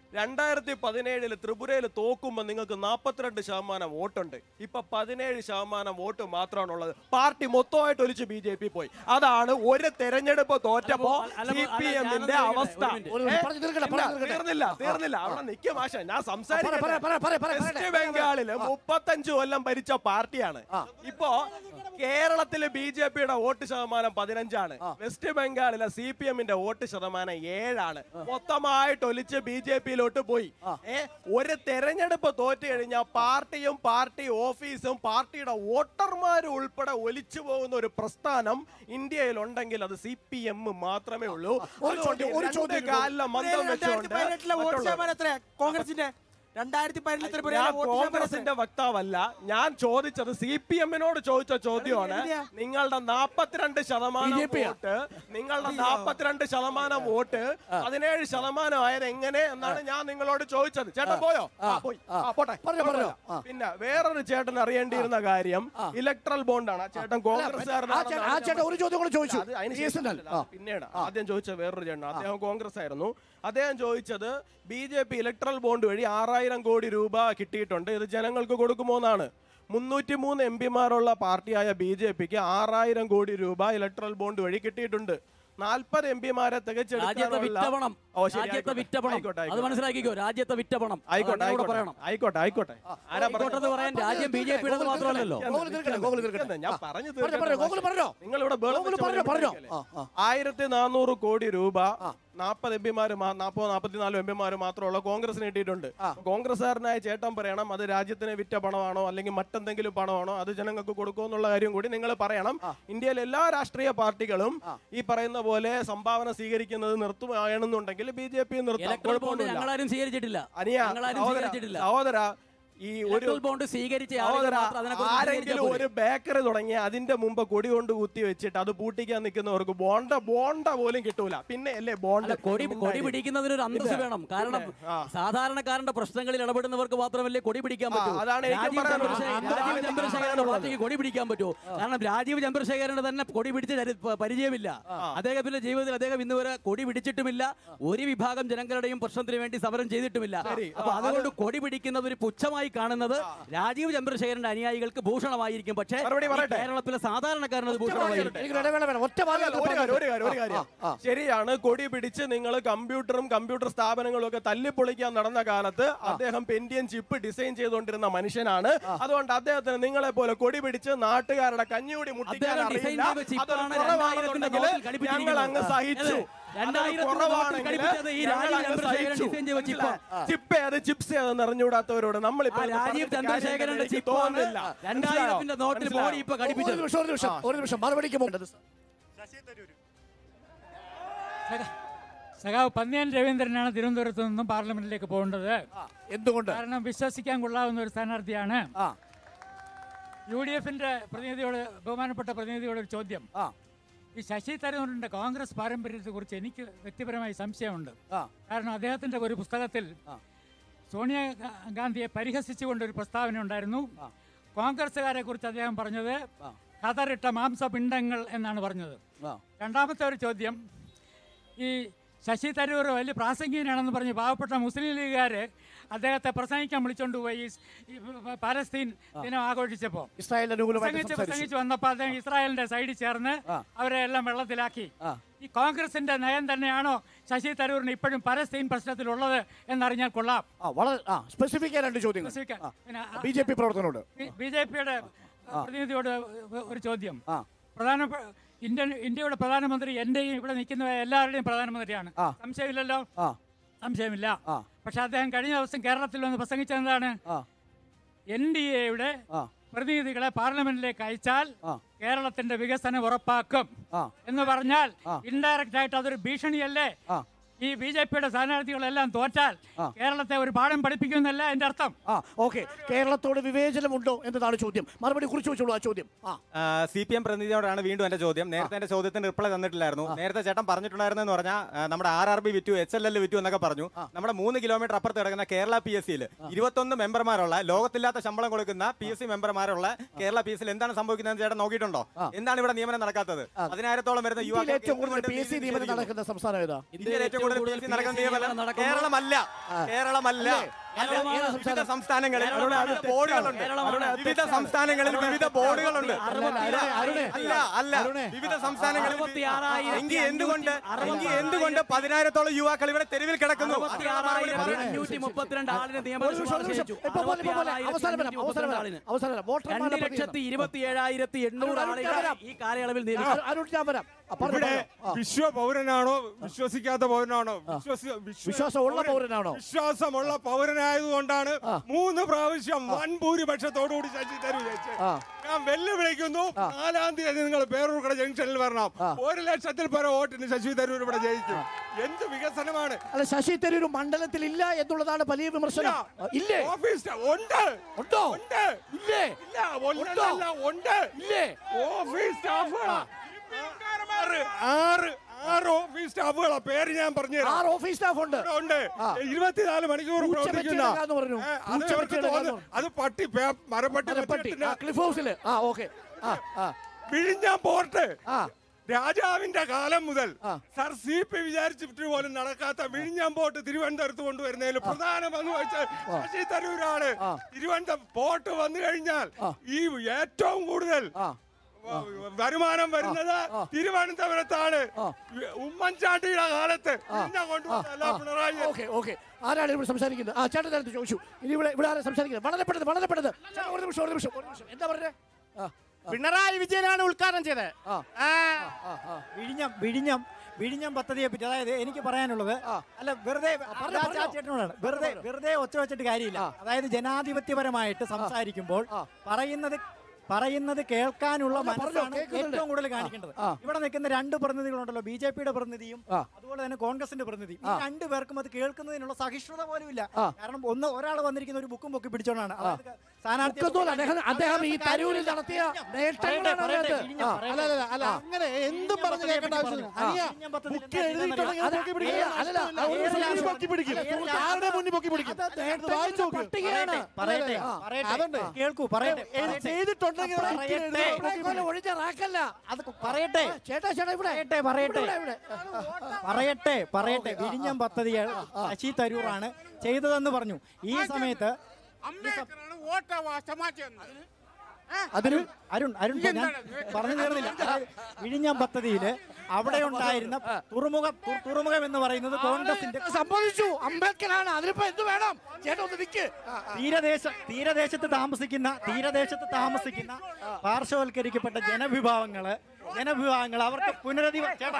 രണ്ടായിരത്തി പതിനേഴില് ത്രിപുരയിൽ തോക്കുമ്പോൾ നിങ്ങൾക്ക് നാൽപ്പത്തിരണ്ട് ശതമാനം വോട്ടുണ്ട് ഇപ്പൊ പതിനേഴ് ശതമാനം വോട്ട് മാത്രമാണ് ഉള്ളത് പാർട്ടി മൊത്തമായിട്ട് ഒലിച്ച് ബി ജെ പി പോയി അതാണ് ഒരു തെരഞ്ഞെടുപ്പ് തോറ്റപ്പോ അല്ല, സി അല്ല, പി ഞാനൊന്ന് എമ്മിന്റെ ചോദിക്കട്ടെ, അവസ്ഥ ഒരു മിനിറ്റ്. ഒരു മിനിറ്റ്, ഏ? പറഞ്ഞു തീർക്കട്ടെ, ഇല്ല, പറഞ്ഞു തീർക്കട്ടെ. തീർന്നില്ല ആ, തീർന്നില്ല അവിടെ നിൽക്കുക മാഷ ഞാൻ പറ, പറ, പറ, സംസാരിക്കട്ടെ പറ, വെസ്റ്റ് പറ. ബംഗാളില് മുപ്പത്തഞ്ച് കൊല്ലം ഭരിച്ച പാർട്ടിയാണ് ഇപ്പോ കേരളത്തിലെ ബി ജെ പിയുടെ വോട്ട് ശതമാനം പതിനഞ്ചാണ് വെസ്റ്റ് ബംഗാളിലെ സി പി എമ്മിന്റെ വോട്ട് ശതമാനം ഏഴാണ് മൊത്തമായിട്ട് ഒലിച്ച് ബി ജെ പിയിലോട്ട് പോയി ഏ ഒരു തെരഞ്ഞെടുപ്പ് തോറ്റു കഴിഞ്ഞാൽ പാർട്ടിയും പാർട്ടി ഓഫീസും പാർട്ടിയുടെ വോട്ടർമാരും ഉൾപ്പെടെ ഒലിച്ചു പോകുന്ന ഒരു പ്രസ്ഥാനം ഇന്ത്യയിൽ ഉണ്ടെങ്കിൽ അത് സി പി എം മാത്രമേ ഉള്ളൂ ഒരു ചോദ്യം, ഒരു അതുകൊണ്ട് ചോദ്യം. രണ്ട് കാലിലെ മന്ദം വെച്ചുകൊണ്ട് പതിനെട്ടിലെ വോട്ട് മറ്റുള്ളവർ- ശതമാനം എത്രയാ കോൺഗ്രസിന്റെ രണ്ടായിരത്തി പതിനെട്ടിലെ ഞാൻ കോൺഗ്രസിന്റെ വക്താവല്ല ഞാൻ ചോദിച്ചത് സി പി എമ്മിനോട് ചോദിച്ച ചോദ്യമാണ് എവിടെയാ? നിങ്ങളുടെ നാപ്പത്തിരണ്ട് ശതമാനം BJP യാ? വോട്ട് നിങ്ങളുടെ നാപ്പത്തിരണ്ട് ശതമാനം വോട്ട് പതിനേഴ് ശതമാനം ആയത് എങ്ങനെ എന്നാണ് ഞാൻ നിങ്ങളോട് ചോദിച്ചത് ചേട്ടൻ പോയോ ആ, പോയി ആ, പോട്ടെ പറഞ്ഞോ, പറഞ്ഞോ. കുഴപ്പമില്ല. പിന്നെ വേറൊരു ചേട്ടൻ അറിയേണ്ടിയിരുന്ന കാര്യം ഇലക്ട്രൽ ബോണ്ടാണ് ആ ചേട്ടൻ കോൺഗ്രസ് ആ ചേട്ടൻ- ആ ചേട്ടൻ ഒരു ചോദ്യം കൂടെ ചോദിച്ചു. BSNL. ആ. പിന്നീട് ആദ്യം ചോദിച്ച വേറൊരു ചേട്ടൻ അദ്ദേഹം കോൺഗ്രസ് ആയിരുന്നു അദ്ദേഹം ചോദിച്ചത് B J P electoral bond വഴി ആറായിരം കോടി രൂപ കിട്ടിയിട്ടുണ്ട് ഇത് ജനങ്ങൾക്ക് കൊടുക്കുമോ എന്നാണ് മുന്നൂറ്റി മൂന്ന് എം പിമാരുള്ള പാർട്ടിയായ ബി ജെ പിക്ക് ആറായിരം കോടി രൂപ ഇലക്ട്രൽ ബോണ്ട് വഴി കിട്ടിയിട്ടുണ്ട് നാൽപ്പത് എം പിമാരെ രാജ്യത്തെ തികച്ചെടുക്കാനുള്ള വിറ്റപണം ഓ, ശരി, രാജ്യത്തെ ആയിക്കോട്ടെ. വിറ്റപണം ആയിക്കോട്ടെ, അത് ആയിക്കോട്ടെ. മനസ്സിലാക്കിക്കോ രാജ്യത്തെ വിറ്റപണം ആയിക്കോട്ടെ അതങ്ങനെ കൂടെ ആയിക്കോട്ടെ പറയണം ആയിക്കോട്ടെ ആയിക്കോട്ടെ ആരാ ആയിക്കോട്ടെ എന്ന് പറയാൻ രാജ്യം ബി ജെ പിയുടെ മാത്രമല്ലല്ലോ ഗോകുൽ തീർക്കട്ടെ, ഗോകുൽ തീർക്കട്ടെ. ഞാൻ ആ. പറഞ്ഞു പറഞ്ഞോ, പറഞ്ഞോ, ഗോകുൽ പറഞ്ഞോ. നിങ്ങൾ ഇവിടെ ഗോകുൽ പറഞ്ഞോ, പറഞ്ഞോ. ആ, ആ. ആയിരത്തി നാനൂറ് കോടി രൂപ നാൽപ്പത് എം പിമാര് നാൽപ്പത് നാൽപ്പത്തിനാല് എം പിമാര് മാത്രമുള്ള കോൺഗ്രസിന് കിട്ടിയിട്ടുണ്ട് കോൺഗ്രസ്സുകാരനായ ചേട്ടൻ പറയണം അത് രാജ്യത്തിന് വിറ്റ പണമാണോ അല്ലെങ്കിൽ മറ്റെന്തെങ്കിലും പണമാണോ അത് ജനങ്ങൾക്ക് കൊടുക്കുമോ എന്നുള്ള കാര്യം കൂടി നിങ്ങൾ പറയണം ഇന്ത്യയിലെ എല്ലാ രാഷ്ട്രീയ പാർട്ടികളും ഈ പറയുന്ന പോലെ സംഭാവന സ്വീകരിക്കുന്നത് നിർത്തുകയാണെന്നുണ്ടെങ്കിൽ ബി ജെ പി നിർത്താം ഇലക്ട്രൽ ബോണ്ട് കുഴപ്പമൊന്നുമില്ല ഞങ്ങളാരും സ്വീകരിച്ചിട്ടില്ല അനിയ ഞങ്ങളാരും സഹോദര സ്വീകരിച്ചിട്ടില്ല സഹോദര ഈ ഒരു ഇലക്ട്രൽ ബോണ്ട് സ്വീകരിച്ച ആളുകൾ സഹോദര, മാത്രം അതിനെക്കുറിച്ച് ആരെങ്കിലും സ്വീകരിച്ചാൽ ഒരു ബേക്കറി തുടങ്ങി അതിന്റെ മുമ്പ് കൊടി കൊണ്ട് കുത്തി വെച്ചിട്ട് അത് പൂട്ടിക്കാൻ നിൽക്കുന്നവർക്ക് ബോണ്ട ബോണ്ട പോലും കിട്ടൂല പിന്നെ അല്ലേ ബോണ്ട അല്ല, കൊടി കൊടി പിടിക്കുന്നതിന് ഒരു അന്തസ് വേണം കാരണം സാധാരണക്കാരന്റെ പ്രശ്നങ്ങളിൽ ഇടപെടുന്നവർക്ക് മാത്രമല്ലേ കൊടി പിടിക്കാൻ പറ്റൂ അതാണ് എനിക്കും രാജീവ് പറയാനുള്ളത്. ചന്ദ്രശേഖരൻ രാജീവ് ചന്ദ്രശേഖരന്റെ പാർട്ടിക്ക് കൊടി പിടിക്കാൻ പറ്റുമോ കാരണം രാജീവ് ചന്ദ്രശേഖരന് തന്നെ കൊടി പിടിച്ച ചരി- പ- പരിചയമില്ല അദ്ദേഹത്തിന്റെ ജീവിതത്തിൽ അദ്ദേഹം ഇന്ന് വരെ കൊടി പിടിച്ചിട്ടുമില്ല ഒരു വിഭാഗം ജനങ്ങളുടെയും പ്രശ്നത്തിന് വേണ്ടി സമരം ചെയ്തിട്ടുമില്ല ശരി. അപ്പൊ ആ, അതുകൊണ്ട് കൊടി പിടിക്കുന്നത് ഒരു പുച്ഛമായി കാണുന്നത് രാജീവ് ചന്ദ്രശേഖരന്റെ അനുയായികൾക്ക് ഭൂഷണമായിരിക്കും പക്ഷേ മറുപടി ഈ പറയട്ടെ? കേരളത്തിലെ സാധാരണക്കാരന് അത് ഭൂഷണമായിരിക്കും എനിക്കൊരു ഇടവേള വേണം ഒറ്റ വാചകം അല്ല, ഒരു കാര്യം, ഒരു കാര്യം, ഒരു കാര്യം. ആ, ആ. ശരിയാണ് കൊടി പിടിച്ച് നിങ്ങൾ കമ്പ്യൂട്ടറും കമ്പ്യൂട്ടർ സ്ഥാപനങ്ങളും ഒക്കെ തല്ലിപ്പൊളിക്കാൻ നടന്ന കാലത്ത് അദ്ദേഹം പെന്റിയൻ ചിപ്പ് ഡിസൈൻ ചെയ്തുകൊണ്ടിരുന്ന മനുഷ്യനാണ് അതുകൊണ്ട് അദ്ദേഹത്തിന് നിങ്ങളെ പോലെ കൊടി പിടിച്ച് നാട്ടുകാരുടെ കഞ്ഞിയൂടി മുട്ടിക്കാൻ അദ്ദേഹം ഡിസൈൻ അറിയില്ല ചെയ്ത ചിപ്പാണ് അതൊരു രണ്ടായിരത്തിന്റെ കുറവാണെന്നുണ്ടെങ്കിൽ നോട്ടിൽ ഘടിപ്പിച്ചിരിക്കുന്നത്. ഞങ്ങൾ അങ്ങ് സഹിച്ചു അതെ. രണ്ടായിരത്തിന്റെ നോട്ടിൽ ഘടിപ്പിച്ചത് ഈ രാജീവ് ചന്ദ്രശേഖരൻ ഡിസൈൻ ചെയ്ത ചിപ്പാ. ചിപ്പ് ഏത് ചിപ്സ് ഏതെന്ന് അറിഞ്ഞുകൂടാത്തവരോട് നമ്മളിപ്പോ ആ രാജീവ് ചന്ദ്രശേഖരന്റെ ചിപ്പാണ് തോന്നുന്നില്ല രണ്ടായിരത്തിന്റെ നോട്ടിൽ ബോഡി ഇപ്പൊ ഒരു ഘടിപ്പിച്ചത് നിമിഷം ഒരു നിമിഷം ഒരു നിമിഷം മറുപടിക്ക് പോകേണ്ടത് സഖാവ് പന്നിയൻ രവീന്ദ്രനാണ് തിരുവനന്തപുരത്ത് നിന്നും പാർലമെന്റിലേക്ക് പോകേണ്ടത് എന്തുകൊണ്ട് കാരണം വിശ്വസിക്കാൻ കൊള്ളാവുന്ന ഒരു സ്ഥാനാർത്ഥിയാണ് യു ഡി എഫിന്റെ പ്രതിനിധിയോട് ബഹുമാനപ്പെട്ട പ്രതിനിധിയോട് ഒരു ചോദ്യം ഈ ശശി തരൂരിന്റെ കോൺഗ്രസ് പാരമ്പര്യത്തെ കുറിച്ച് എനിക്ക് വ്യക്തിപരമായി സംശയമുണ്ട് കാരണം അദ്ദേഹത്തിന്റെ ഒരു പുസ്തകത്തിൽ സോണിയ ഗാ- ഗാന്ധിയെ പരിഹസിച്ചുകൊണ്ട് ഒരു പ്രസ്താവന ഉണ്ടായിരുന്നു കോൺഗ്രസ്സുകാരെ കുറിച്ച് അദ്ദേഹം പറഞ്ഞത് കതറിട്ട മാംസപിണ്ഡങ്ങൾ എന്നാണ് പറഞ്ഞത് രണ്ടാമത്തെ ഒരു ചോദ്യം ഈ ശശി തരൂർ വലിയ പ്രാസംഗികനാണെന്ന് പറഞ്ഞ് പാവപ്പെട്ട മുസ്ലിം ലീഗുകാർ അദ്ദേഹത്തെ പ്രസംഗിക്കാൻ വിളിച്ചോണ്ട് പോയി ഈ സ്- ഈ പ- പാലസ്തീൻ ദിനം ആഘോഷിച്ചപ്പോൾ ഇസ്രായേൽ അനുകൂലമായിട്ട് പ്രസംഗിച്ച് സംസാരിച്ചു പ്രസംഗിച്ച് വന്നപ്പോൾ അദ്ദേഹം ഇസ്രായേലിന്റെ സൈഡിൽ ചേർന്ന് അവരെ എല്ലാം വെള്ളത്തിലാക്കി ഈ കോൺഗ്രസിന്റെ നയം തന്നെയാണോ ശശി തരൂരിന് ഇപ്പോഴും പലസ്തീൻ പ്രശ്നത്തിലുള്ളത് എന്നറിഞ്ഞാൽ കൊള്ളാം ആ വളരെ ആ സ്പെസിഫിക് രണ്ട് ചോദ്യങ്ങൾ സ്പെസിഫിക് ആ. പിന്നെ ആ- ബി ജെ പി പ്രവർത്തനോട് ബി ജെ പിയുടെ പ്രതിനിധിയോട് ഒരു ചോദ്യം പ്രധാന ഇന്ത്യൻ ഇന്ത്യയുടെ പ്രധാനമന്ത്രി എന്റെയും ഇവിടെ നിൽക്കുന്ന എല്ലാവരുടെയും പ്രധാനമന്ത്രിയാണ് സംശയമില്ലല്ലോ സംശയമില്ല പക്ഷെ അദ്ദേഹം കഴിഞ്ഞ ദിവസം കേരളത്തിൽ വന്ന് പ്രസംഗിച്ചത് എന്താണ് എൻ ഡി എയുടെ പ്രതിനിധികളെ പാർലമെന്റിലേക്ക് അയച്ചാൽ കേരളത്തിന്റെ വികസനം ഉറപ്പാക്കും എന്ന് പറഞ്ഞാൽ ഇൻഡയറക്റ്റ് ആയിട്ട് അതൊരു ഭീഷണിയല്ലേ ഈ ബി ജെ പിയുടെ സ്ഥാനാർത്ഥികളെല്ലാം തോറ്റാൽ കേരളത്തെ ഒരു പാഠം പഠിപ്പിക്കുമെന്നല്ല എന്റെ അർത്ഥം ആ ഓക്കെ കേരളത്തോട് വിവേചനമുണ്ടോ എന്നതാണ് ചോദ്യം മറുപടി കുറിച്ച് വെച്ചോളൂ ആ ചോദ്യം ആ സി പി എം പ്രതിനിധിയോടാണ് വീണ്ടും എന്റെ ചോദ്യം നേരത്തെ എന്റെ ചോദ്യത്തിന് റിപ്ലൈ തന്നിട്ടില്ലായിരുന്നു നേരത്തെ ചേട്ടൻ പറഞ്ഞിട്ടുണ്ടായിരുന്നെന്ന് പറഞ്ഞാൽ ആ, നമ്മുടെ ആർ ആർ ബി വിറ്റു എച്ച് എൽ എൽ വിറ്റു എന്നൊക്കെ പറഞ്ഞു നമ്മുടെ മൂന്ന് കിലോമീറ്റർ അപ്പുറത്ത് കിടക്കുന്ന കേരള പി എസ് സിയിൽ ഇരുപത്തൊന്ന് മെമ്പർമാരുള്ള ലോകത്തില്ലാത്ത ശമ്പളം കൊടുക്കുന്ന പി എസ് സി മെമ്പർമാരുള്ള കേരള പി എസ് സിയിൽ എന്താണ് സംഭവിക്കുന്നത് ചേട്ടൻ നോക്കിയിട്ടുണ്ടോ എന്താണ് ഇവിടെ നിയമനം നടക്കാത്തത് പതിനായിരത്തോളം വരുന്ന ഇന്ത്യയിൽ ഏറ്റവും കൂടുതൽ യുവാക്കൾ പി എസ് സി നിയമനം നടക്കുന്ന സംസ്ഥാനം ഏതാ ഇന്ത്യയിൽ ഏറ്റവും കൂടുതൽ കൂടുതൽ PSC നടക്കുന്ന PSC നിയമനം നടക്കുന്നു. കേരളമല്ല കേരളമല്ല കേരളമാണ് വിവിധ സംസ്ഥാനം. സംസ്ഥാനങ്ങളിൽ അരുണേ, അത് ബോർഡുകളുണ്ട് കേരളമാണ് അത് വിവിധ തെറ്റാണ്. സംസ്ഥാനങ്ങളിൽ വിവിധ ബോർഡുകളുണ്ട് അറുപത്തി ആറായിരത്തി അല്ല അല്ല വിവിധ സംസ്ഥാനങ്ങളിൽ അറുപത്തി ആറായിരത്തി എങ്കിൽ എന്തുകൊണ്ട് അറുപത്തി എങ്കിൽ എന്തുകൊണ്ട് പതിനായിരത്തോളം യുവാക്കൾ ഇവിടെ തെരുവിൽ കിടക്കുന്നു അറുപത്തി ആറായിരത്തി അഞ്ഞൂറ്റി മുപ്പത്തിരണ്ട് ആളിന് നിയമനം ഒരു നിമിഷം, ഒരു നിമിഷം. ശുപാർശ ഇപ്പൊ പോലെ, ഇപ്പൊ പോലെ. ചെയ്തു. അവസാനം വരാം, അവസാനം വരാം. ആളിന്. അവസാനം വരാം. വോട്ടർമാരുടെ രണ്ട് പ്രതികരണം. ലക്ഷത്തി ഇരുപത്തി ഏഴായിരത്തി എണ്ണൂറ് അരുൺ, ആളുകൾ വരാം. ഈ കാലയളവിൽ അരുൺ, നിയമിച്ചു അരുൺ ഞാൻ വരാം ആ, പറഞ്ഞോ, ഇവിടെ പറഞ്ഞോ. ആ. വിശ്വ പൗരനാണോ വിശ്വസിക്കാത്ത പൗരനാണോ വിശ്വസി- വിശ്വ- വിശ്വാസമുള്ള പൗരനാണോ? വിശ്വാസമുള്ള പൗരനായതുകൊണ്ടാണ് മൂന്ന് പ്രാവശ്യം വൻ ഭൂരിപക്ഷത്തോടുകൂടി ശശി തരൂർ ജയിച്ചത് ആ. ഞാൻ വെല്ലുവിളിക്കുന്നു നാലാം തീയതി നിങ്ങൾ പേരൂർക്കട ജംഗ്ഷനിൽ വരണം ഒരു ലക്ഷത്തിൽ പരം വോട്ടിന് ശശി തരൂർ ഇവിടെ ജയിക്കും എന്ത് വികസനമാണ് അല്ല ശശി തരൂർ മണ്ഡലത്തിൽ ഇല്ല എന്നുള്ളതാണ് വലിയ വിമർശനം ആ, ഇല്ലേ ഓഫീസ് സ്റ്റാ- ഉണ്ട് ഉണ്ടോ ഉണ്ട് ഇല്ലേ ഇല്ല ഒന്നല്ല ഉണ്ട് ഇല്ലേ ഓഫീസ് സ്റ്റാഫുകളാ ആറ് ആറ് ആറ് ഓഫീസ് സ്റ്റാഫുകളാ പേര് ഞാൻ പറഞ്ഞു ആറ് ഓഫീസ് സ്റ്റാഫ് ഉണ്ട് ഉണ്ട് ഇരുപത്തിനാല് മണിക്കൂർ പൂച്ച പ്രവർത്തിക്കുന്ന വെച്ചെടുക്കാന്ന് പറഞ്ഞു. ഏ, അത് പൂച്ച അവർക്ക് വെച്ചെടുക്കാന്ന് തോന്നുന്നു. അത് പട്ടി പേ- മരപ്പട്ടി മരപ്പട്ടി വെച്ചിട്ടില്ല. ആ, ക്ലിഫ് ഹൗസിൽ ആ ഓക്കെ ആ ആ വിഴിഞ്ഞാം പോർട്ട് ആ രാജാവിന്റെ കാലം മുതൽ സർ സി പി വിചാരിച്ചിട്ട് പോലും നടക്കാത്ത വിഴിഞ്ഞം പോർട്ട് തിരുവനന്തപുരത്ത് കൊണ്ടുവരുന്നതിൽ പ്രധാന പങ്ക് വഹിച്ച ശശി തരൂരാണ് തിരുവനന്തപുരം പോർട്ട് വന്നു കഴിഞ്ഞാൽ ഈ ഏറ്റവും കൂടുതൽ വ- വരുമാനം വരുന്നത് തിരുവനന്തപുരത്താണ് ഉമ്മൻചാണ്ടിയുടെ കാലത്ത് വിഴിഞ്ഞം കൊണ്ടുവന്നതല്ല പിണറായി ഓക്കെ ഓക്കെ ആരാണ് ഇവിടെ സംസാരിക്കുന്നത് ആ ചേട്ടൻ നേരത്തെ ചോദിച്ചു ഇനി ഇവിടെ ഇവിടെ ആരാണ് സംസാരിക്കുന്നത് വളരെ പെട്ടെന്ന് വളരെ പെട്ടെന്ന് ചേട്ടാ, ഒരു നിമിഷം ഒരു നിമിഷം ഒരു നിമിഷം എന്താ പറഞ്ഞേ ആ പിണറായി വിജയനാണ് ഉദ്ഘാടനം ചെയ്തത് ആ ആ, വിഴിഞ്ഞം വിഴിഞ്ഞം വിഴിഞ്ഞം പദ്ധതിയെ പറ്റി അതായത് എനിക്ക് പറയാനുള്ളത് അല്ല വെറുതെ പറഞ്ഞോ, ആ, പറഞ്ഞോ. ആ ചേട്ടനോടാണ് വെറുതെ വെറുതെ ഒച്ച വെച്ചിട്ട് കാര്യമില്ല അതായത് ജനാധിപത്യപരമായിട്ട് സംസാരിക്കുമ്പോൾ പറയുന്നത് പറയുന്നത് കേൾക്കാനുള്ള പറഞ്ഞോ, പറഞ്ഞോ, മനസ്സാണ് കേൾക്കുന്നുണ്ട്. ഏറ്റവും കൂടുതൽ കാണിക്കേണ്ടത് ആ. ഇവിടെ നിൽക്കുന്ന രണ്ട് പ്രതിനിധികളുണ്ടല്ലോ ബി ജെ പിയുടെ പ്രതിനിധിയും ആ. അതുപോലെ തന്നെ കോൺഗ്രസിന്റെ പ്രതിനിധിയും ഈ ആ. രണ്ടു പേർക്കും അത് കേൾക്കുന്നതിനുള്ള സഹിഷ്ണുത പോലും ഇല്ല ആ. കാരണം ഒന്ന് ഒരാൾ വന്നിരിക്കുന്ന ഒരു ബുക്കും പൊക്കി പിടിച്ചോണ്ടാണ് അതായത് സ്ഥാനാർത്ഥിയെ മുക്കത്തോല അദ്ദേഹം അദ്ദേഹം ഈ തരൂരിൽ നടത്തിയ നേട്ടങ്ങളാണ് പറയട്ടെ, അതിനകത്ത്. വിഴിഞ്ഞം, ആ. പറയട്ടെ. അല്ല അല്ല അല്ല അങ്ങനെ എന്തും പറഞ്ഞ് കേൾക്കേണ്ട ആവശ്യമില്ല അനിയ ബുക്ക് എഴുതിയിട്ടുണ്ടെങ്കിൽ അത് പൊക്കി പിടിക്കില്ല അല്ലല്ല, അത് ഒരു ഏത് നിമിഷം. പൊക്കി പിടിക്കും അല്ലല്ല, ആരുടെ മുന്നിൽ പൊക്കി പിടിക്കും അത് അത് നേട്ടങ്ങളുടെ വായിച്ചു നോക്ക്. പട്ടികയാണ്. പറയട്ടെ ആ. പറയട്ടെ അതുണ്ട്. കേൾക്കൂ പറയട്ടെ എഴുതി- പറയട്ടെ. ചെയ്തിട്ടുണ്ടെങ്കിൽ അത് ബുക്കിൽ പറയട്ടെ. എഴുതി ഇവിടെ പോലെ ഒഴിഞ്ഞ റാക്കല്ല അത് പറയട്ടെ ചേട്ടാ ചേട്ടാ ഇവിടെ പറയട്ടെ പറയട്ടെ ഇവിടെ, ഇവിടെ. പറയട്ടെ പറയട്ടെ വിഴിഞ്ഞം പദ്ധതി ശശി തരൂറാണ് ചെയ്തതെന്ന് പറഞ്ഞു ഈ സമയത്ത് അംബേദ്കറാണ് വോട്ട് സമാജം അതിന് അരുൺ അരുൺ ഞാൻ പറഞ്ഞു തീർന്നില്ല അതായത് വിഴിഞ്ഞം പദ്ധതിയിൽ അവിടെ ഉണ്ടായിരുന്ന തുറമുഖം തു- തുറമുഖം എന്ന് പറയുന്നത് കോൺഗ്രസിന്റെ സംഭവിച്ചു അംബേദ്കറാണ് അതിനിപ്പോ എന്ത് വേണം ചേട്ടാ ഒന്ന് നിക്ക് തീരദേശ തീരദേശത്ത് താമസിക്കുന്ന തീരദേശത്ത് താമസിക്കുന്ന പാർശ്വവൽക്കരിക്കപ്പെട്ട ജനവിഭാഗങ്ങള് ജനവിഭാഗങ്ങൾ അവർക്ക് പുനരധിവാ ചേട്ടാ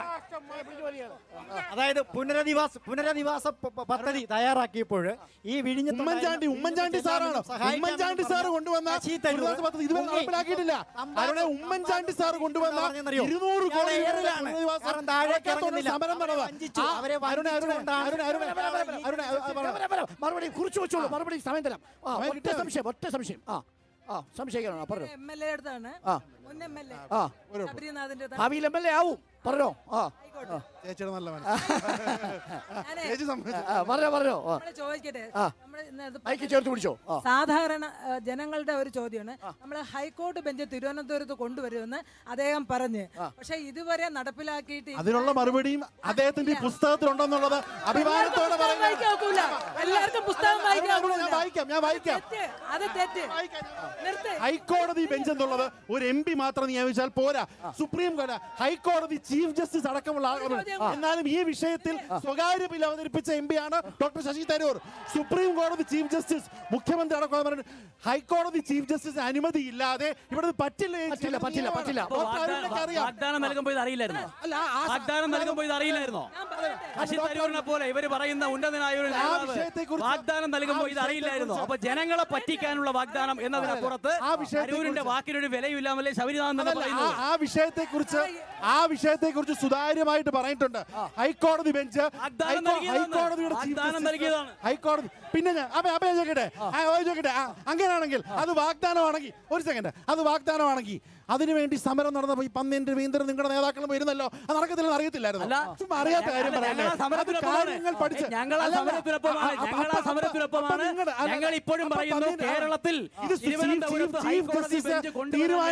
അതായത് പുനരധിവാസ പുനരധിവാസ പ- പ- പദ്ധതി തയ്യാറാക്കിയപ്പോൾ ഈ വിഴിഞ്ഞ ഉമ്മൻചാണ്ടി ഉമ്മൻചാണ്ടി സാറാണ് ഉമ്മൻചാണ്ടി സാർ കൊണ്ടുവന്ന പുനരധിവാസ പദ്ധതി ഇതുവരെ നടപ്പിലാക്കിയിട്ടില്ല അരുണെ ഉമ്മൻചാണ്ടി സാർ കൊണ്ടുവന്ന ഇരുന്നൂറ് കോടി രൂപയുടെ പുനരധിവാസ പദ്ധതിക്കാത്തോട് സമരം നടന്നത് ആ, അരുണെ അരുണെ അരുണെ അരുണെ അരുണെ വരാം, വരാം. മറുപടി കുറിച്ച് വെച്ചോളൂ മറുപടി സമയം തരാം ആ, ഒറ്റ സംശയം ഒറ്റ സംശയം ആ ആ സംശയിക്കണം ആ, പറഞ്ഞോ എം എൽ എ അടുത്താണ് ആ. മുൻ എം എൽ എ ആ ശബരിനാഥിന്റെ ഭാവിയിൽ എം എൽ എ ആവും പറഞ്ഞോ ആ ആ. ചേച്ചിയുടെ നല്ല ഞാനേ, ചേച്ചി സമ്മതിച്ചു ആ, പറഞ്ഞോ പറഞ്ഞോ ആ. നമ്മള് ചോദിക്കട്ടെ ആ. നമ്മള് ഇന്ന് ഇത് മൈക്ക് ചേർത്ത് പിടിച്ചോ ആ സാധാരണ ആ, ജനങ്ങളുടെ ഒരു ചോദ്യമാണ് നമ്മൾ ഹൈക്കോടതി ബെഞ്ച് തിരുവനന്തപുരത്ത് കൊണ്ടുവരുമെന്ന് അദ്ദേഹം പറഞ്ഞ് പക്ഷെ ഇതുവരെ നടപ്പിലാക്കിയിട്ട് ഇല്ല. അതിനുള്ള മറുപടിയും അദ്ദേഹത്തിന്റെ ഈ പുസ്തകത്തിലുണ്ടെന്നുള്ളത് അഭിമാനത്തോടെ പുസ്തകം പറയുന്നത് വായിക്കാൻ ഒക്കൂല. എല്ലാവർക്കും പുസ്തകം വായിക്കാൻ ഞാൻ ഒക്കൂല. വായിക്കാം ഞാൻ വായിക്കാം തെറ്റ്. അത് തെറ്റ് നിർത്ത് ഹൈക്കോടതി ബെഞ്ച് എന്നുള്ളത് ഒരു എം പി മാത്രം നിയമിച്ചാൽ പോരാ സുപ്രീം കോടതി ഹൈക്കോടതി ചീഫ് ജസ്റ്റിസ് അടക്കമുള്ള ആളുകൾ എന്നാലും ഈ വിഷയത്തിൽ സ്വകാര്യ ബിൽ അവതരിപ്പിച്ച എം പി ആണ് ഡോക്ടർ ശശി തരൂർ സുപ്രീം കോടതി ചീഫ് ജസ്റ്റിസ് മുഖ്യമന്ത്രി അടക്കം പറഞ്ഞു ഹൈക്കോടതി ചീഫ് ജസ്റ്റിസ് അനുമതി ഇല്ലാതെ ഇവിടെ പറ്റില്ല ഈ പറ്റില്ല, പറ്റില്ല, പറ്റില്ല. അപ്പൊ ഡോക്ടർ വാഗ്ദാനം അരുണിനൊക്കെ അറിയാം വാഗ്ദാനം നൽകുമ്പോൾ ഇത് അറിയില്ലായിരുന്നോ അല്ല, ആ സ- വാഗ്ദാനം നൽകുമ്പോൾ ഇത് അറിയില്ലായിരുന്നോ ശശി തരൂരിനെ പോലെ ഇവര് പറയുന്ന ഉന്നതനായ ഒരു ആ നേതാവ് വിഷയത്തെക്കുറിച്ച് വാഗ്ദാനം നൽകുമ്പോൾ ആ ഇത് അറിയില്ലായിരുന്നോ വിഷയത്തെക്കുറിച്ച് അപ്പൊ ജനങ്ങളെ പറ്റിക്കാനുള്ള വാഗ്ദാനം എന്നതിനപ്പുറത്ത് ആ വിഷയത്തെക്കുറിച്ച് തരൂരിന്റെ വാക്കിനൊരു വിലയില്ലാമല്ലേ ശബരിനാഥൻ തന്നെ അതല്ല, പറയുന്നത് ആ- ആ വിഷയത്തെ കുറിച്ച് ആ വിഷയത്തെ കുറിച്ച് സുതാര്യമായിട്ട് പറഞ്ഞിട്ടുണ്ട് ഹൈക്കോടതി ബെഞ്ച് വാഗ്ദാനം ഹൈക്കോ- നൽകിയതാണ്. ഹൈക്കോടതിയുടെ ചീഫ് വാഗ്ദാനം ജസ്റ്റിസ് നൽകിയതാണ്. ഹൈക്കോടതി പിന്നെ ഞാൻ അപ്പൊ അപ്പൊ ഞാൻ ചോദിക്കട്ടെ ആ, ഓ, ചോദിക്കട്ടെ ആ, അങ്ങനെയാണെങ്കിൽ അത് വാഗ്ദാനമാണെങ്കിൽ ഒരു സെക്കൻഡ് അത് വാഗ്ദാനമാണെങ്കിൽ അതിനുവേണ്ടി സമരം നടന്നപ്പോ ഈ പന്നേൻ രവീന്ദ്രൻ നിങ്ങളുടെ നേതാക്കളും വരുന്നല്ലോ അത് നടക്കത്തില്ലെന്ന് അറിയത്തില്ലായിരുന്നു അല്ല, ചുമ്മാ അറിയാത്ത കാര്യം അല്ല, പറയല്ലേ ഞങ്ങൾ ആ അത് സമരത്തിനൊപ്പമാണ്. കാര്യങ്ങൾ പഠിച്ച് ഞങ്ങൾ ആ അല്ലല്ല, സമരത്തിനൊപ്പമാണ്. അപ്പൊ- ഞങ്ങൾ ആ അപ്പൊ- സമരത്തിനൊപ്പമാണ്. അപ്പൊ നിങ്ങളുടെ- അല്ല, ഞങ്ങൾ ഇപ്പോഴും അപ്പൊ പറയുന്നു പന്നീൻ- കേരളത്തിൽ ഇത് ചീഫ്- തിരുവനന്തപുരത്ത് ചീഫ് ഹൈക്കോടതി ജസ്റ്റിസ് ബെഞ്ച് കൊണ്ടുവരാൻ തീരുമാനിച്ചാൽ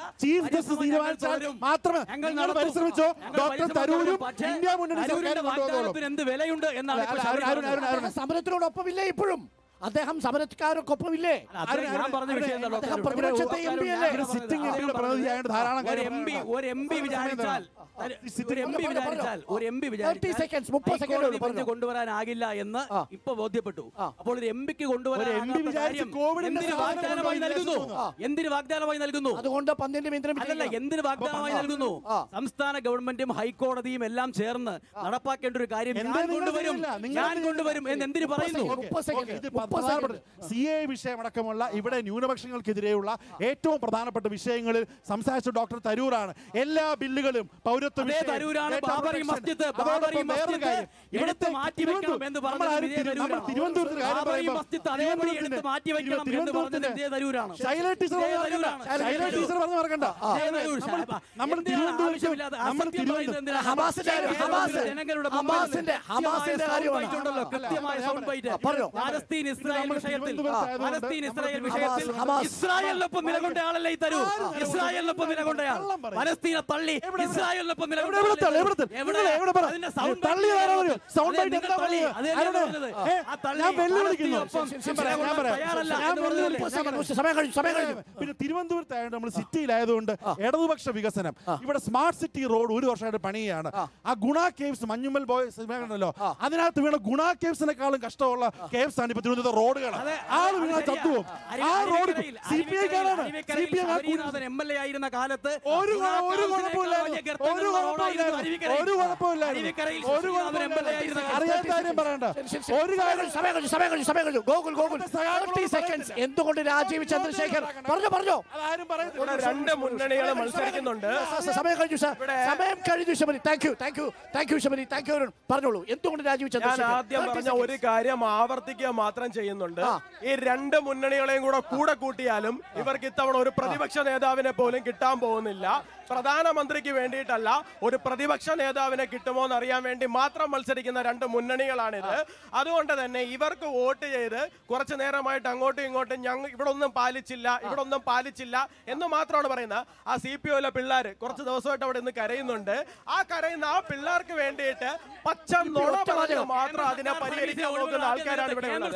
ചീഫ് ജസ്റ്റിസ് തീരുമാനിച്ചാൽ മാത്രമേ ഞങ്ങൾ നിങ്ങൾ നടത്തും. പരിശ്രമിച്ചോ ഞങ്ങൾ ഡോക്ടർ പരിശ്രമം തരൂരും നടത്തും. പക്ഷേ ഇന്ത്യ മുന്നണി തരൂരിന്റെ സർക്കാരും കൊണ്ടുവന്നോളും വാഗ്ദാനത്തിന് എന്ത് വിലയുണ്ട് എന്നാണ് അല്ല, ഇപ്പോൾ അരുൺ, ഷാഫി അരുൺ, അരുൺ, പറഞ്ഞത്. അരുൺ. സമരത്തിനോടൊപ്പമില്ലേ ഇപ്പോഴും അദ്ദേഹം സമരക്കാർക്കൊപ്പമില്ലേ അത്ര ഞാൻ പറഞ്ഞ വിഷയം എന്താ ഡോക്ടർ? അദ്ദേഹം പ്രതിപക്ഷത്തെ എം പി അല്ലേ ഒരു സിറ്റിംഗ് എംപിയുടെ പ്രതിനിധിയായിട്ട് ധാരാളം ഒരു കാര്യം എം പി ഒരു എം പി വിചാരിച്ചാൽ ഒരു എം പി വിചാരിച്ചാൽ ഒരു എം പി 30 seconds, 30 second ഹൈക്കോടതി ഉള്ളൂ, ബെഞ്ച് പറഞ്ഞോ. കൊണ്ടുവരാനാകില്ല എന്ന് ഇപ്പൊ ബോധ്യപ്പെട്ടു അപ്പോൾ ഒരു എം പിക്ക് കൊണ്ടുവരാൻ ഒരു MP വിചാരിച്ച് കോവിഡിന്റെ എന്തിന് സാധനം വാഗ്ദാനമായി കൊണ്ടുവന്ന് നൽകുന്നു ആ. എന്തിന് വാഗ്ദാനമായി നൽകുന്നു അതുകൊണ്ട് പന്തിന്റെ മീന്ദ്രം അല്ലല്ല എന്തിന് വാഗ്ദാനമായി നൽകുന്നു സംസ്ഥാന ഗവൺമെന്റും ഹൈക്കോടതിയും എല്ലാം ചേർന്ന് നടപ്പാക്കേണ്ട ഒരു കാര്യം എന്താ ഞാൻ നിങ്ങൾ കൊണ്ടുവരും ചെയ്യുന്നില്ല? നിങ്ങൾ ഞാൻ കൊണ്ടുവരും എന്ന് എന്തിന് പറയുന്നു ഇത് പ്രധാനപ്പെട്ട സി എ വിഷയമടക്കമുള്ള ഇവിടെ ന്യൂനപക്ഷങ്ങൾക്കെതിരെയുള്ള ഏറ്റവും പ്രധാനപ്പെട്ട വിഷയങ്ങളിൽ സംസാരിച്ച ഡോക്ടർ തരൂറാണ് എല്ലാ ബില്ലുകളും പൗരത്വ അതേ വിഷയം, തരൂരാണ് data ബാബറി protection, മസ്ജിദ് അതോടൊപ്പം ബാബറി വേറൊരു മസ്ജിദ് കാര്യം. എടുത്ത് മാറ്റി വെക്കണം എന്ന് നമ്മൾ പറഞ്ഞത് ആരും വിജയ തിരു- നമ്മൾ തരൂരാണ് തിരുവനന്തപുരത്ത് കാര്യം ബാബറി പറയുമ്പോൾ മസ്ജിദ് അതേപടി എടുത്ത് മാറ്റി വെക്കണം എന്ന് പറഞ്ഞത് തിരുവനന്തപുരത്തിന്റെ വിജയ തരൂരാണ് ശൈല ടീച്ചർ വിജയ പറഞ്ഞ് തരൂരാണ്. മറക്കണ്ട. ശൈല ടീച്ചർ പറഞ്ഞ് മറക്കണ്ട വിജയ തരൂർ. നമ്മൾ- നമ്മൾ എന്തിനാണ് തിരുവനന്തപുരത്ത് ആവശ്യമില്ലാതെ നമ്മൾ അസത്യം പറയുന്നത് എന്തിനാ? ഹമാസിന്റെ കാര്യം, ഹമാസ്. ജനങ്ങളുടെ ഹമാസിന്റെ- ഹമാസിന്റെ കാര്യമാണ്. ഉണ്ടല്ലോ കൃത്യമായ സൗണ്ട് ബൈറ്റ് പറഞ്ഞോ. പാലസ്തീൻ ഇസ്രായേൽ വിഷയത്തിൽ പാലസ്തീൻ ഇസ്രായേൽ വിഷയത്തിൽ ഹമാസ്. ഇസ്രായേലിനൊപ്പം നിലകൊണ്ട ആളല്ലേ ഈ തരൂ ഇസ്രായേലിനൊപ്പം നിലകൊണ്ടയാൾ പലസ്തീനെ തള്ളി ഇസ്രായേലിനൊപ്പം നിലകൊണ്ട എവിടെ തള്ളി? എവിടെ തള്ളി? എവിടെ? നിങ്ങൾ എവിടെ പറ? അതിന്റെ sound തള്ളി bite ആരാ പറയൂ? sound അതെ, bite നിങ്ങൾ എന്താ തള്ളി. പറഞ്ഞത്? അത് തന്നെയാണ് ആരോട്? പറഞ്ഞത്. ഏ, ആ തള്ളി ഞാൻ വെല്ലുവിളിക്കുന്നു. പലസ്തീനൊപ്പം ഞാൻ പറയാം, ഞാൻ പറയാം. തയ്യാറല്ല ഞാൻ എന്ന് പറഞ്ഞതല്ലേ? വെല്ലുവിളിക്കുന്നു. സമയം കഴിഞ്ഞു സമയം കഴിഞ്ഞു പിന്നെ തിരുവനന്തപുരത്തായതുകൊണ്ട് നമ്മൾ സിറ്റിയിലായതുകൊണ്ട് ഇടതുപക്ഷ വികസനം ഇവിടെ സ്മാർട്ട് സിറ്റി റോഡ് ഒരു വർഷമായിട്ട് പണിയാണ് ആ ഗുണ കേവ്സ് മഞ്ഞുമൽ ബോയ്സ് ഉണ്ടല്ലോ അതിനകത്ത് വീണ ഗുണ കേവ്സിനെക്കാളും കഷ്ടമുള്ള കേവ്സ് ആണ് ഇപ്പൊ തിരുവനന്തപുരം റോഡുകൾ ആള് വീണ ചത്തുവും ആ റോഡ് സി പി ഐക്കാരാണ് C P I M L A ആയിരുന്ന കാലത്ത് ഒരു കുഴ- ഒരു കുഴപ്പമില്ലായിരുന്നു. ഒരു കുഴപ്പമില്ലായിരുന്നു. ഒരു കുഴപ്പമില്ലായിരുന്നു. ഒരു കുഴപ്പമില്ലായിരുന്നു. അറിയാത്ത കാര്യം പറയണ്ട ഒരു കാര്യം സമയം കഴിഞ്ഞു സമയം കഴിഞ്ഞു സമയം കഴിഞ്ഞു ഗോകുൽ ഗോകുൽ തേർട്ടി സെക്കൻഡ്സ് എന്തുകൊണ്ട് രാജീവ് ചന്ദ്രശേഖർ പറഞ്ഞു പറഞ്ഞു അതാരും ഇവിടെ രണ്ട് മുന്നണികൾ മത്സരിക്കുന്നുണ്ട് സമയം കഴിഞ്ഞു സാർ സമയം കഴിഞ്ഞു Sabari thank you thank you thank you Sabari thank you പറഞ്ഞോളൂ എന്തുകൊണ്ട് രാജീവ് ഞാൻ ചന്ദ്രശേഖർ ആദ്യം 30 പറഞ്ഞ seconds. ഒരു കാര്യം ആവർത്തിക്കുക മാത്രം ചെയ്യുന്നുണ്ട് ഈ രണ്ട് മുന്നണികളെയും കൂടെ കൂടെ കൂട്ടിയാലും ഇവർക്ക് ഇത്തവണ ഒരു പ്രതിപക്ഷ നേതാവിനെ പോലും കിട്ടാൻ പോകുന്നില്ല പ്രധാനമന്ത്രിക്ക് വേണ്ടിയിട്ടല്ല ഒരു പ്രതിപക്ഷ നേതാവിനെ കിട്ടുമോ എന്ന് അറിയാൻ വേണ്ടി മാത്രം മത്സരിക്കുന്ന രണ്ട് മുന്നണികളാണിത് അതുകൊണ്ട് തന്നെ ഇവർക്ക് വോട്ട് ചെയ്ത് കുറച്ചു നേരമായിട്ട് അങ്ങോട്ടും ഇങ്ങോട്ടും ഞങ്ങൾ ഇവിടെ ഒന്നും പാലിച്ചില്ല ഇവിടെ ഒന്നും പാലിച്ചില്ല എന്ന് മാത്രമാണ് പറയുന്നത് ആ സി പി ഒയിലെ പിള്ളേർ കുറച്ച് ദിവസമായിട്ട് അവിടെ നിന്ന് കരയുന്നുണ്ട് ആ കരയുന്ന ആ പിള്ളേർക്ക് വേണ്ടിയിട്ട് പച്ച നുണ പറഞ്ഞ് മാത്രം അതിനെ പരിഹരിക്കാൻ നോക്കുന്ന ആൾക്കാരാണ് ഇവിടെ ഉള്ളത്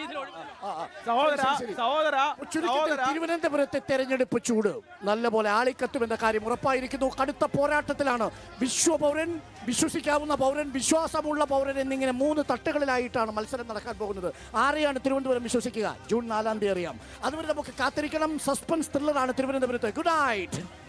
സഹോദര സഹോദര ചുരുക്കത്തിൽ സഹോദര തിരുവനന്തപുരത്തെ തെരഞ്ഞെടുപ്പ് ചൂട് നല്ലപോലെ ആളിക്കത്തുമെന്ന കാര്യം ഉറപ്പായിരിക്കുന്നു കടുത്ത പോരാട്ടത്തിലാണ് വിശ്വപൗരൻ വിശ്വസിക്കാവുന്ന പൗരൻ വിശ്വാസമുള്ള പൗരൻ എന്നിങ്ങനെ മൂന്ന് തട്ടുകളിലായിട്ടാണ് മത്സരം നടക്കാൻ പോകുന്നത് ആരെയാണ് തിരുവനന്തപുരം വിശ്വസിക്കുക ജൂൺ നാലാം തീയതി അറിയാം അതുവരെ നമുക്ക് കാത്തിരിക്കണം സസ്പെൻസ് ത്രില്ലറാണ് തിരുവനന്തപുരത്ത് ഗുഡ് നൈറ്റ്